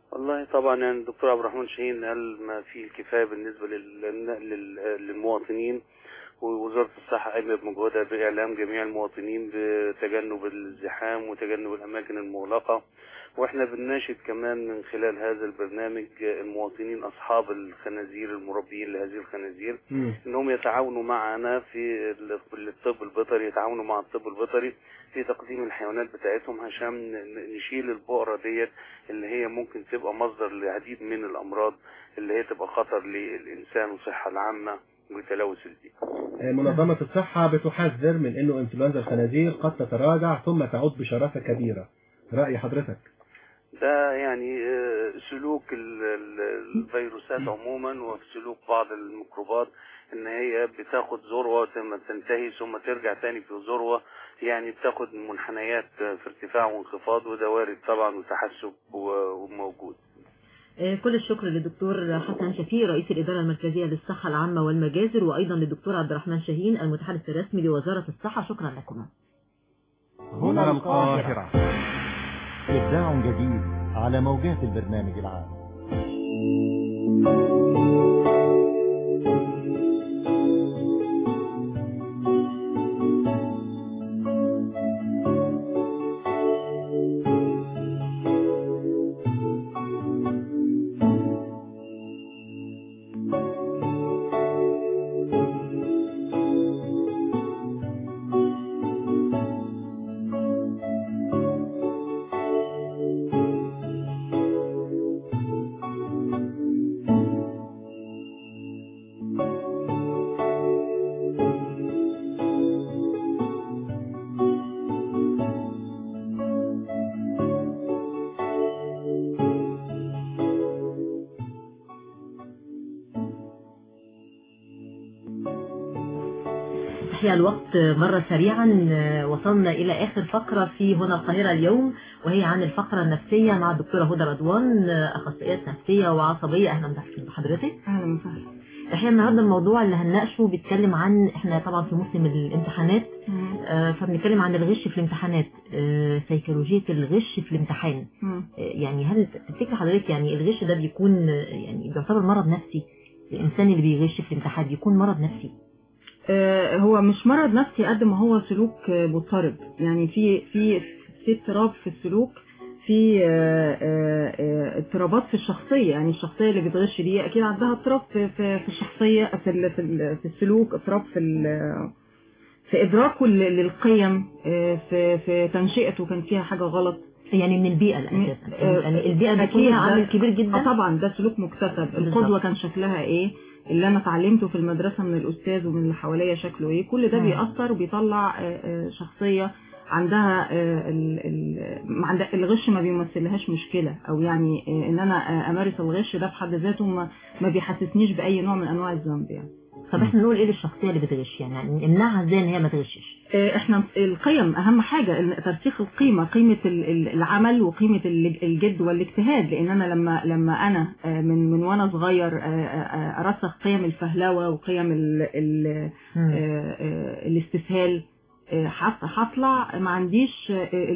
والله طبعا يعني الدكتور عبد الرحمن شاهين قال ما فيه الكفايه بالنسبه لل- لل- للمواطنين ووزاره الصحه قامت بمجهودها باعلام جميع المواطنين بتجنب الزحام وتجنب الاماكن المغلقه واحنا بنناشد كمان من خلال هذا البرنامج المواطنين اصحاب الخنازير المربيين لهذه الخنازير انهم يتعاونوا معنا في ال- الطب البيطري يتعاونوا مع الطب البيطري في تقديم الحيوانات بتاعتهم عشان ن- نشيل البقرة ديت اللي هي ممكن تبقى مصدر لعديد من الامراض اللي هي تبقى خطر للانسان والصحة العامة وتلوث البيئة منظمة الصحة بتحذر من أنه إنفلونزا الخنازير قد تتراجع ثم تعود بشراسة كبيرة رأي حضرتك ده يعني آه، سلوك ال- ال- الفيروسات عموما وسلوك بعض الميكروبات ان هي بتاخد ذروة ثم تنتهي ثم ترجع تاني في ذروة يعني بتاخد منحنيات آه، في ارتفاع وانخفاض وده وارد طبعا وتحسب و- وموجود آه، كل الشكر للدكتور حسن شفيق رئيس الإدارة المركزية للصحة العامة والمجازر وأيضا للدكتور عبد الرحمن شاهين المتحدث الرسمي لوزارة الصحة شكرا لكم هنا القاهرة إبداع جديد على موجات البرنامج العام تحيا الوقت مرة سريعا آه، وصلنا إلى آخر فقرة في هنا القاهرة اليوم وهي عن الفقرة النفسية مع الدكتورة هدى رضوان آه، أخصائية نفسية وعصبية أهلا بحضرتك اهلا وسهلا احنا النهارده الموضوع اللي هنناقشه بيتكلم عن احنا طبعا في موسم الامتحانات آه، فبنتكلم عن الغش في الامتحانات آه، سيكولوجية الغش في الامتحان مم. آه، يعني هل تفتكر حضرتك يعني الغش ده بيكون آه، يعني بيعتبر مرض نفسي الإنسان اللي بيغش في الامتحان بيكون مرض نفسي آه، هو مش مرض نفسي قد ما هو سلوك آه، مضطرب يعني في في في اضطراب في السلوك في آه، آه، آه، اضطرابات في الشخصية يعني الشخصية اللي بتغش دي أكيد عندها اضطراب في في في الشخصية في ال- في ال- في السلوك اضطراب في ال- في إدراكه لل- للقيم آه، في في تنشئته كان فيها حاجة غلط يعني من البيئة الأساسا آه، يعني البيئة بيكون أكيد لها عامل ده- كبير جدا آه طبعا ده سلوك مكتسب القدوة بالظبط. كان شكلها ايه اللي انا اتعلمته في المدرسة من الأستاذ ومن اللي حواليا شكله ايه كل ده مم. بيأثر وبيطلع آه، آه، شخصية عندها آه، ال- ال- ما عندها- الغش ما بيمثلهاش مشكلة او يعني آه، ان انا آه، امارس الغش ده في حد ذاته ما ما بيحسسنيش بأي نوع من انواع الذنب يعني طب احنا نقول ايه للشخصية اللي بتغش يعني يعني نمنعها ازاي ان هي ما تغشش آه، احنا القيم اهم حاجة إن ترسيخ القيمة قيمة ال- ال- العمل وقيمة ال- الجد والاجتهاد لان انا لما لما انا آه، من من وانا صغير آه، آه، آه، ارسخ قيم الفهلوة وقيم ال ال مم. آه، آه، الاستسهال آه، هط- هطلع ما عنديش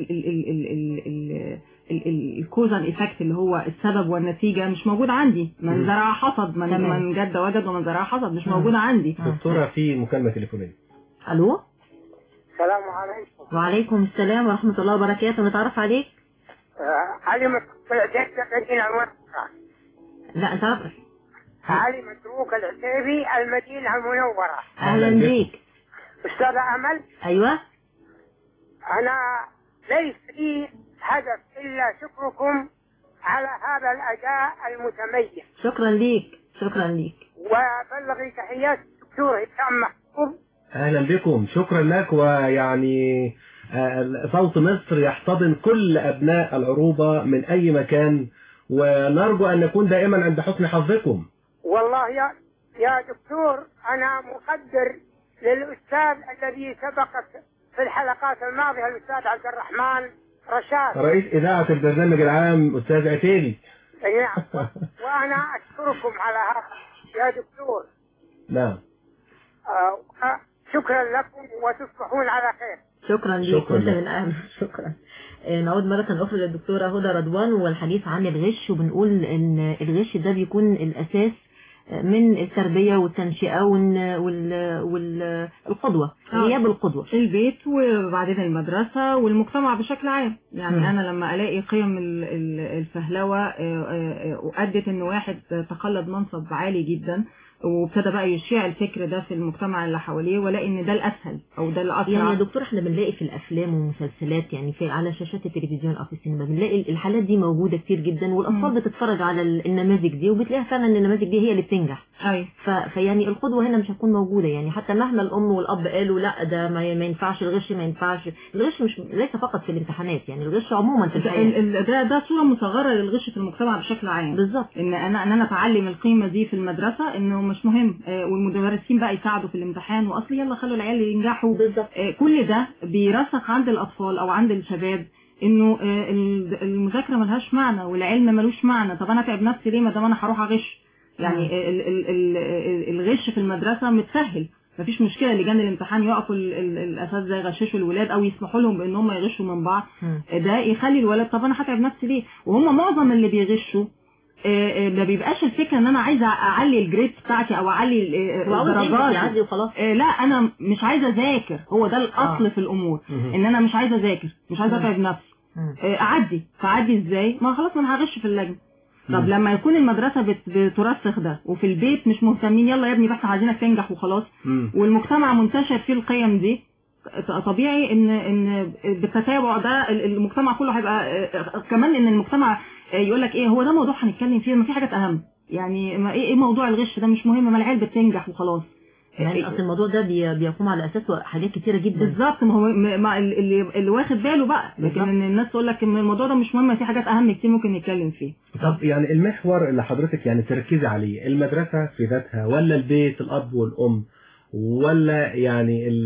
الكوزان ايفكت اللي هو السبب والنتيجة مش موجود عندي من مم. زرع حصد من تمام. من جد وجد ومن زرع حصد مش مم. موجودة عندي دكتورة في مكالمة تليفونية الو السلام عليكم وعليكم السلام ورحمة الله وبركاته نتعرف عليك آه، علي متروك العتيبي المدينة المنورة لا انت عارف علي متروك العتيبي المدينة المنورة اهلا بيك أستاذة أمل ايوه أنا ليس لي هدف إلا شكركم على هذا الأداء المتميز شكرا ليك شكرا ليك وبلغي تحيات الدكتور هشام محفوظ أهلا بكم شكرا لك ويعني آه، صوت مصر يحتضن كل أبناء العروبة من أي مكان ونرجو أن نكون دائما عند حسن حظكم والله يا يا دكتور أنا مقدر للأستاذ الذي سبقك في الحلقات الماضية الأستاذ عبد الرحمن رشاد رئيس إذاعة البرنامج العام أستاذ عتيبي نعم وأنا أشكركم على هذا يا دكتور نعم آه، شكرا لكم وتصبحون على خير شكرا ليك شكرا وانت لك. من اهل شكرا آه، نعود مرة أخرى للدكتورة هدى رضوان والحديث عن الغش وبنقول إن الغش ده بيكون الأساس من التربية والتنشئة وال- وال- وال- والقدوة غياب القدوة البيت وبعدين المدرسة والمجتمع بشكل عام يعني مم. أنا لما ألاقي قيم ال- ال- الفهلوة آه، آه، آه، وأدت إن واحد تقلد منصب عالي جدا وابتدى بقى يشيع الفكر ده في المجتمع اللي حواليه والاقي ان ده الاسهل او ده الاسرع يعني يا دكتور احنا بنلاقي في الافلام والمسلسلات يعني في على شاشات التلفزيون او في السينما بنلاقي الحالات دي موجوده كتير جدا والاطفال بتتفرج على ال- النماذج دي وبتلاقيها فعلا ان النماذج دي هي اللي بتنجح ايوه ف... فيعني القدوه هنا مش هتكون موجوده يعني حتى مهما الام والاب قالوا لا ده ما, ما ينفعش الغش ما ينفعش الغش مش ليس فقط في الامتحانات يعني الغش عموما في ده, الحياه ال- ال- ده ده صوره مصغره للغش في المجتمع بشكل عام بالظبط ان انا ان انا اتعلم القيمه دي في المدرسه انه مش مهم آه، والمدرسين بقى يساعدوا في الامتحان واصل يلا خلوا العيال ينجحوا بالظبط كل ده بيرسخ عند الاطفال او عند الشباب انه آه، ال- المذاكره ملهاش معنى والعلم ملوش معنى طب انا اتعب نفسي ليه ما دام انا هروح اغش يعني ال- ال- ال- ال- الغش في المدرسه متسهل مفيش مشكله لجان الامتحان يقفوا ال- ال- الاساتذه يغششوا الولاد او يسمحوا لهم بان هم يغشوا من بعض ده يخلي الولد طب انا هتعب نفسي ليه وهم معظم اللي بيغشوا آه، آه، ما بيبقاش الفكره ان انا عايزه اعلي الجريد بتاعتي او اعلي آه، هو عاوز ينجح الدرجات يعدي وخلاص آه، لا انا مش عايزه اذاكر هو ده الاصل آه. في الامور مهم. ان انا مش عايزه اذاكر مش عايزه مم. اتعب نفسي مم. آه، اعدي فاعدي ازاي ما خلاص ما انا هغش في اللجنه طب مم. لما يكون المدرسه بت- بترسخ ده وفي البيت مش مهتمين يلا يا ابني بس احنا عايزينك تنجح وخلاص والمجتمع منتشر فيه القيم دي ط- طبيعي ان ان بالتتابع ده ال- المجتمع كله هيبقى آه، كمان ان المجتمع يقول لك ايه هو ده موضوع هنتكلم فيه ما في حاجات اهم يعني ما ايه ايه موضوع الغش ده مش مهم ما العيال بتنجح وخلاص يعني اصل الموضوع ده بي- بيقوم على اساسه حاجات كتيره جدا بالظبط ما هو م- ما ال- اللي اللي واخد باله بقى لكن بالظبط. ان الناس تقول لك ان الموضوع ده مش مهم في حاجات اهم كتير ممكن نتكلم فيه طب يعني المحور اللي حضرتك يعني تركزي عليه المدرسة في ذاتها ولا البيت الأب والأم ولا يعني ال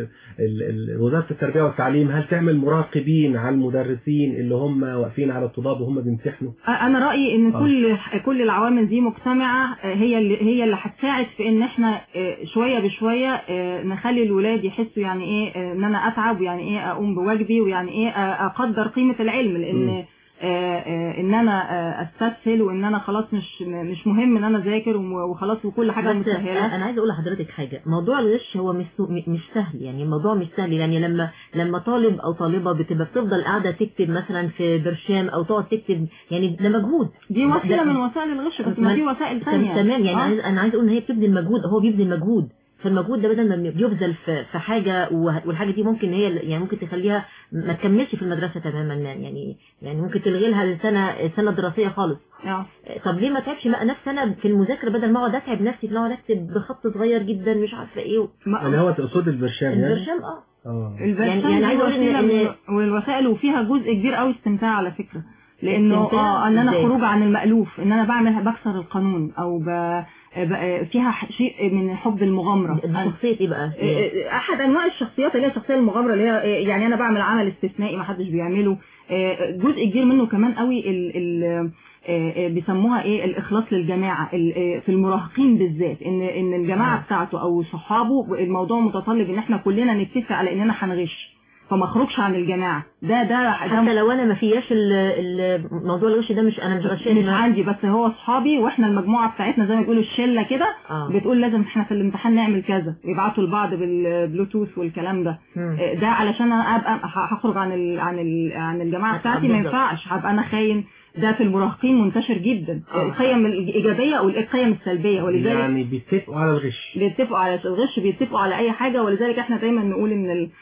ال ال وزارة التربية والتعليم هل تعمل مراقبين على المدرسين اللي هم واقفين على الطلاب وهم بيمتحنوا؟ انا رايي ان آه. كل كل العوامل دي مجتمعه آه، هي اللي هي اللي هتساعد في ان احنا آه، شويه بشويه آه، نخلي الولاد يحسوا يعني ايه آه، ان انا اتعب ويعني ايه اقوم بواجبي ويعني ايه آه، اقدر قيمه العلم لان مم. آه، آه، ان انا آه، استسهل وان انا خلاص مش مش مهم ان انا اذاكر وم- وخلاص وكل حاجه بس مسهله انا عايزه اقول لحضرتك حاجه موضوع الغش هو مش سو- م- مش سهل يعني الموضوع مش سهل يعني لما لما طالب او طالبه بتبقى بتفضل قاعده تكتب مثلا في برشام او تقعد تكتب يعني ده مجهود دي وسيله ده- من وسائل الغش بس ما في وسائل تم- ثانيه تمام يعني آه. عايز انا عايز اقول ان هي بتبذل مجهود هو بيبذل مجهود فالمجهود ده بدل ما بيبذل في في حاجه وه- والحاجه دي ممكن هي يعني ممكن تخليها ما تكملش في المدرسه تماما يعني يعني ممكن تلغي لها السنه السنه الدراسيه خالص آه. طب ليه ما تعبش بقى نفسي انا في المذاكره بدل ما اقعد اتعب نفسي في ان اقعد اكتب بخط صغير جدا مش عارفه ايه اللي هو تقصد البرشام يعني؟ البرشام اه اه البرشام يعني- يعني عايزة أقول إن- وسيلة إن- من- والوسائل وفيها جزء كبير قوي استمتاع على فكرة لانه استمتاع اه ان انا إزاي؟ خروج عن المألوف ان انا بعمل بكسر القانون او ب... ب... فيها ح- شيء من حب المغامرة دي شخصيه ايه بقى؟ آه، احد انواع الشخصيات اللي هي الشخصيه المغامره اللي هي آه، يعني انا بعمل عمل استثنائي ما حدش بيعمله آه، جزء كبير منه كمان قوي ال ال آه، آه، بيسموها ايه الاخلاص للجماعه ال- آه، في المراهقين بالذات ان ان الجماعه بتاعته او صحابه الموضوع متطلب ان احنا كلنا نتفق على اننا هنغش فما اخرجش عن الجماعه ده ده حتى لو انا ما فياش ال- ال- موضوع الغش ده مش انا مش غشاش مش عندي بس هو اصحابي واحنا المجموعه بتاعتنا زي ما بيقولوا الشله كده آه. بتقول لازم احنا في الامتحان نعمل كذا ويبعتوا لبعض بالبلوتوث والكلام ده مم. آه، ده علشان انا ابقى ه- هخرج عن ال عن ال عن الجماعه بتاعتي ما بالظبط. ينفعش هبقى انا خاين ده في المراهقين منتشر جدا آه. القيم الايجابيه والقيم السلبيه ولذلك يعني بيتفقوا على الغش بيتفقوا على الغش بيتفقوا على اي حاجه ولذلك احنا دايما نقول ان ال-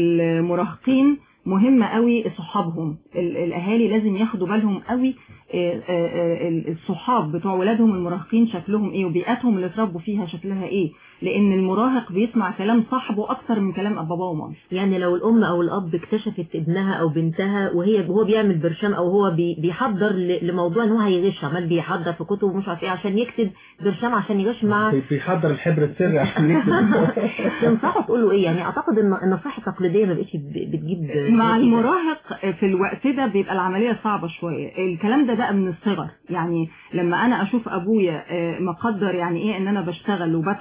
المراهقين مهم قوي صحابهم ال- الاهالي لازم ياخدوا بالهم قوي آه، آه، آه، الصحاب بتوع ولادهم المراهقين شكلهم ايه وبيئاتهم اللي اتربوا فيها شكلها ايه لان المراهق بيسمع كلام صاحبه اكتر من كلام باباه ومامته يعني لو الام او الاب اكتشفت ابنها او بنتها وهي وهو بيعمل برشام او هو بي بيحضر ل- لموضوع ان هو هيغش عمال بيحضر في كتب ومش عارف ايه عشان يكتب برشام عشان يغش مع بي- بيحضر الحبر السري عشان يكتب تنصحه تقول له ايه يعني اعتقد ان النصائح التقليديه ما بقتش ب- بتجيب مع نتيجة. المراهق في الوقت ده بيبقى العملية صعبة شوية الكلام ده بقى من الصغر يعني لما انا اشوف ابويا آه، مقدر يعني ايه ان انا بشتغل وبتعب علشان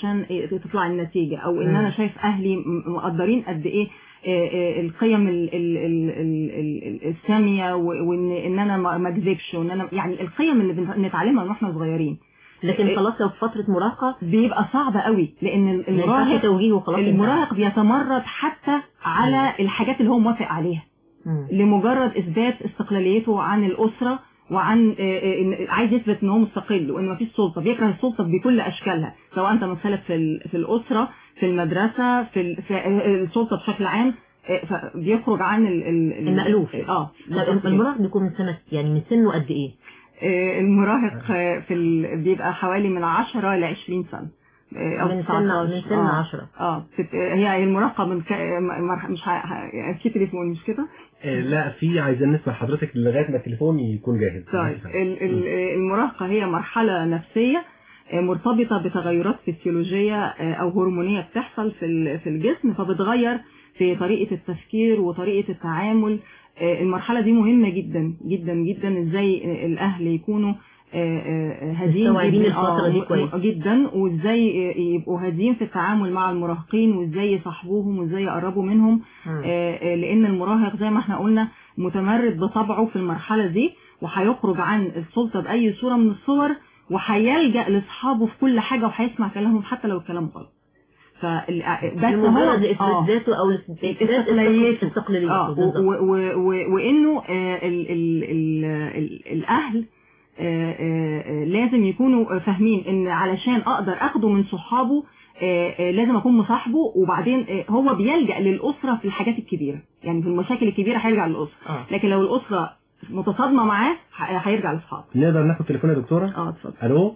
علشان تطلع النتيجة او ان مم. انا شايف اهلي م- مقدرين قد ايه آه، آه، القيم ال- ال- ال- ال- ال- السامية و- وان ان انا ما ما اكذبش وان انا يعني القيم اللي بنتعلمها من واحنا صغيرين لكن خلاص لو في فترة مراهقة بيبقى صعب قوي لان ما ينفعش المراهق توجيه وخلاص المراهق بيتمرد حتى على الحاجات اللي هو موافق عليها مم. لمجرد اثبات استقلاليته عن الاسره وعن آه، آه، إن- عايز يثبت ان هو مستقل وان مفيش سلطه بيكره السلطه بكل اشكالها سواء تمثلت في ال- في الاسره في المدرسه في ال- في آه، السلطه بشكل عام آه، فبيخرج عن ال- ال- ال- المألوف. اه طب المراهق بيكون من سنة يعني من سنه قد ايه؟ آه، المراهق آه، في ال... بيبقى حوالي من 10 ل 20 سنة آه، او من سن- 19 من سن آه. 10. اه بت- هي المراهقة من ك... مر- مش ه... ه- في تليفون مش كده؟ آه، لا في عايزين نسمع حضرتك لغايه ما التليفون يكون جاهز طيب ال- ال- المراهقة هي مرحلة نفسية آه، مرتبطة بتغيرات فسيولوجية آه، أو هرمونية بتحصل في ال- في الجسم فبتغير في طريقة التفكير وطريقة التعامل آه، المرحلة دي مهمة جدا جدا جدا ازاي آه، الأهل يكونوا آه، آه، هادين مستوعبين جدا الفترة آه، دي م- كويس. جدا وازاي آه، يبقوا هادين في التعامل مع المراهقين وازاي يصاحبوهم وازاي يقربوا منهم مم. آه، آه، لان المراهق زي ما احنا قلنا متمرد بطبعه في المرحلة دي وهيخرج عن السلطة بأي صورة من الصور وهيلجأ لأصحابه في كل حاجة وهيسمع كلامهم حتى لو الكلام غلط فال... بس هو لمجرد اثبات آه. ذاته او اثبات استقلاليته استقلاليته اه و- بالظبط. و- و- وانه آه، ال ال ال ال الاهل آه، آه، آه، لازم يكونوا فاهمين ان علشان اقدر اخده من صحابه آه، آه، لازم اكون مصاحبه وبعدين آه، هو بيلجأ للاسره في الحاجات الكبيره يعني في المشاكل الكبيره هيرجع للاسره آه. لكن لو الاسره متصادمه معاه ه- هيرجع لاصحابه نقدر ناخد تليفون يا دكتوره اه اتفضل الو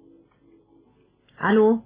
الو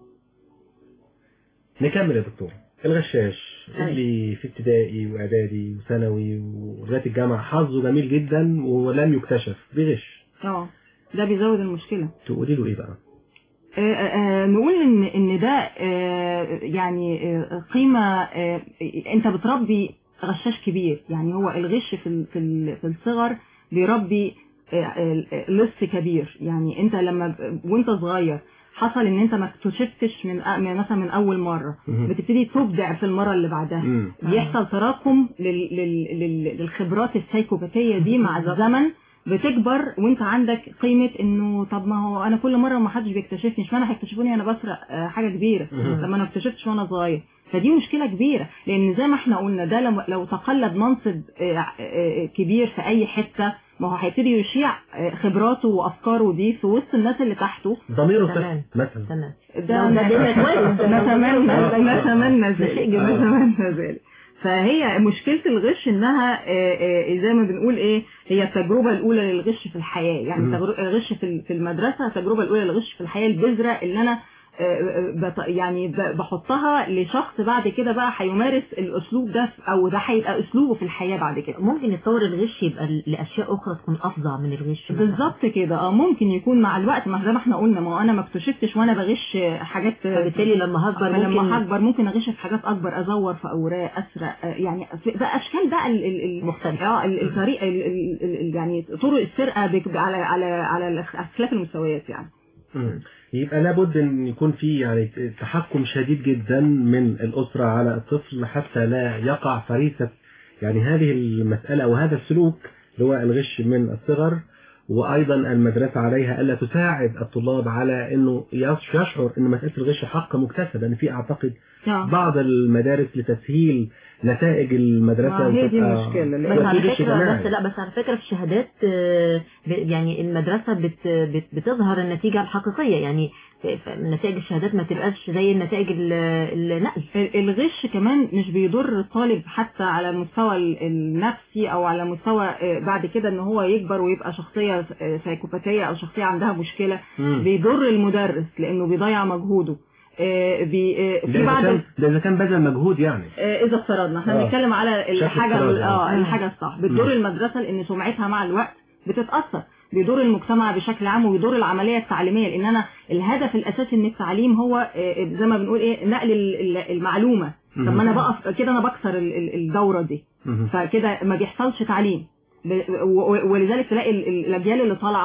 نكمل يا دكتور الغشاش اللي في ابتدائي واعدادي وثانوي ولغايه الجامعه حظه جميل جدا ولم يكتشف بيغش اه ده بيزود المشكله تقولي له ايه بقى آه، آه، نقول ان ان ده آه، يعني آه، قيمه آه، انت بتربي غشاش كبير يعني هو الغش في ال- في ال- في الصغر بيربي آه، آه، لص كبير يعني انت لما ب- وانت صغير حصل ان انت ما اكتشفتش من أ- من- مثلا من اول مره مهم. بتبتدي تبدع في المره اللي بعدها مم. بيحصل تراكم لل- لل- لل- للخبرات السايكوباتيه دي مع الزمن بتكبر وانت عندك قيمه انه طب ما هو انا كل مره ما حدش بيكتشفني اشمعنى هيكتشفوني انا بسرق آه، حاجه كبيره مهم. لما انا ما اكتشفتش وانا صغير فدي مشكله كبيره لان زي ما احنا قلنا ده لو, لو تقلد منصب آه، آه، كبير في اي حته ما هو هيبتدي يشيع آه، خبراته وافكاره دي في وسط الناس اللي تحته ضميره تمام. صفر مثلا تمام ده لو ده دنيا كويس ده نتمنى ده نتمنى ده شيء ذلك جميل. نتمنى ذلك فهي مشكلة الغش انها آه، آه، زي ما بنقول ايه هي التجربة الاولى للغش في الحياة يعني مم. تجر- الغش في ال- في المدرسة التجربة الاولى للغش في الحياة البذرة اللي انا آه، آه، بط- يعني ب- بحطها لشخص بعد كده بقى هيمارس الاسلوب ده في- او ده هيبقى اسلوبه في الحياة بعد كده ممكن يتطور الغش يبقى ل- لاشياء اخرى تكون افظع من الغش مثلاً. بالظبط كده اه ممكن يكون مع الوقت ما زي ما احنا قلنا ما هو انا ما اكتشفتش وانا بغش حاجات فبالتالي لما هكبر ممكن لما هكبر ممكن اغش في حاجات اكبر ازور في اوراق اسرق آه، يعني في- ده اشكال بقى ال- ال- ال- مختلفة. اه ال- الطريقه ال- ال- ال- يعني طرق السرقه بك- على على على اختلاف المستويات يعني مم. يبقى لابد ان يكون في يعني تحكم شديد جدا من الاسره على الطفل حتى لا يقع فريسه يعني هذه المساله او هذا السلوك اللي هو الغش من الصغر وايضا المدرسه عليها الا تساعد الطلاب على انه يش- يشعر ان مساله الغش حق مكتسب ان في اعتقد آه. بعض المدارس لتسهيل نتائج المدرسه ما هي دي وتبقى- المشكلة، لأن- بس يبقى على في غش فكرة جماعي. بس لا بس على فكرة في الشهادات آه، ب- يعني المدرسة بت بت بتظهر النتيجة الحقيقية يعني ف- ف- نتائج الشهادات ما تبقاش زي النتائج ال- النقل ال- الغش كمان مش بيضر الطالب حتى على المستوى ال- النفسي او على مستوى آه، بعد كده ان هو يكبر ويبقى شخصية آه، سايكوباتية او شخصية عندها مشكلة مم. بيضر المدرس لانه بيضيع مجهوده آه، بي آه، ده في إذا بعض كان ده اذا كان بذل مجهود يعني آه، اذا افترضنا احنا آه. بنتكلم على شكل الحاجه افتراضي، اه آه. الحاجه الصح بتضر مم. المدرسه لان سمعتها مع الوقت بتتاثر بيضر المجتمع بشكل عام وبيضر العمليه التعليميه لان انا الهدف الاساسي من التعليم هو آه، زي ما بنقول ايه نقل ال- ال- المعلومه طب ما انا بقف كده انا بكسر ال- ال- الدوره دي مم. فكده ما بيحصلش تعليم ب- و- و- ولذلك تلاقي ال- ال- الاجيال اللي طالعه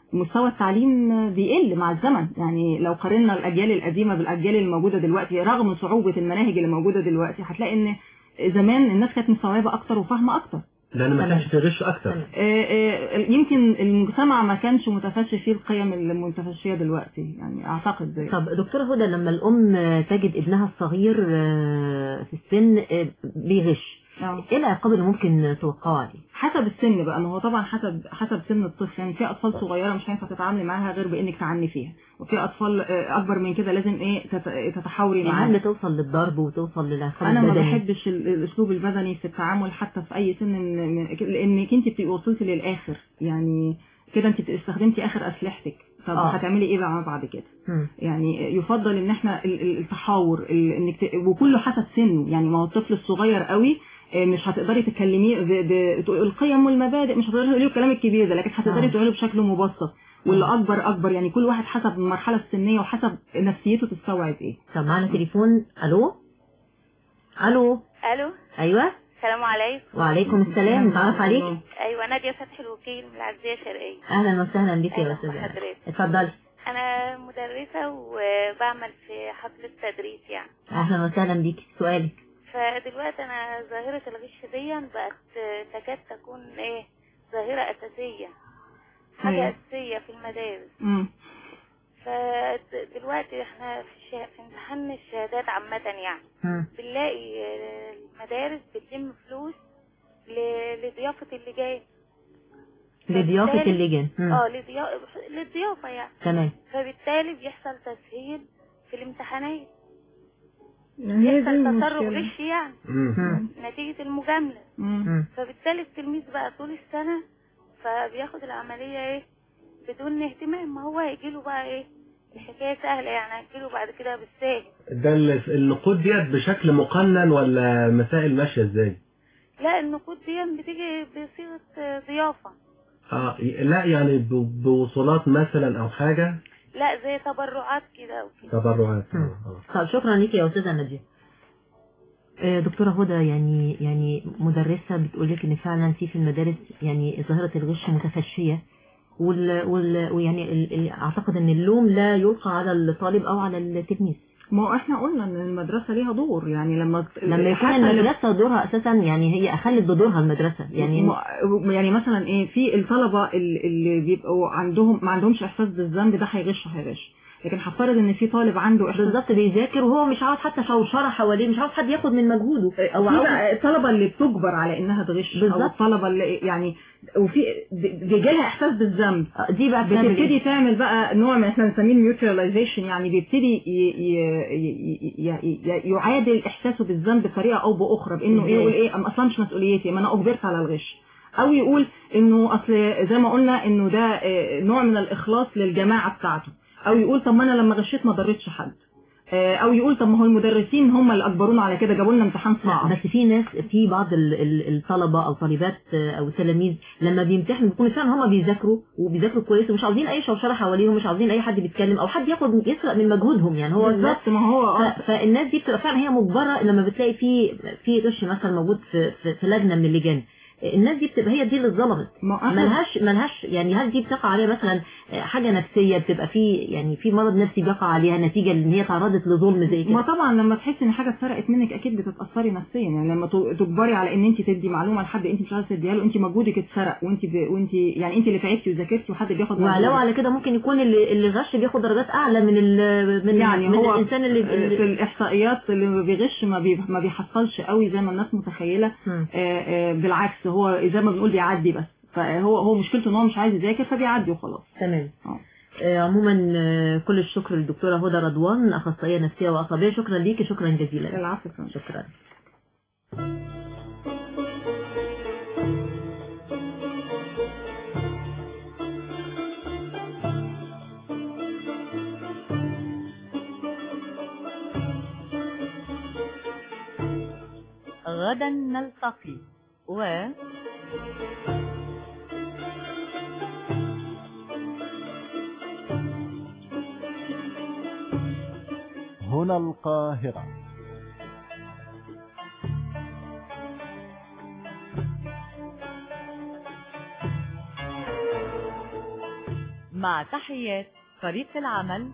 مستوى التعليم بيقل مع الزمن يعني لو قارنا الأجيال القديمة بالأجيال اللي موجودة دلوقتي رغم صعوبة المناهج اللي موجودة دلوقتي هتلاقي إن زمان الناس كانت مستوعبة أكتر وفاهمة أكتر لان ما كانش في غش اكتر آه، آه، يمكن المجتمع ما كانش متفشي فيه القيم المتفشية دلوقتي يعني أعتقد زي طب دكتورة هدى لما الأم تجد ابنها الصغير آه، في السن آه، بيغش آه. ايه العقاب اللي ممكن توقعه عليه؟ حسب السن بقى ما هو طبعا حسب حسب سن الطفل يعني في اطفال صغيره مش هينفع تتعاملي معاها غير بانك تعني فيها وفي اطفال آه، اكبر من كده لازم ايه تت- تتحاوري يعني معاها هل بتوصل للضرب وتوصل للعقاب انا ما البدني؟ بحبش ال- الاسلوب البدني في التعامل حتى في اي سن من من- لانك انت بتبقي وصلتي للاخر يعني كده انت استخدمتي اخر اسلحتك طب آه. هتعملي ايه بقى بعد كده مم. يعني يفضل ان احنا ال- ال- التحاور ال- انك ت... وكله حسب سنه يعني ما هو الطفل الصغير قوي آه، مش هتقدري تكلميه ب... ب... تقول القيم والمبادئ مش هتقدري تقولي له الكلام الكبير ده لكن هتقدري آه. تقولي له بشكل مبسط واللي اكبر اكبر يعني كل واحد حسب المرحله السنيه وحسب نفسيته تستوعب ايه طب معانا تليفون الو الو الو ايوه السلام عليكم وعليكم السلام نتعرف عليك ايوه ناديه فتحي الوكيل من العزيه الشرقيه اهلا وسهلا بك يا أهلا استاذه بحضرتك. اتفضلي انا مدرسه وبعمل في حفله تدريس يعني اهلا وسهلا بك سؤالك فدلوقتي انا ظاهره الغش دي بقت تكاد تكون ايه ظاهره اساسيه حاجه أيوة. اساسيه في المدارس امم فدلوقتي احنا في, الشه... في امتحان الشهادات عامه يعني مم. بنلاقي آه، المدارس بتلم فلوس ل- لضيافه اللي جاي لضيافة فبالتالي- اللجان مم. اه لضيا- للضيافة يعني تمام فبالتالي بيحصل تسهيل في الامتحانات هي دي بيحصل تسرب المشكلة. غش يعني مم. نتيجة المجاملة مم. فبالتالي التلميذ بقى طول السنة فبياخد العملية ايه بدون اهتمام ما هو هيجيله بقى ايه الحكاية سهلة يعني هيجيله بعد كده بالساهل ده ال- النقود ديت بشكل مقنن ولا مسائل ماشيه ازاي؟ لا النقود دي بتيجي بصيغة آه، ضيافة اه لا يعني ب- بوصولات مثلا او حاجه لا زي تبرعات كده وكده تبرعات طب شكرا ليك يا استاذه ناديه آه، دكتورة هدى يعني يعني مدرسة بتقول لك ان فعلا في في المدارس يعني ظاهرة الغش متفشية وال وال ويعني ال- ال- اعتقد ان اللوم لا يلقى على الطالب او على التلميذ ما هو احنا قلنا ان المدرسة ليها دور يعني لما لما يكون حتى اللي- المدرسة دورها اساسا يعني هي اخلت بدورها المدرسة يعني م- يعني مثلا ايه في الطلبه ال- اللي بيبقوا عندهم ما عندهمش احساس بالذنب ده هيغش هيغش لكن هفترض ان في طالب عنده احساس بالظبط بيذاكر وهو مش عاوز حتى شوشره حواليه مش عاوز حد ياخد من مجهوده او او عاوز الطلبه اللي بتجبر على انها تغش او بالظبط. الطلبه اللي يعني وفي بيجي لها احساس بالذنب دي بقى بتعمل بتبتدي إيه؟ تعمل بقى نوع من احنا بنسميه نيوتراليزيشن يعني بيبتدي ي- ي- ي- ي- ي- يعادل احساسه بالذنب بطريقه او باخرى بانه ايه إزاي؟ يقول ايه أم اصلا مش مسؤوليتي ما انا اجبرت على الغش او يقول انه اصل زي ما قلنا انه ده آه، نوع من الاخلاص للجماعه بتاعته او يقول طب ما انا لما غشيت ما ضريتش حد آه، او يقول طب ما هو المدرسين هم اللي اجبرونا على كده جابوا لنا امتحان صعب بس في ناس في بعض ال- ال- الطلبة او طالبات آه، او تلاميذ لما بيمتحنوا بيكونوا فعلا هم بيذاكروا وبيذاكروا كويس ومش عاوزين اي شوشره حواليهم مش عاوزين اي حد بيتكلم او حد ياخد يسرق من مجهودهم يعني هو بالظبط ما هو آه. ف- فالناس دي بتبقى فعلا هي مجبره لما بتلاقي في في غش مثلا موجود في في, في لجنه من اللجان الناس دي بتبقى هي دي اللي اتظلمت ما إحنا- ملهاش ملهاش يعني هل دي بتقع عليها مثلا حاجه نفسيه بتبقى في يعني في مرض نفسي بيقع عليها نتيجه ان هي تعرضت لظلم زي ما كده طبعا لما تحسي ان حاجه اتسرقت منك اكيد بتتاثري نفسيا يعني لما ت- تجبري على ان انت تدي معلومه لحد انت مش عايزه تديها له انت مجهودك اتسرق وانت ب... وانت يعني انت اللي تعبتي وذاكرتي وحد بياخد ولو مجهودك. على كده ممكن يكون اللي اللي غش بياخد درجات اعلى من ال من يعني من هو الانسان اللي, اللي في الاحصائيات اللي ما بيغش ما, بي... ما بيحصلش قوي زي ما الناس متخيله آه، آه، بالعكس هو زي ما بنقول بيعدي بس فهو هو مشكلته ان هو مش عايز يذاكر فبيعدي وخلاص تمام آه. آه، عموما آه، كل الشكر للدكتوره هدى رضوان اخصائيه نفسيه وعصبيه شكرا ليكي شكرا جزيلا العفو شكرا غدا نلتقي و هنا القاهرة مع تحيات فريق العمل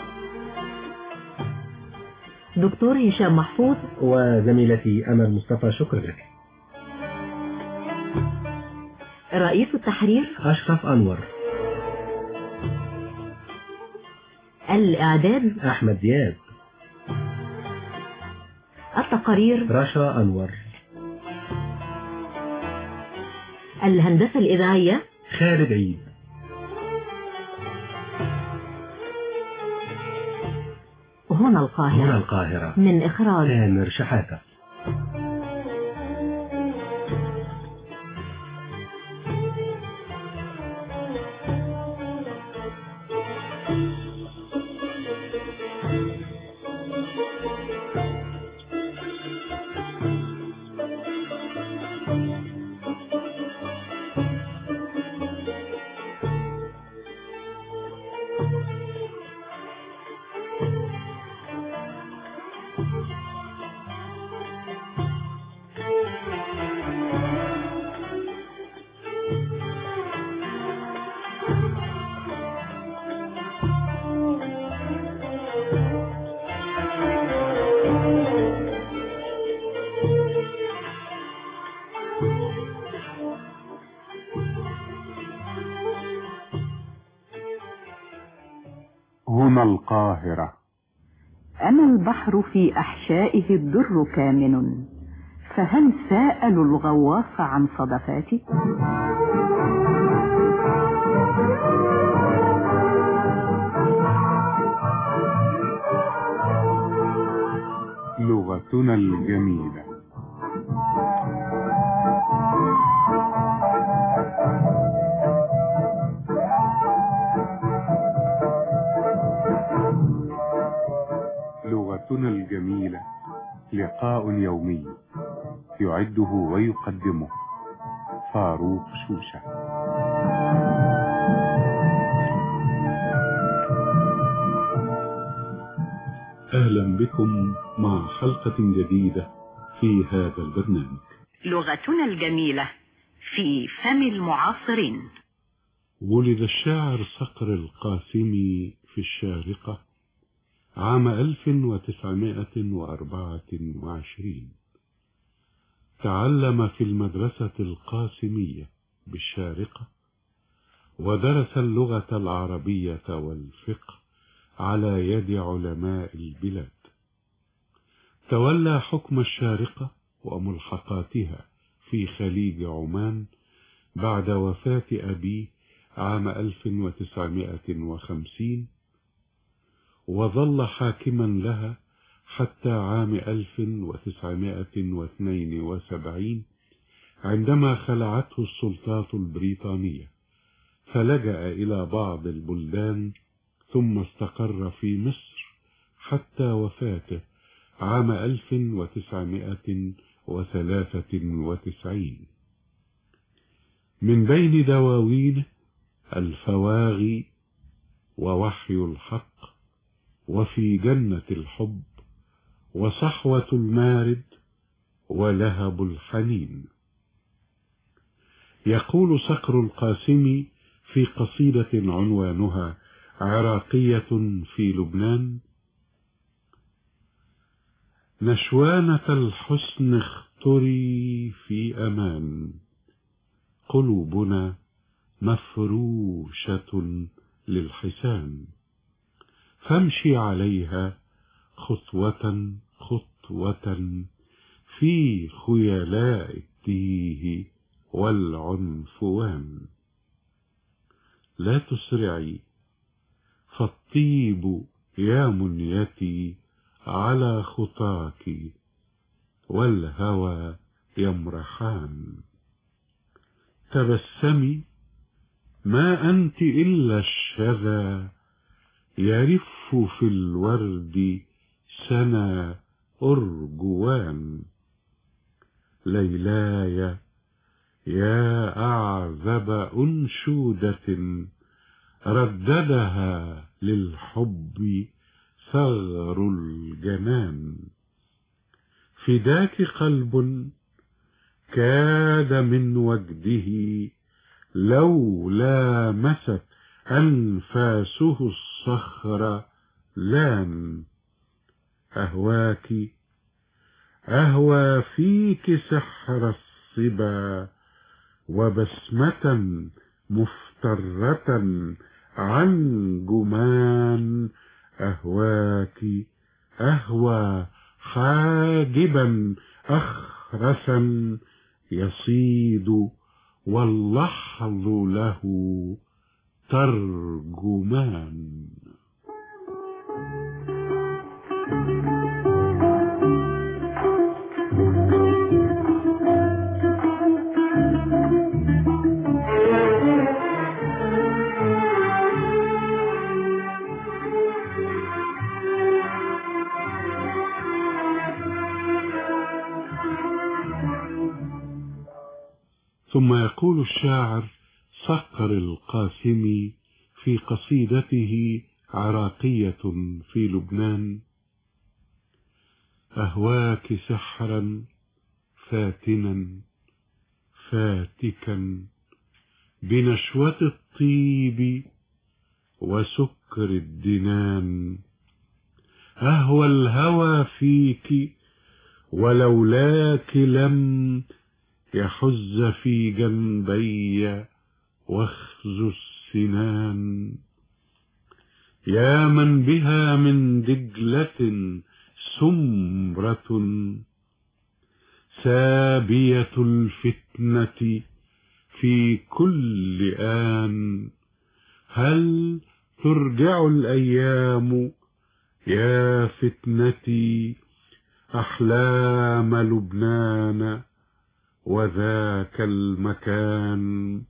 دكتور هشام محفوظ وزميلتي أمل مصطفى شكرا لك رئيس التحرير أشرف أنور الإعداد أحمد دياب التقارير رشا أنور الهندسة الإذاعية خالد عيد هنا القاهرة هنا القاهرة من إخراج تامر شحاتة هنا القاهرة أنا البحر في أحشائه الدر كامن فهل سألوا الغواص عن صدفاتي؟ لغتنا الجميلة لغتنا الجميلة لقاء يومي يعده ويقدمه فاروق شوشة أهلا بكم مع حلقة جديدة في هذا البرنامج لغتنا الجميلة في فم المعاصرين ولد الشاعر صقر القاسمي في الشارقة عام 1924 تعلم في المدرسة القاسمية بالشارقة ودرس اللغة العربية والفقه على يد علماء البلاد تولى حكم الشارقة وملحقاتها في خليج عمان بعد وفاة أبيه عام 1950 وظل حاكما لها حتى عام 1972 عندما خلعته السلطات البريطانية فلجأ إلى بعض البلدان ثم استقر في مصر حتى وفاته عام 1993 من بين دواوينه الفواغي ووحي الحق وفي جنة الحب وصحوة المارد ولهب الحنين يقول صقر القاسمي في قصيدة عنوانها عراقية في لبنان نشوانة الحسن اختري في أمان قلوبنا مفروشة للحسان فامشي عليها خطوة خطوة في خيلاء التيه والعنفوان لا تسرعي فالطيب يا منيتي على خطاك والهوى يمرحان تبسمي ما أنت إلا الشذا يرف في الورد سنا أرجوان ليلاي يا أعذب أنشودة رددها للحب ثغر الجنان فداك قلب كاد من وجده لو لامست أنفاسه الصخر لان أهواك أهوى فيك سحر الصبا وبسمة مفترة عن جمان أهواك أهوى حاجبا أخرسا يصيد واللحظ له ترجمان ثم يقول الشاعر صقر القاسمي في قصيدته عراقية في لبنان أهواك سحرا فاتنا فاتكا بنشوة الطيب وسكر الدنان أهوى الهوى فيك ولولاك لم يحز في جنبي واخز السنان يا من بها من دجلة سمرة سابية الفتنة في كل آن هل ترجع الأيام يا فتنتي أحلام لبنان وذاك المكان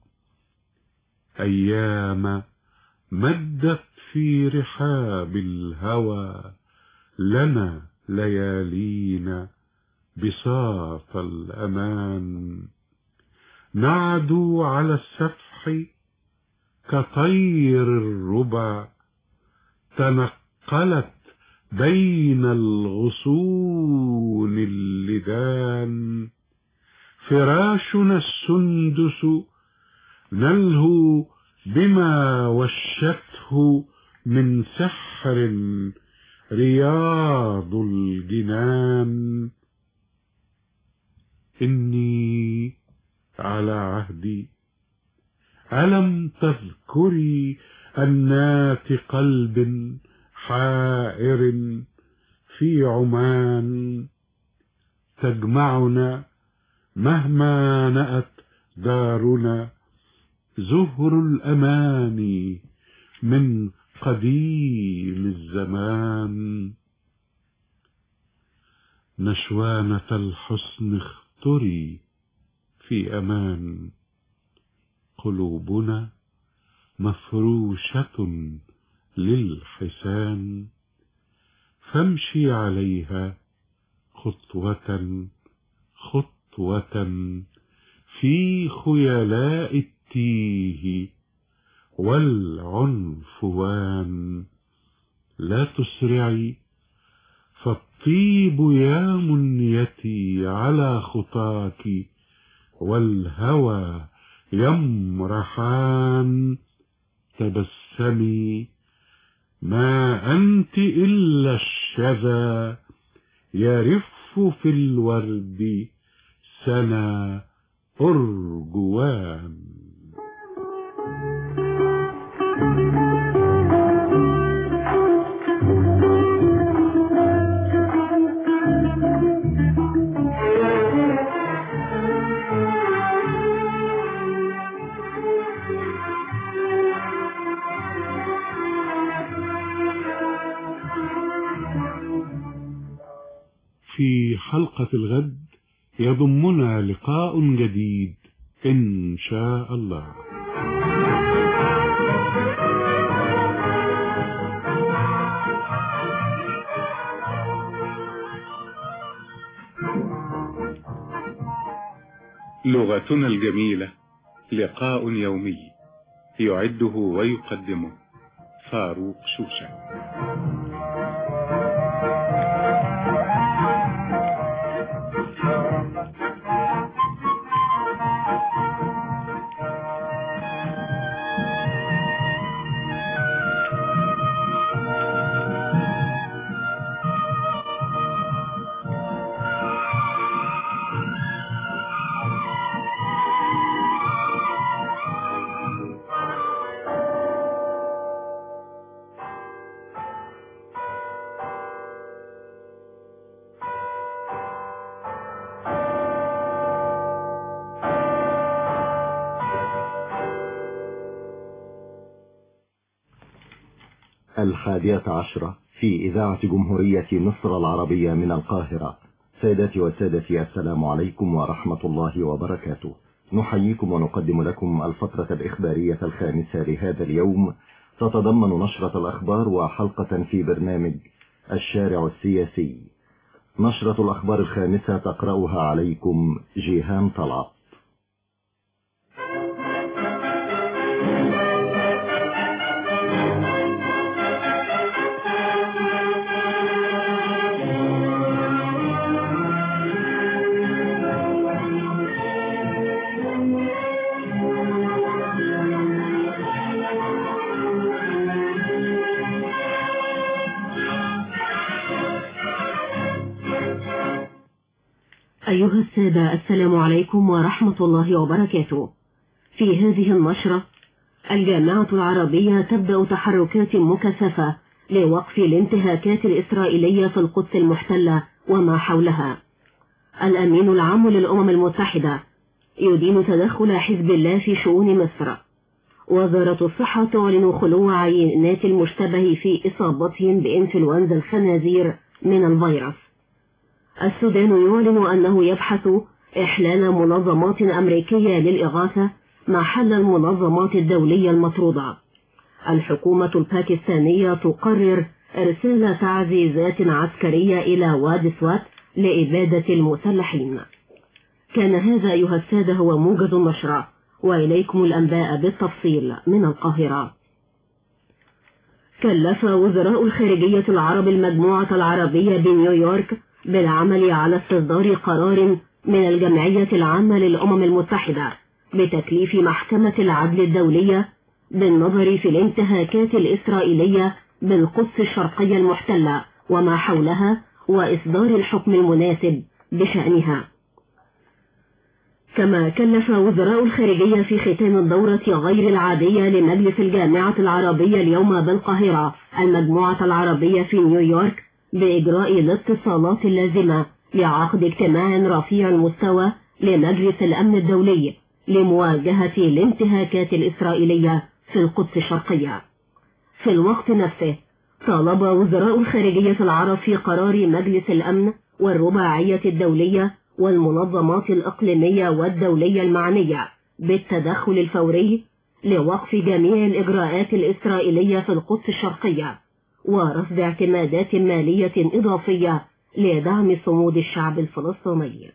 أيام مدت في رحاب الهوى لنا ليالينا بساط الأمان نعدو على السفح كطير الربع تنقلت بين الغصون اللدان فراشنا السندس نلهو بما وشته من سحر رياض الجنان إني على عهدي ألم تذكري أنات قلب حائر في عمان تجمعنا مهما نأت دارنا زهر الأماني من قديم الزمان نشوانة الحسن اختري في أمان قلوبنا مفروشة للحسان فامشي عليها خطوة خطوة في خيلاء التيه والعنفوان لا تسرعي فالطيب يا منيتي على خطاك والهوى يمرحان تبسمي ما أنت إلا الشذا يرف في الورد سنا أرجوان في حلقة الغد يضمنا لقاء جديد إن شاء الله لغتنا الجميلة لقاء يومي يعده ويقدمه فاروق شوشة الحادية عشرة في إذاعة جمهورية مصر العربية من القاهرة سيداتي وسادتي السلام عليكم ورحمة الله وبركاته نحييكم ونقدم لكم الفترة الإخبارية الخامسة لهذا اليوم تتضمن نشرة الأخبار وحلقة في برنامج الشارع السياسي نشرة الأخبار الخامسة تقرأها عليكم جيهان طلعت أيها السادة السلام عليكم ورحمة الله وبركاته في هذه النشرة الجامعة العربية تبدأ تحركات مكثفة لوقف الانتهاكات الإسرائيلية في القدس المحتلة وما حولها الأمين العام للأمم المتحدة يدين تدخل حزب الله في شؤون مصر وزارة الصحة تعلن خلو عينات المشتبه في إصابتهم بإنفلونزا الخنازير من الفيروس السودان يعلن أنه يبحث إحلال منظمات أمريكية للإغاثة محل المنظمات الدولية المطرودة الحكومة الباكستانية تقرر إرسال تعزيزات عسكرية إلى وادي سوات لإبادة المسلحين كان هذا أيها السادة هو موجز النشرة وإليكم الأنباء بالتفصيل من القاهرة كلف وزراء الخارجية العرب المجموعة العربية بنيويورك بالعمل على استصدار قرار من الجمعية العامة للأمم المتحدة بتكليف محكمة العدل الدولية بالنظر في الانتهاكات الإسرائيلية بالقدس الشرقية المحتلة وما حولها وإصدار الحكم المناسب بشأنها كما كلف وزراء الخارجية في ختام الدورة غير العادية لمجلس الجامعة العربية اليوم بالقاهرة المجموعة العربية في نيويورك بإجراء الاتصالات اللازمة لعقد اجتماع رفيع المستوى لمجلس الأمن الدولي لمواجهة الانتهاكات الإسرائيلية في القدس الشرقية في الوقت نفسه طالب وزراء الخارجية العرب في قرار مجلس الأمن والرباعية الدولية والمنظمات الإقليمية والدولية المعنية بالتدخل الفوري لوقف جميع الإجراءات الإسرائيلية في القدس الشرقية ورصد اعتمادات مالية إضافية لدعم صمود الشعب الفلسطيني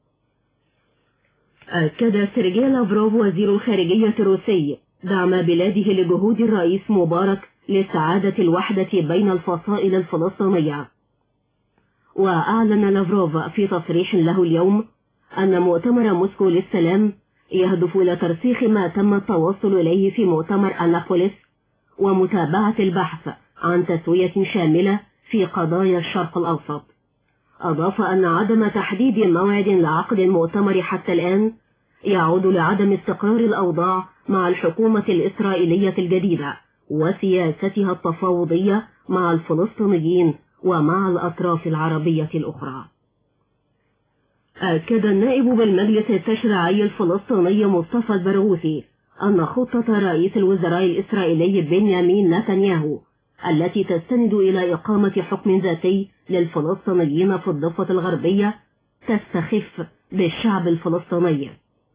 أكد سيرجي لافروف وزير الخارجية الروسي دعم بلاده لجهود الرئيس مبارك لاستعادة الوحدة بين الفصائل الفلسطينية وأعلن لافروف في تصريح له اليوم أن مؤتمر موسكو للسلام يهدف إلى ترسيخ ما تم التوصل إليه في مؤتمر أنابوليس ومتابعة البحث عن تسوية شاملة في قضايا الشرق الأوسط أضاف أن عدم تحديد موعد لعقد المؤتمر حتى الآن يعود لعدم استقرار الأوضاع مع الحكومة الإسرائيلية الجديدة وسياستها التفاوضية مع الفلسطينيين ومع الأطراف العربية الأخرى أكد النائب بالمجلس التشريعي الفلسطيني مصطفى البرغوثي أن خطة رئيس الوزراء الإسرائيلي بنيامين نتنياهو التي تستند إلى إقامة حكم ذاتي للفلسطينيين في الضفة الغربية تستخف بالشعب الفلسطيني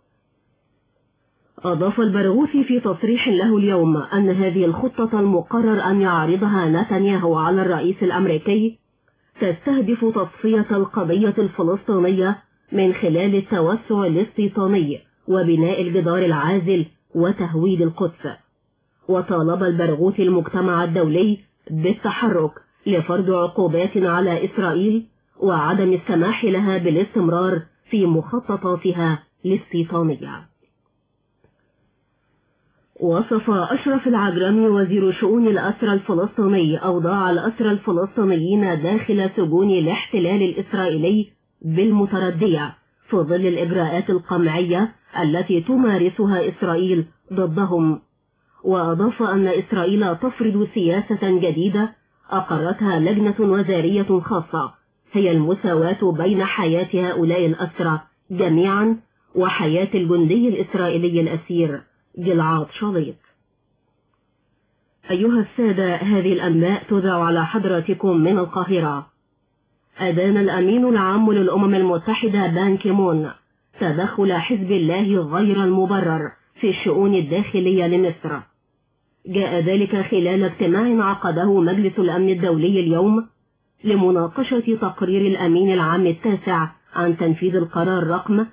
أضاف البرغوثي في تصريح له اليوم أن هذه الخطة المقرر أن يعرضها نتنياهو على الرئيس الأمريكي تستهدف تصفية القضية الفلسطينية من خلال التوسع الاستيطاني وبناء الجدار العازل وتهويد القدس وطالب البرغوثي المجتمع الدولي بالتحرك لفرض عقوبات على إسرائيل وعدم السماح لها بالاستمرار في مخططاتها الاستيطانية وصف أشرف العجرمي وزير شؤون الأسرى الفلسطيني أوضاع الأسرى الفلسطينيين داخل سجون الاحتلال الإسرائيلي بالمتردية في ظل الإجراءات القمعية التي تمارسها إسرائيل ضدهم وأضاف أن إسرائيل تفرض سياسة جديدة أقرتها لجنة وزارية خاصة هي المساواة بين حياة هؤلاء الأسرى جميعا وحياة الجندي الإسرائيلي الأسير جلعاد شاليط أيها السادة هذه الأنباء تذاع على حضراتكم من القاهرة أدان الأمين العام للأمم المتحدة بان كيمون تدخل حزب الله غير المبرر في الشؤون الداخلية لمصر جاء ذلك خلال اجتماع عقده مجلس الأمن الدولي اليوم لمناقشة تقرير الأمين العام التاسع عن تنفيذ القرار رقم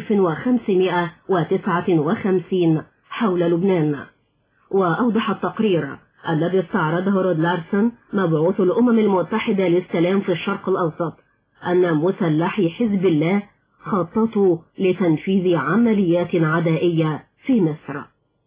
1559 حول لبنان وأوضح التقرير الذي استعرضه رود لارسون مبعوث الأمم المتحدة للسلام في الشرق الأوسط أن مسلحي حزب الله خططوا لتنفيذ عمليات عدائية في مصر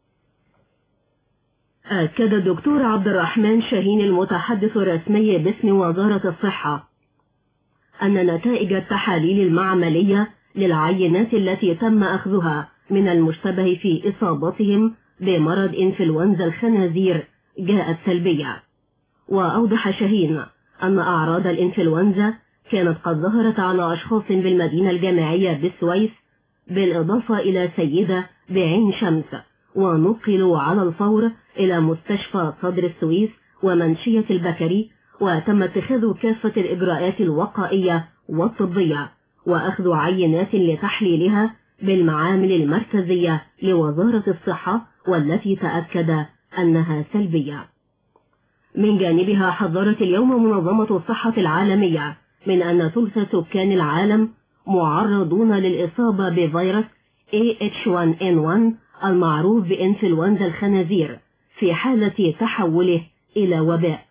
أكد الدكتور عبد الرحمن شاهين المتحدث الرسمي باسم وزارة الصحة أن نتائج التحاليل المعملية للعينات التي تم أخذها من المشتبه في إصابتهم بمرض إنفلونزا الخنازير جاءت سلبية وأوضح شاهين أن أعراض الإنفلونزا كانت قد ظهرت على أشخاص بالمدينة الجامعية بالسويس بالإضافة إلى سيدة بعين شمس ونقلوا على الفور إلى مستشفى صدر السويس ومنشية البكري وتم اتخاذ كافة الإجراءات الوقائية والطبية وأخذ عينات لتحليلها بالمعامل المركزية لوزارة الصحة والتي تأكد أنها سلبية من جانبها حذرت اليوم منظمة الصحة العالمية من أن ثلث سكان العالم معرضون للإصابة بفيروس AH1N1 المعروف بإنفلونزا الخنازير في حالة تحوله إلى وباء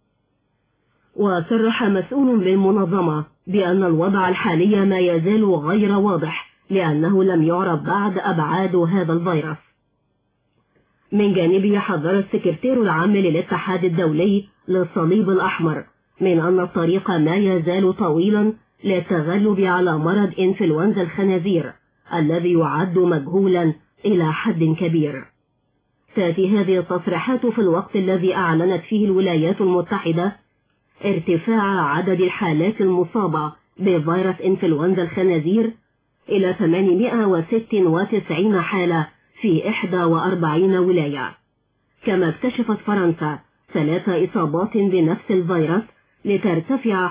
وصرح مسؤول بالمنظمة بأن الوضع الحالي ما يزال غير واضح لأنه لم يعرف بعد أبعاد هذا الفيروس من جانبه حذر السكرتير العام للاتحاد الدولي للصليب الأحمر من أن الطريق ما يزال طويلا للتغلب على مرض إنفلونزا الخنازير الذي يعد مجهولا إلى حد كبير تأتي هذه التصريحات في الوقت الذي أعلنت فيه الولايات المتحدة ارتفاع عدد الحالات المصابة بفيروس إنفلونزا الخنازير إلى 896 حالة في 41 ولاية كما اكتشفت فرنسا ثلاث إصابات بنفس الفيروس لترتفع